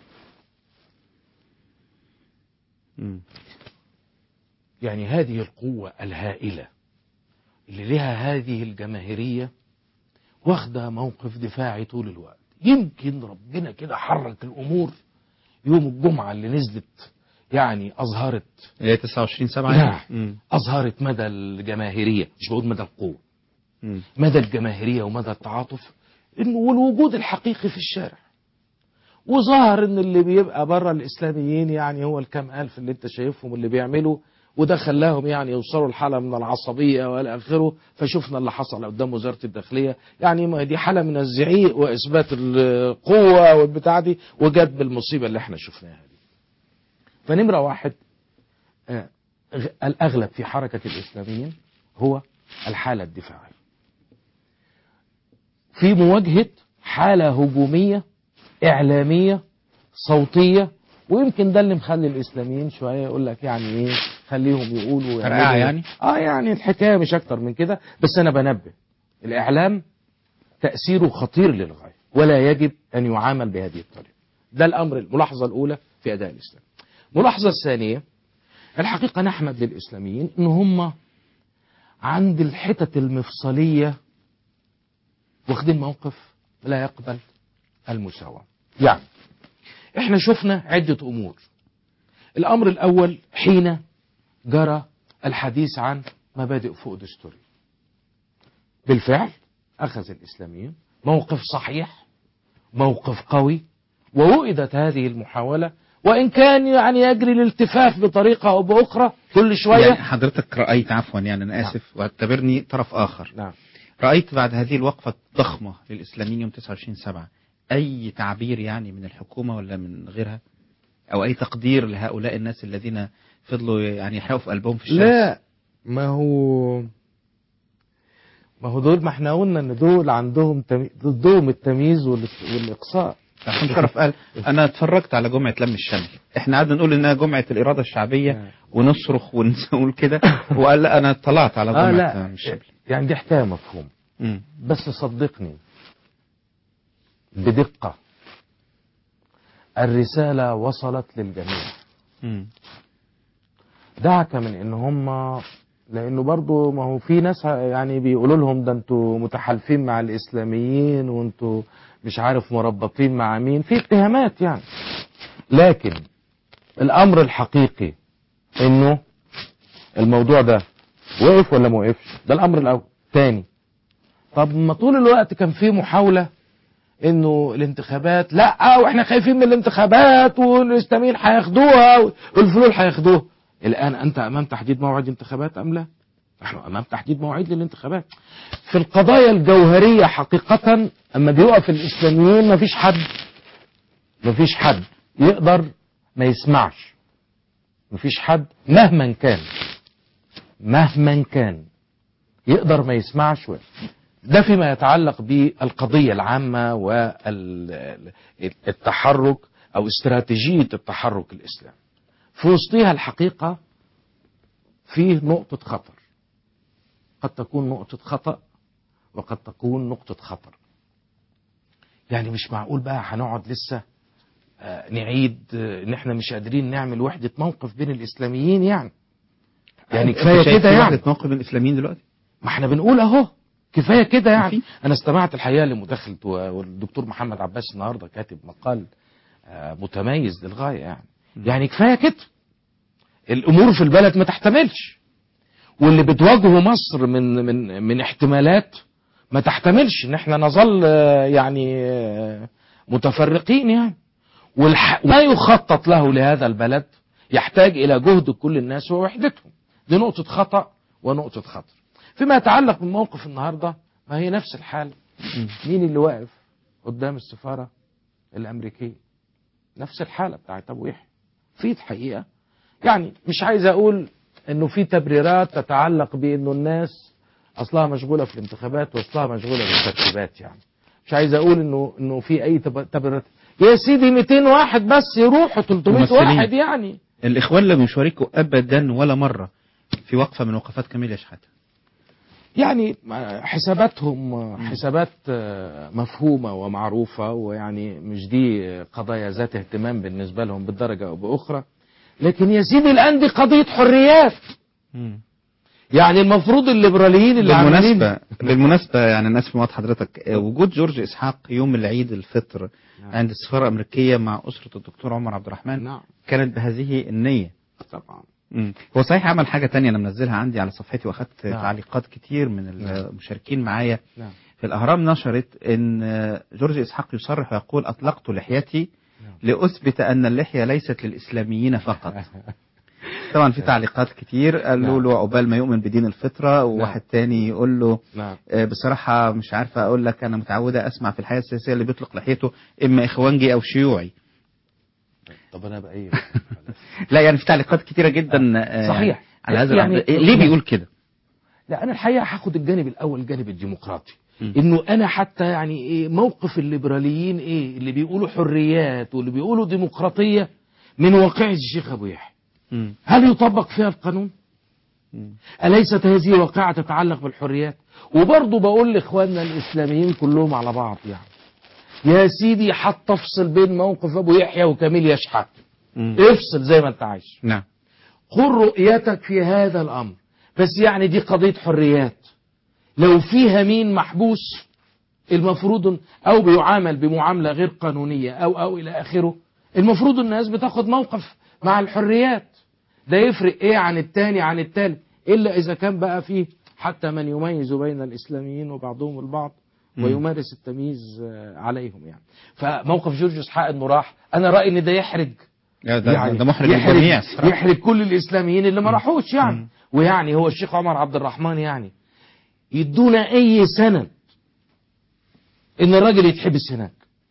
مم. يعني هذه القوة الهائلة اللي لها هذه الجماهيرية واخدة موقف دفاعي طول الوقت يمكن ربنا كده حرك الأمور يوم الجمعة اللي نزلت يعني أظهرت اللي هي 29 7 نعم. مم. أظهرت مدى الجماهيرية مش بقول مدى القوة مم. مدى الجماهيرية ومدى التعاطف إنه والوجود الحقيقي في الشارع وظهر ان اللي بيبقى بره الاسلاميين يعني هو الكام الف اللي انت شايفهم اللي بيعملوا وده خلاهم يعني يوصلوا لحاله من العصبيه والى اخره فشفنا اللي حصل قدام وزاره الداخليه يعني ما دي حاله من الزعيق واثبات القوه والبتاع دي وجت بالمصيبه اللي احنا شفناها دي. فنمره واحد آه، غ- الاغلب في حركه الاسلاميين هو الحاله الدفاعيه. في مواجهه حاله هجوميه إعلامية صوتية ويمكن ده اللي مخلي الإسلاميين شوية يقول لك يعني إيه خليهم يقولوا فرقعة ويعملوا. يعني؟ آه يعني الحكاية مش أكتر من كده بس أنا بنبه الإعلام تأثيره خطير للغاية ولا يجب أن يعامل بهذه الطريقة ده الأمر الملاحظة الأولى في أداء الإسلام الملاحظة الثانية الحقيقة نحمد للإسلاميين إن هم عند الحتت المفصلية واخدين موقف لا يقبل المساواة يعني احنا شفنا عدة امور الامر الاول حين جرى الحديث عن مبادئ فوق دستوري بالفعل اخذ الاسلاميين موقف صحيح موقف قوي ووئدت هذه المحاولة وإن كان يعني يجري الالتفاف بطريقة أو بأخرى كل شوية يعني حضرتك رأيت عفوا يعني أنا آسف واعتبرني طرف آخر نعم رأيت بعد هذه الوقفة الضخمة للإسلاميين يوم 29 سبعة أي تعبير يعني من الحكومة ولا من غيرها أو أي تقدير لهؤلاء الناس الذين فضلوا يعني يحرقوا في قلبهم في الشمس لا ما هو ما هو دول ما احنا قلنا ان دول عندهم تمي... ضدهم التمييز وال... والاقصاء عشان شرف قال انا اتفرجت على جمعه لم الشمل احنا قعدنا نقول انها جمعه الاراده الشعبيه ونصرخ ونقول كده وقال لا انا اطلعت على جمعه اه لم لا الشمل يعني دي حكايه مفهوم مم. بس صدقني بدقه الرساله وصلت للجميع مم. دعك من ان هم لانه برضو ما هو في ناس يعني بيقولوا لهم ده انتوا متحالفين مع الاسلاميين وانتوا مش عارف مربطين مع مين في اتهامات يعني لكن الامر الحقيقي انه الموضوع ده وقف ولا ما وقفش ده الامر الاول تاني طب ما طول الوقت كان في محاوله انه الانتخابات لا واحنا خايفين من الانتخابات والاسلاميين هياخدوها والفلول هياخدوها الان انت امام تحديد موعد انتخابات ام لا نحن امام تحديد مواعيد للانتخابات في القضايا الجوهريه حقيقه اما بيقف الاسلاميين مفيش حد مفيش حد يقدر ما يسمعش مفيش حد مهما كان مهما كان يقدر ما يسمعش و... ده فيما يتعلق بالقضية العامة والتحرك أو استراتيجية التحرك الإسلامي في وسطها الحقيقة فيه نقطة خطر قد تكون نقطة خطأ وقد تكون نقطة خطر يعني مش معقول بقى هنقعد لسه آه، نعيد آه، ان احنا مش قادرين نعمل وحدة موقف بين الاسلاميين يعني يعني أنت كفاية شايف كده في يعني وحدة موقف من الاسلاميين دلوقتي ما احنا بنقول اهو كفايه كده يعني انا استمعت الحقيقه لمداخله و- والدكتور محمد عباس النهارده كاتب مقال آه، متميز للغايه يعني يعني كفايه كده الامور في البلد ما تحتملش واللي بتواجهه مصر من من من احتمالات ما تحتملش ان احنا نظل آه، يعني آه، متفرقين يعني والح... ما يخطط له لهذا البلد يحتاج الى جهد كل الناس ووحدتهم دي نقطة خطأ ونقطة خطر فيما يتعلق بموقف النهاردة ما هي نفس الحال مين اللي واقف قدام السفارة الأمريكية نفس الحالة بتاعت أبو يحيى في الحقيقة يعني مش عايز أقول إنه في تبريرات تتعلق بإنه الناس أصلها مشغولة في الانتخابات وأصلها مشغولة بالترتيبات يعني مش عايز أقول إنه إنه في أي تب- تبريرات يا سيدي 200 واحد بس يروحوا 300 ممثلين. واحد يعني الإخوان لم يشاركوا أبدا ولا مرة في وقفة من وقفات كميل يا شحاتة يعني حساباتهم حسابات آه، مفهومة ومعروفة ويعني مش دي قضايا ذات اهتمام بالنسبة لهم بالدرجة أو بأخرى لكن يا سيدي الآن دي قضية حريات يعني المفروض الليبراليين اللي عاملين بالمناسبة بالمناسبة يعني أنا آسف مقاطعة حضرتك آه، وجود جورج إسحاق يوم العيد الفطر عند السفارة الأمريكية مع أسرة الدكتور عمر عبد الرحمن نعم. كانت بهذه النية طبعا مم. هو صحيح عمل حاجة تانية أنا منزلها عندي على صفحتي وأخدت نعم. تعليقات كتير من المشاركين معايا نعم. في الأهرام نشرت أن آه، جورج إسحاق يصرح ويقول أطلقت لحيتي لأثبت أن اللحية ليست للإسلاميين فقط طبعا في تعليقات كتير قالوا له عقبال ما يؤمن بدين الفطرة وواحد تاني يقول له نعم آه، بصراحة مش عارفة أقول لك أنا متعودة أسمع في الحياة السياسية اللي بيطلق لحيته إما إخوانجي أو شيوعي طب أنا بقى إيه لا يعني في تعليقات كتيرة جدا آه، صحيح. على هذا يعني- الأمر. إيه- ليه بيقول كده؟ لا انا الحقيقه هاخد الجانب الاول الجانب الديمقراطي انه انا حتى يعني ايه موقف الليبراليين ايه اللي بيقولوا حريات واللي بيقولوا ديمقراطيه من واقع الشيخ ابو يحيى هل يطبق فيها القانون أليست هذه واقعة تتعلق بالحريات وبرضه بقول لإخواننا الإسلاميين كلهم على بعض يعني يا سيدي حتى افصل بين موقف أبو يحيى وكميل يشحت افصل زي ما أنت عايش نعم قل رؤيتك في هذا الأمر بس يعني دي قضية حريات لو فيها مين محبوس المفروض أو بيعامل بمعاملة غير قانونية أو أو إلى آخره المفروض الناس بتاخد موقف مع الحريات ده يفرق إيه عن التاني عن التالت إلا إذا كان بقى فيه حتى من يميز بين الإسلاميين وبعضهم البعض مم. ويمارس التمييز آه، عليهم يعني فموقف جورج اسحاق انه راح انا رايي ان ده يحرج يا ده, ده محرج للجميع يحرج, يحرج كل الاسلاميين اللي ما راحوش يعني ويعني هو الشيخ عمر عبد الرحمن يعني يدونا اي سند ان الراجل يتحبس هناك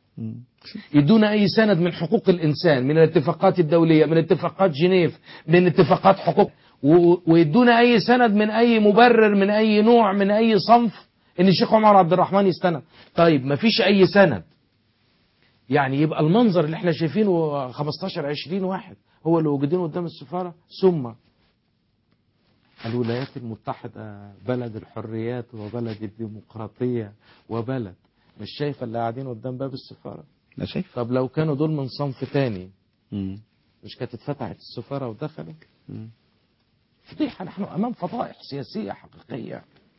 يدونا اي سند من حقوق الانسان من الاتفاقات الدوليه من اتفاقات جنيف من اتفاقات حقوق و- ويدونا اي سند من اي مبرر من اي نوع من اي صنف ان الشيخ عمر عبد الرحمن يستند طيب ما فيش اي سند يعني يبقى المنظر اللي احنا شايفينه 15 20 واحد هو اللي موجودين قدام السفاره ثم الولايات المتحدة بلد الحريات وبلد الديمقراطية وبلد مش شايفة اللي قاعدين قدام باب السفارة لا شايف طب لو كانوا دول من صنف تاني مش كانت اتفتحت السفارة ودخلوا فضيحة نحن أمام فضائح سياسية حقيقية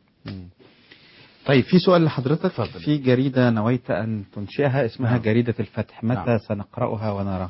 طيب في سؤال لحضرتك في جريدة نويت أن تنشئها اسمها نعم. جريدة الفتح متى نعم. سنقرأها ونراها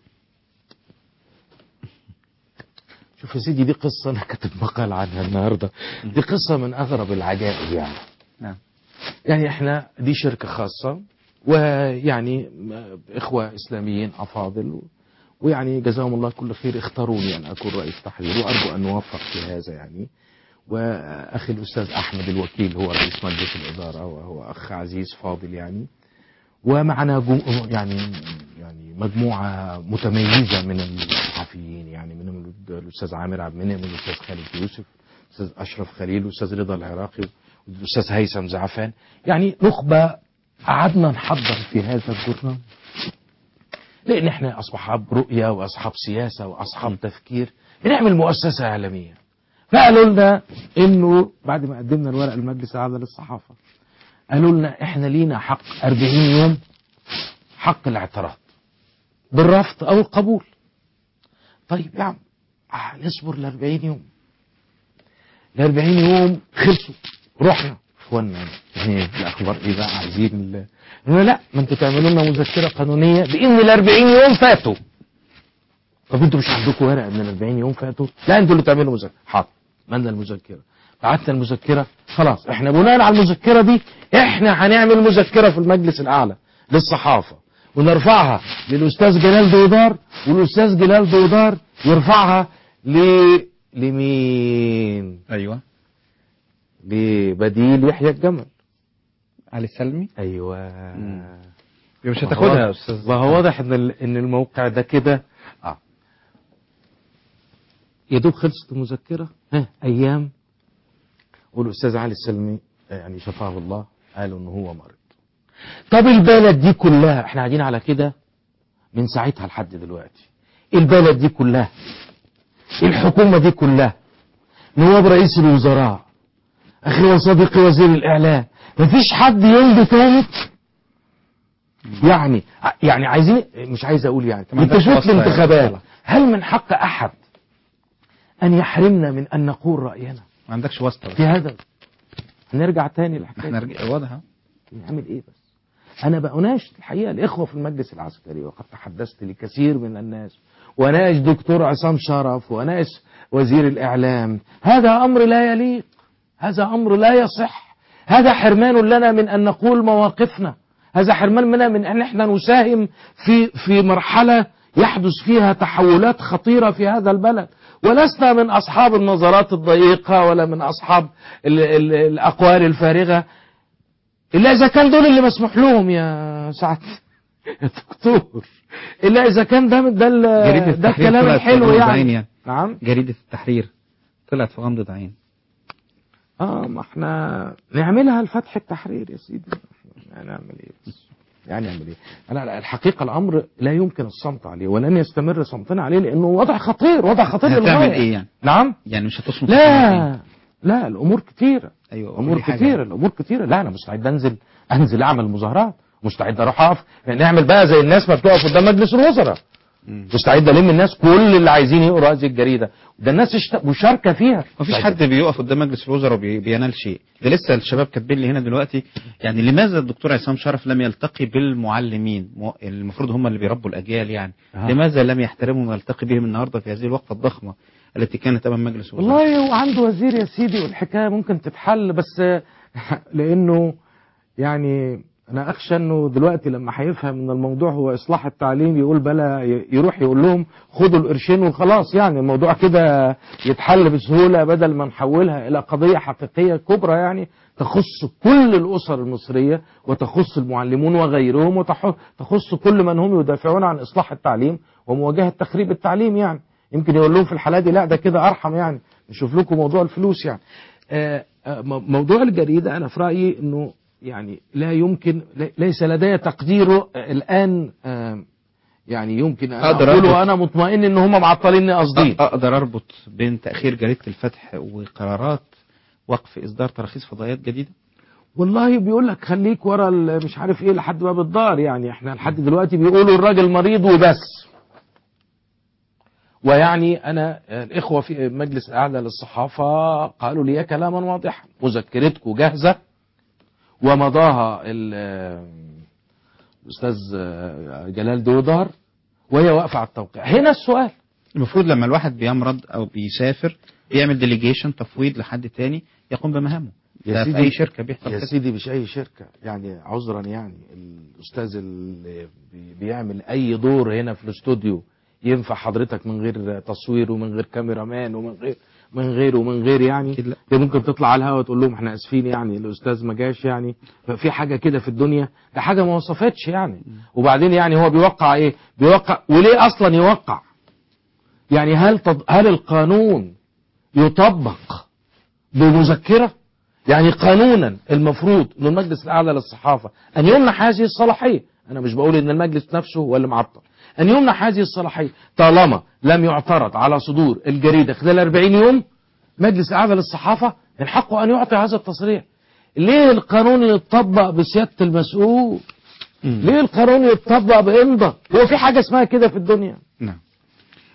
شوف يا سيدي دي قصة أنا كاتب مقال عنها النهاردة دي قصة من أغرب العجائب يعني نعم يعني احنا دي شركة خاصة ويعني إخوة إسلاميين أفاضل ويعني جزاهم الله كل خير اختاروني أن أكون رئيس تحرير وأرجو أن نوفق في هذا يعني وأخي الأستاذ أحمد الوكيل هو رئيس مجلس الإدارة وهو أخ عزيز فاضل يعني ومعنا جو يعني يعني مجموعة متميزة من الصحفيين يعني منهم الأستاذ عامر عبد المنعم والأستاذ خالد يوسف الأستاذ أشرف خليل والأستاذ رضا العراقي والأستاذ هيثم زعفان يعني نخبة قعدنا نحضر في هذا الجورنال لأن احنا أصحاب رؤية وأصحاب سياسة وأصحاب تفكير بنعمل مؤسسة إعلامية فقالوا لنا إنه بعد ما قدمنا الورق المجلس الأعلى للصحافة قالوا لنا احنا لينا حق 40 يوم حق الاعتراض بالرفض او القبول طيب يا عم آه، نصبر ل 40 يوم ال 40 يوم خلصوا رحنا اخوانا ايه الاخبار ايه بقى عايزين ال- قالوا لا ما انتوا تعملوا لنا مذكره قانونيه بان ال 40 يوم فاتوا طب انتوا مش عندكم ورقه ان ال 40 يوم فاتوا لا انتوا اللي تعملوا مذكره حاضر مالنا المذكره بعتنا المذكره خلاص احنا بناء على المذكره دي احنا هنعمل مذكره في المجلس الاعلى للصحافه ونرفعها للاستاذ جلال دودار والاستاذ جلال دودار يرفعها ل لمين ايوه لبديل يحيى الجمل علي السلمي ايوه مش هتاخدها يا استاذ ما هو واضح ان ال- ان الموقع ده كده اه يا دوب خلصت المذكره ها ايام والاستاذ علي السلمي يعني شفاه الله قالوا ان هو مرض طب البلد دي كلها احنا قاعدين على كده من ساعتها لحد دلوقتي البلد دي كلها الحكومه دي كلها نواب رئيس الوزراء اخي وصديقي وزير الاعلام مفيش حد يمضي تاني يعني يعني عايزين مش عايز اقول يعني ما عندكش انتشرت واسطة يعني. الانتخابات هل من حق احد ان يحرمنا من ان نقول راينا ما عندكش واسطه في هذا نرجع تاني للحكايه احنا رجع واضحه نعمل ايه بس انا بأناشد الحقيقه الاخوه في المجلس العسكري وقد تحدثت لكثير من الناس وناقش دكتور عصام شرف وناقش وزير الاعلام هذا امر لا يليق هذا امر لا يصح هذا حرمان لنا من ان نقول مواقفنا هذا حرمان منا من ان احنا نساهم في في مرحله يحدث فيها تحولات خطيره في هذا البلد ولسنا من اصحاب النظرات الضيقه ولا من اصحاب ال ال الاقوال الفارغه الا اذا كان دول اللي مسموح لهم يا سعد يا دكتور الا اذا كان ده ده ال- جريدة ده التحرير الكلام طلعت في الحلو غمضة يعني عين يعني نعم جريدة التحرير طلعت في غمضة عين اه ما احنا نعملها لفتح التحرير يا سيدي يعني نعمل ايه بس يعني نعمل ايه انا الحقيقه الامر لا يمكن الصمت عليه ولن يستمر صمتنا عليه لانه وضع خطير وضع خطير هتعمل للغاية. ايه يعني نعم يعني مش هتصمت لا لا الامور كتيره ايوه امور قولي حاجة. كتيره الامور كتيره لا انا مستعد انزل انزل اعمل مظاهرات مستعد اروح اقف نعمل بقى زي الناس ما بتقف قدام مجلس الوزراء مستعد الم الناس كل اللي عايزين يقروا هذه الجريده ده الناس اشت- مشاركه فيها مفيش حد بيقف قدام مجلس الوزراء وبينال شيء ده لسه الشباب كاتبين لي هنا دلوقتي يعني لماذا الدكتور عصام شرف لم يلتقي بالمعلمين مو- المفروض هم اللي بيربوا الاجيال يعني آه. لماذا لم يحترمهم ويلتقي بهم النهارده في هذه الوقفه الضخمه التي كانت امام مجلس الوزراء والله هو عنده وزير يا سيدي والحكايه ممكن تتحل بس لانه يعني انا اخشى انه دلوقتي لما هيفهم ان الموضوع هو اصلاح التعليم يقول بلا ي- يروح يقول لهم خدوا القرشين وخلاص يعني الموضوع كده يتحل بسهوله بدل ما نحولها الى قضيه حقيقيه كبرى يعني تخص كل الاسر المصريه وتخص المعلمون وغيرهم وتخص كل من هم يدافعون عن اصلاح التعليم ومواجهه تخريب التعليم يعني يمكن يقول لهم في الحالة دي لا ده كده أرحم يعني نشوف لكم موضوع الفلوس يعني آه، آه، م- موضوع الجريدة أنا في رأيي أنه يعني لا يمكن لي- ليس لدي تقديره آه، الآن آه، يعني يمكن أن أقدر أقول أربط. وأنا مطمئن أن هم معطليني قصدي اقدر اربط بين تاخير جريده الفتح وقرارات وقف اصدار تراخيص فضائيات جديده والله بيقول لك خليك ورا ال- مش عارف ايه لحد باب الدار يعني احنا لحد دلوقتي بيقولوا الراجل مريض وبس ويعني انا الاخوه في مجلس الاعلى للصحافه قالوا لي كلاما واضحا مذكرتكم جاهزه ومضاها ال- الاستاذ جلال دودار وهي واقفه على التوقيع هنا السؤال المفروض لما الواحد بيمرض او بيسافر بيعمل ديليجيشن تفويض لحد تاني يقوم بمهامه ده في اي شركه بيحصل يا كده. سيدي مش اي شركه يعني عذرا يعني الاستاذ اللي بي- بيعمل اي دور هنا في الاستوديو ينفع حضرتك من غير تصوير ومن غير كاميرا مان ومن غير من غير ومن غير يعني ده ممكن تطلع على الهواء تقول لهم احنا اسفين يعني الاستاذ ما جاش يعني ففي حاجه كده في الدنيا ده حاجه ما وصفتش يعني وبعدين يعني هو بيوقع ايه بيوقع وليه اصلا يوقع يعني هل تض... هل القانون يطبق بمذكره يعني قانونا المفروض ان المجلس الاعلى للصحافه ان يمنح هذه الصلاحيه انا مش بقول ان المجلس نفسه هو اللي معطل ان يمنح هذه الصلاحيه طالما لم يعترض على صدور الجريده خلال 40 يوم مجلس الاعلى للصحافه من حقه ان يعطي هذا التصريح ليه القانون يتطبق بسياده المسؤول ليه القانون يتطبق بامضى هو في حاجه اسمها كده في الدنيا نعم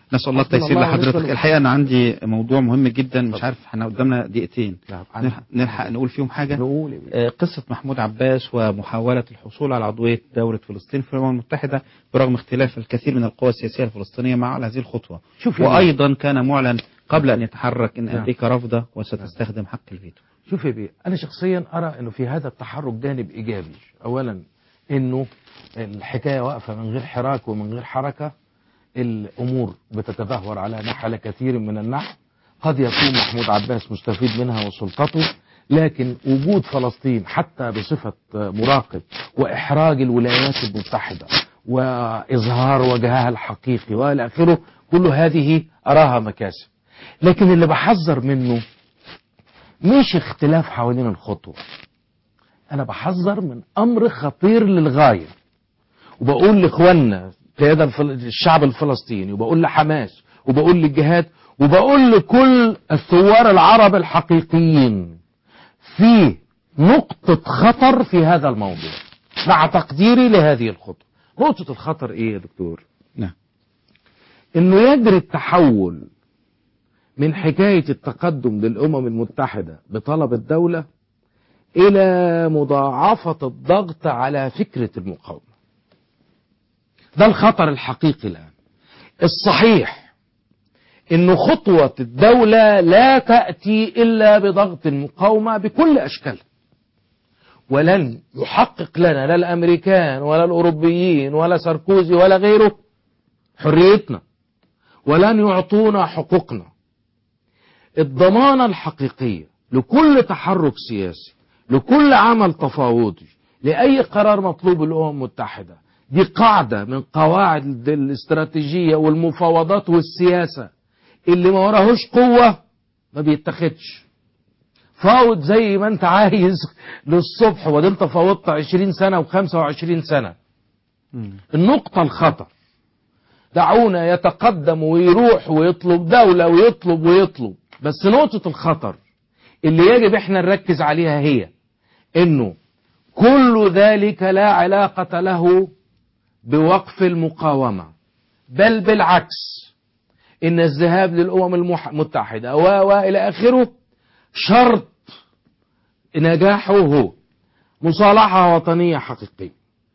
نسأل الله حسبنا التيسير الله ونعم لحضرتك الوكيل. الحقيقة أنا عندي موضوع مهم جدا مش عارف احنا قدامنا دقيقتين عندي. نلحق, نلحق نقول فيهم حاجة نقول آه، قصة محمود عباس ومحاولة الحصول على عضوية دولة فلسطين في الأمم المتحدة برغم اختلاف الكثير من القوى السياسية الفلسطينية مع هذه الخطوة شوف يا وأيضا كان معلن قبل أن يتحرك أن نعم. أمريكا رافضة وستستخدم حق الفيتو شوف يا بيه انا شخصيا ارى انه في هذا التحرك جانب ايجابي اولا انه الحكايه واقفه من غير حراك ومن غير حركه الامور بتتدهور على نحو على كثير من النحو قد يكون محمود عباس مستفيد منها وسلطته لكن وجود فلسطين حتى بصفة مراقب وإحراج الولايات المتحدة وإظهار وجهها الحقيقي وإلى آخره كل هذه أراها مكاسب لكن اللي بحذر منه مش اختلاف حوالين الخطوة أنا بحذر من أمر خطير للغاية وبقول لإخواننا قيادة الفل- الشعب الفلسطيني وبقول لحماس وبقول للجهاد وبقول لكل الثوار العرب الحقيقيين في نقطة خطر في هذا الموضوع مع تقديري لهذه الخطوة نقطة الخطر ايه يا دكتور نعم انه يجري التحول من حكاية التقدم للأمم المتحدة بطلب الدولة إلى مضاعفة الضغط على فكرة المقاومة ده الخطر الحقيقي الآن الصحيح إن خطوة الدولة لا تأتي إلا بضغط المقاومة بكل أشكالها ولن يحقق لنا لا الأمريكان ولا الأوروبيين ولا ساركوزي ولا غيره حريتنا ولن يعطونا حقوقنا الضمانة الحقيقية لكل تحرك سياسي لكل عمل تفاوضي لأي قرار مطلوب الأمم المتحدة دي قاعدة من قواعد الاستراتيجية والمفاوضات والسياسة اللي ما وراهوش قوة ما بيتخدش فاوض زي ما انت عايز للصبح وده انت فاوضت 20 سنة و25 سنة النقطة الخطر دعونا يتقدم ويروح ويطلب دولة ويطلب ويطلب بس نقطة الخطر اللي يجب احنا نركز عليها هي انه كل ذلك لا علاقة له بوقف المقاومة بل بالعكس ان الذهاب للامم المح- المتحدة و والى اخره شرط نجاحه هو مصالحة وطنية حقيقية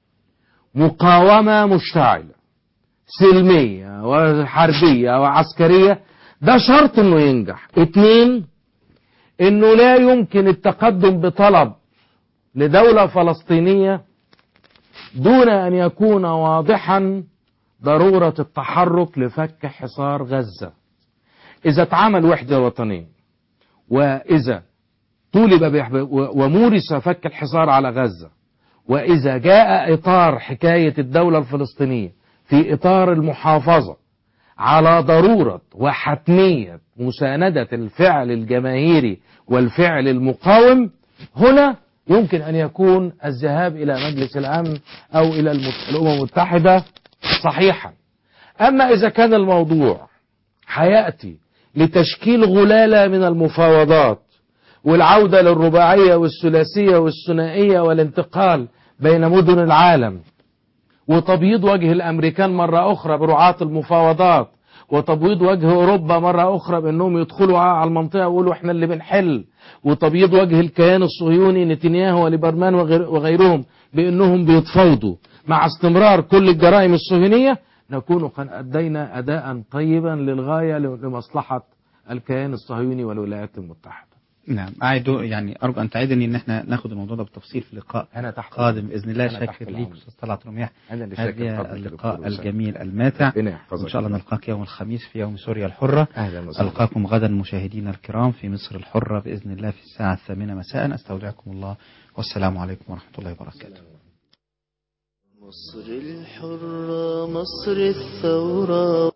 مقاومة مشتعلة سلمية وحربية وعسكرية ده شرط انه ينجح اتنين انه لا يمكن التقدم بطلب لدولة فلسطينية دون ان يكون واضحا ضرورة التحرك لفك حصار غزة اذا اتعمل وحدة وطنية واذا طولب بيح- و- ومورس فك الحصار على غزة وإذا جاء إطار حكاية الدولة الفلسطينية في إطار المحافظة على ضرورة وحتمية مساندة الفعل الجماهيري والفعل المقاوم هنا يمكن أن يكون الذهاب إلى مجلس الأمن أو إلى المت- الأمم المتحدة صحيحا أما إذا كان الموضوع هيأتي لتشكيل غلالة من المفاوضات والعودة للرباعية والثلاثية والثنائية والانتقال بين مدن العالم وتبييض وجه الأمريكان مرة أخرى برعاة المفاوضات وتبييض وجه أوروبا مرة أخرى بأنهم يدخلوا على المنطقة ويقولوا إحنا اللي بنحل وتبييض وجه الكيان الصهيوني نتنياهو وليبرمان وغير وغيرهم بأنهم بيتفاوضوا مع استمرار كل الجرائم الصهيونية نكون قد أدينا أداء طيبا للغاية لمصلحة الكيان الصهيوني والولايات المتحدة نعم أعد يعني أرجو أن تعيدني إن احنا ناخد الموضوع ده بالتفصيل في لقاء أنا تحت قادم بإذن الله أنا تحت شاكر ليك الأمر. أستاذ طلعت رميح أنا اللي شاكر هذا فضلك يا اللقاء دكتور أسامة. الجميل الماتع ربنا يحفظك إن شاء الله يا رب. نلقاك يوم الخميس في يوم سوريا الحرة أهلا وسهلا. ألقاكم غدا مشاهدينا الكرام في مصر الحرة بإذن الله في الساعة الثامنة مساء أستودعكم الله والسلام عليكم ورحمة الله وبركاته مصر الحرة مصر الثورة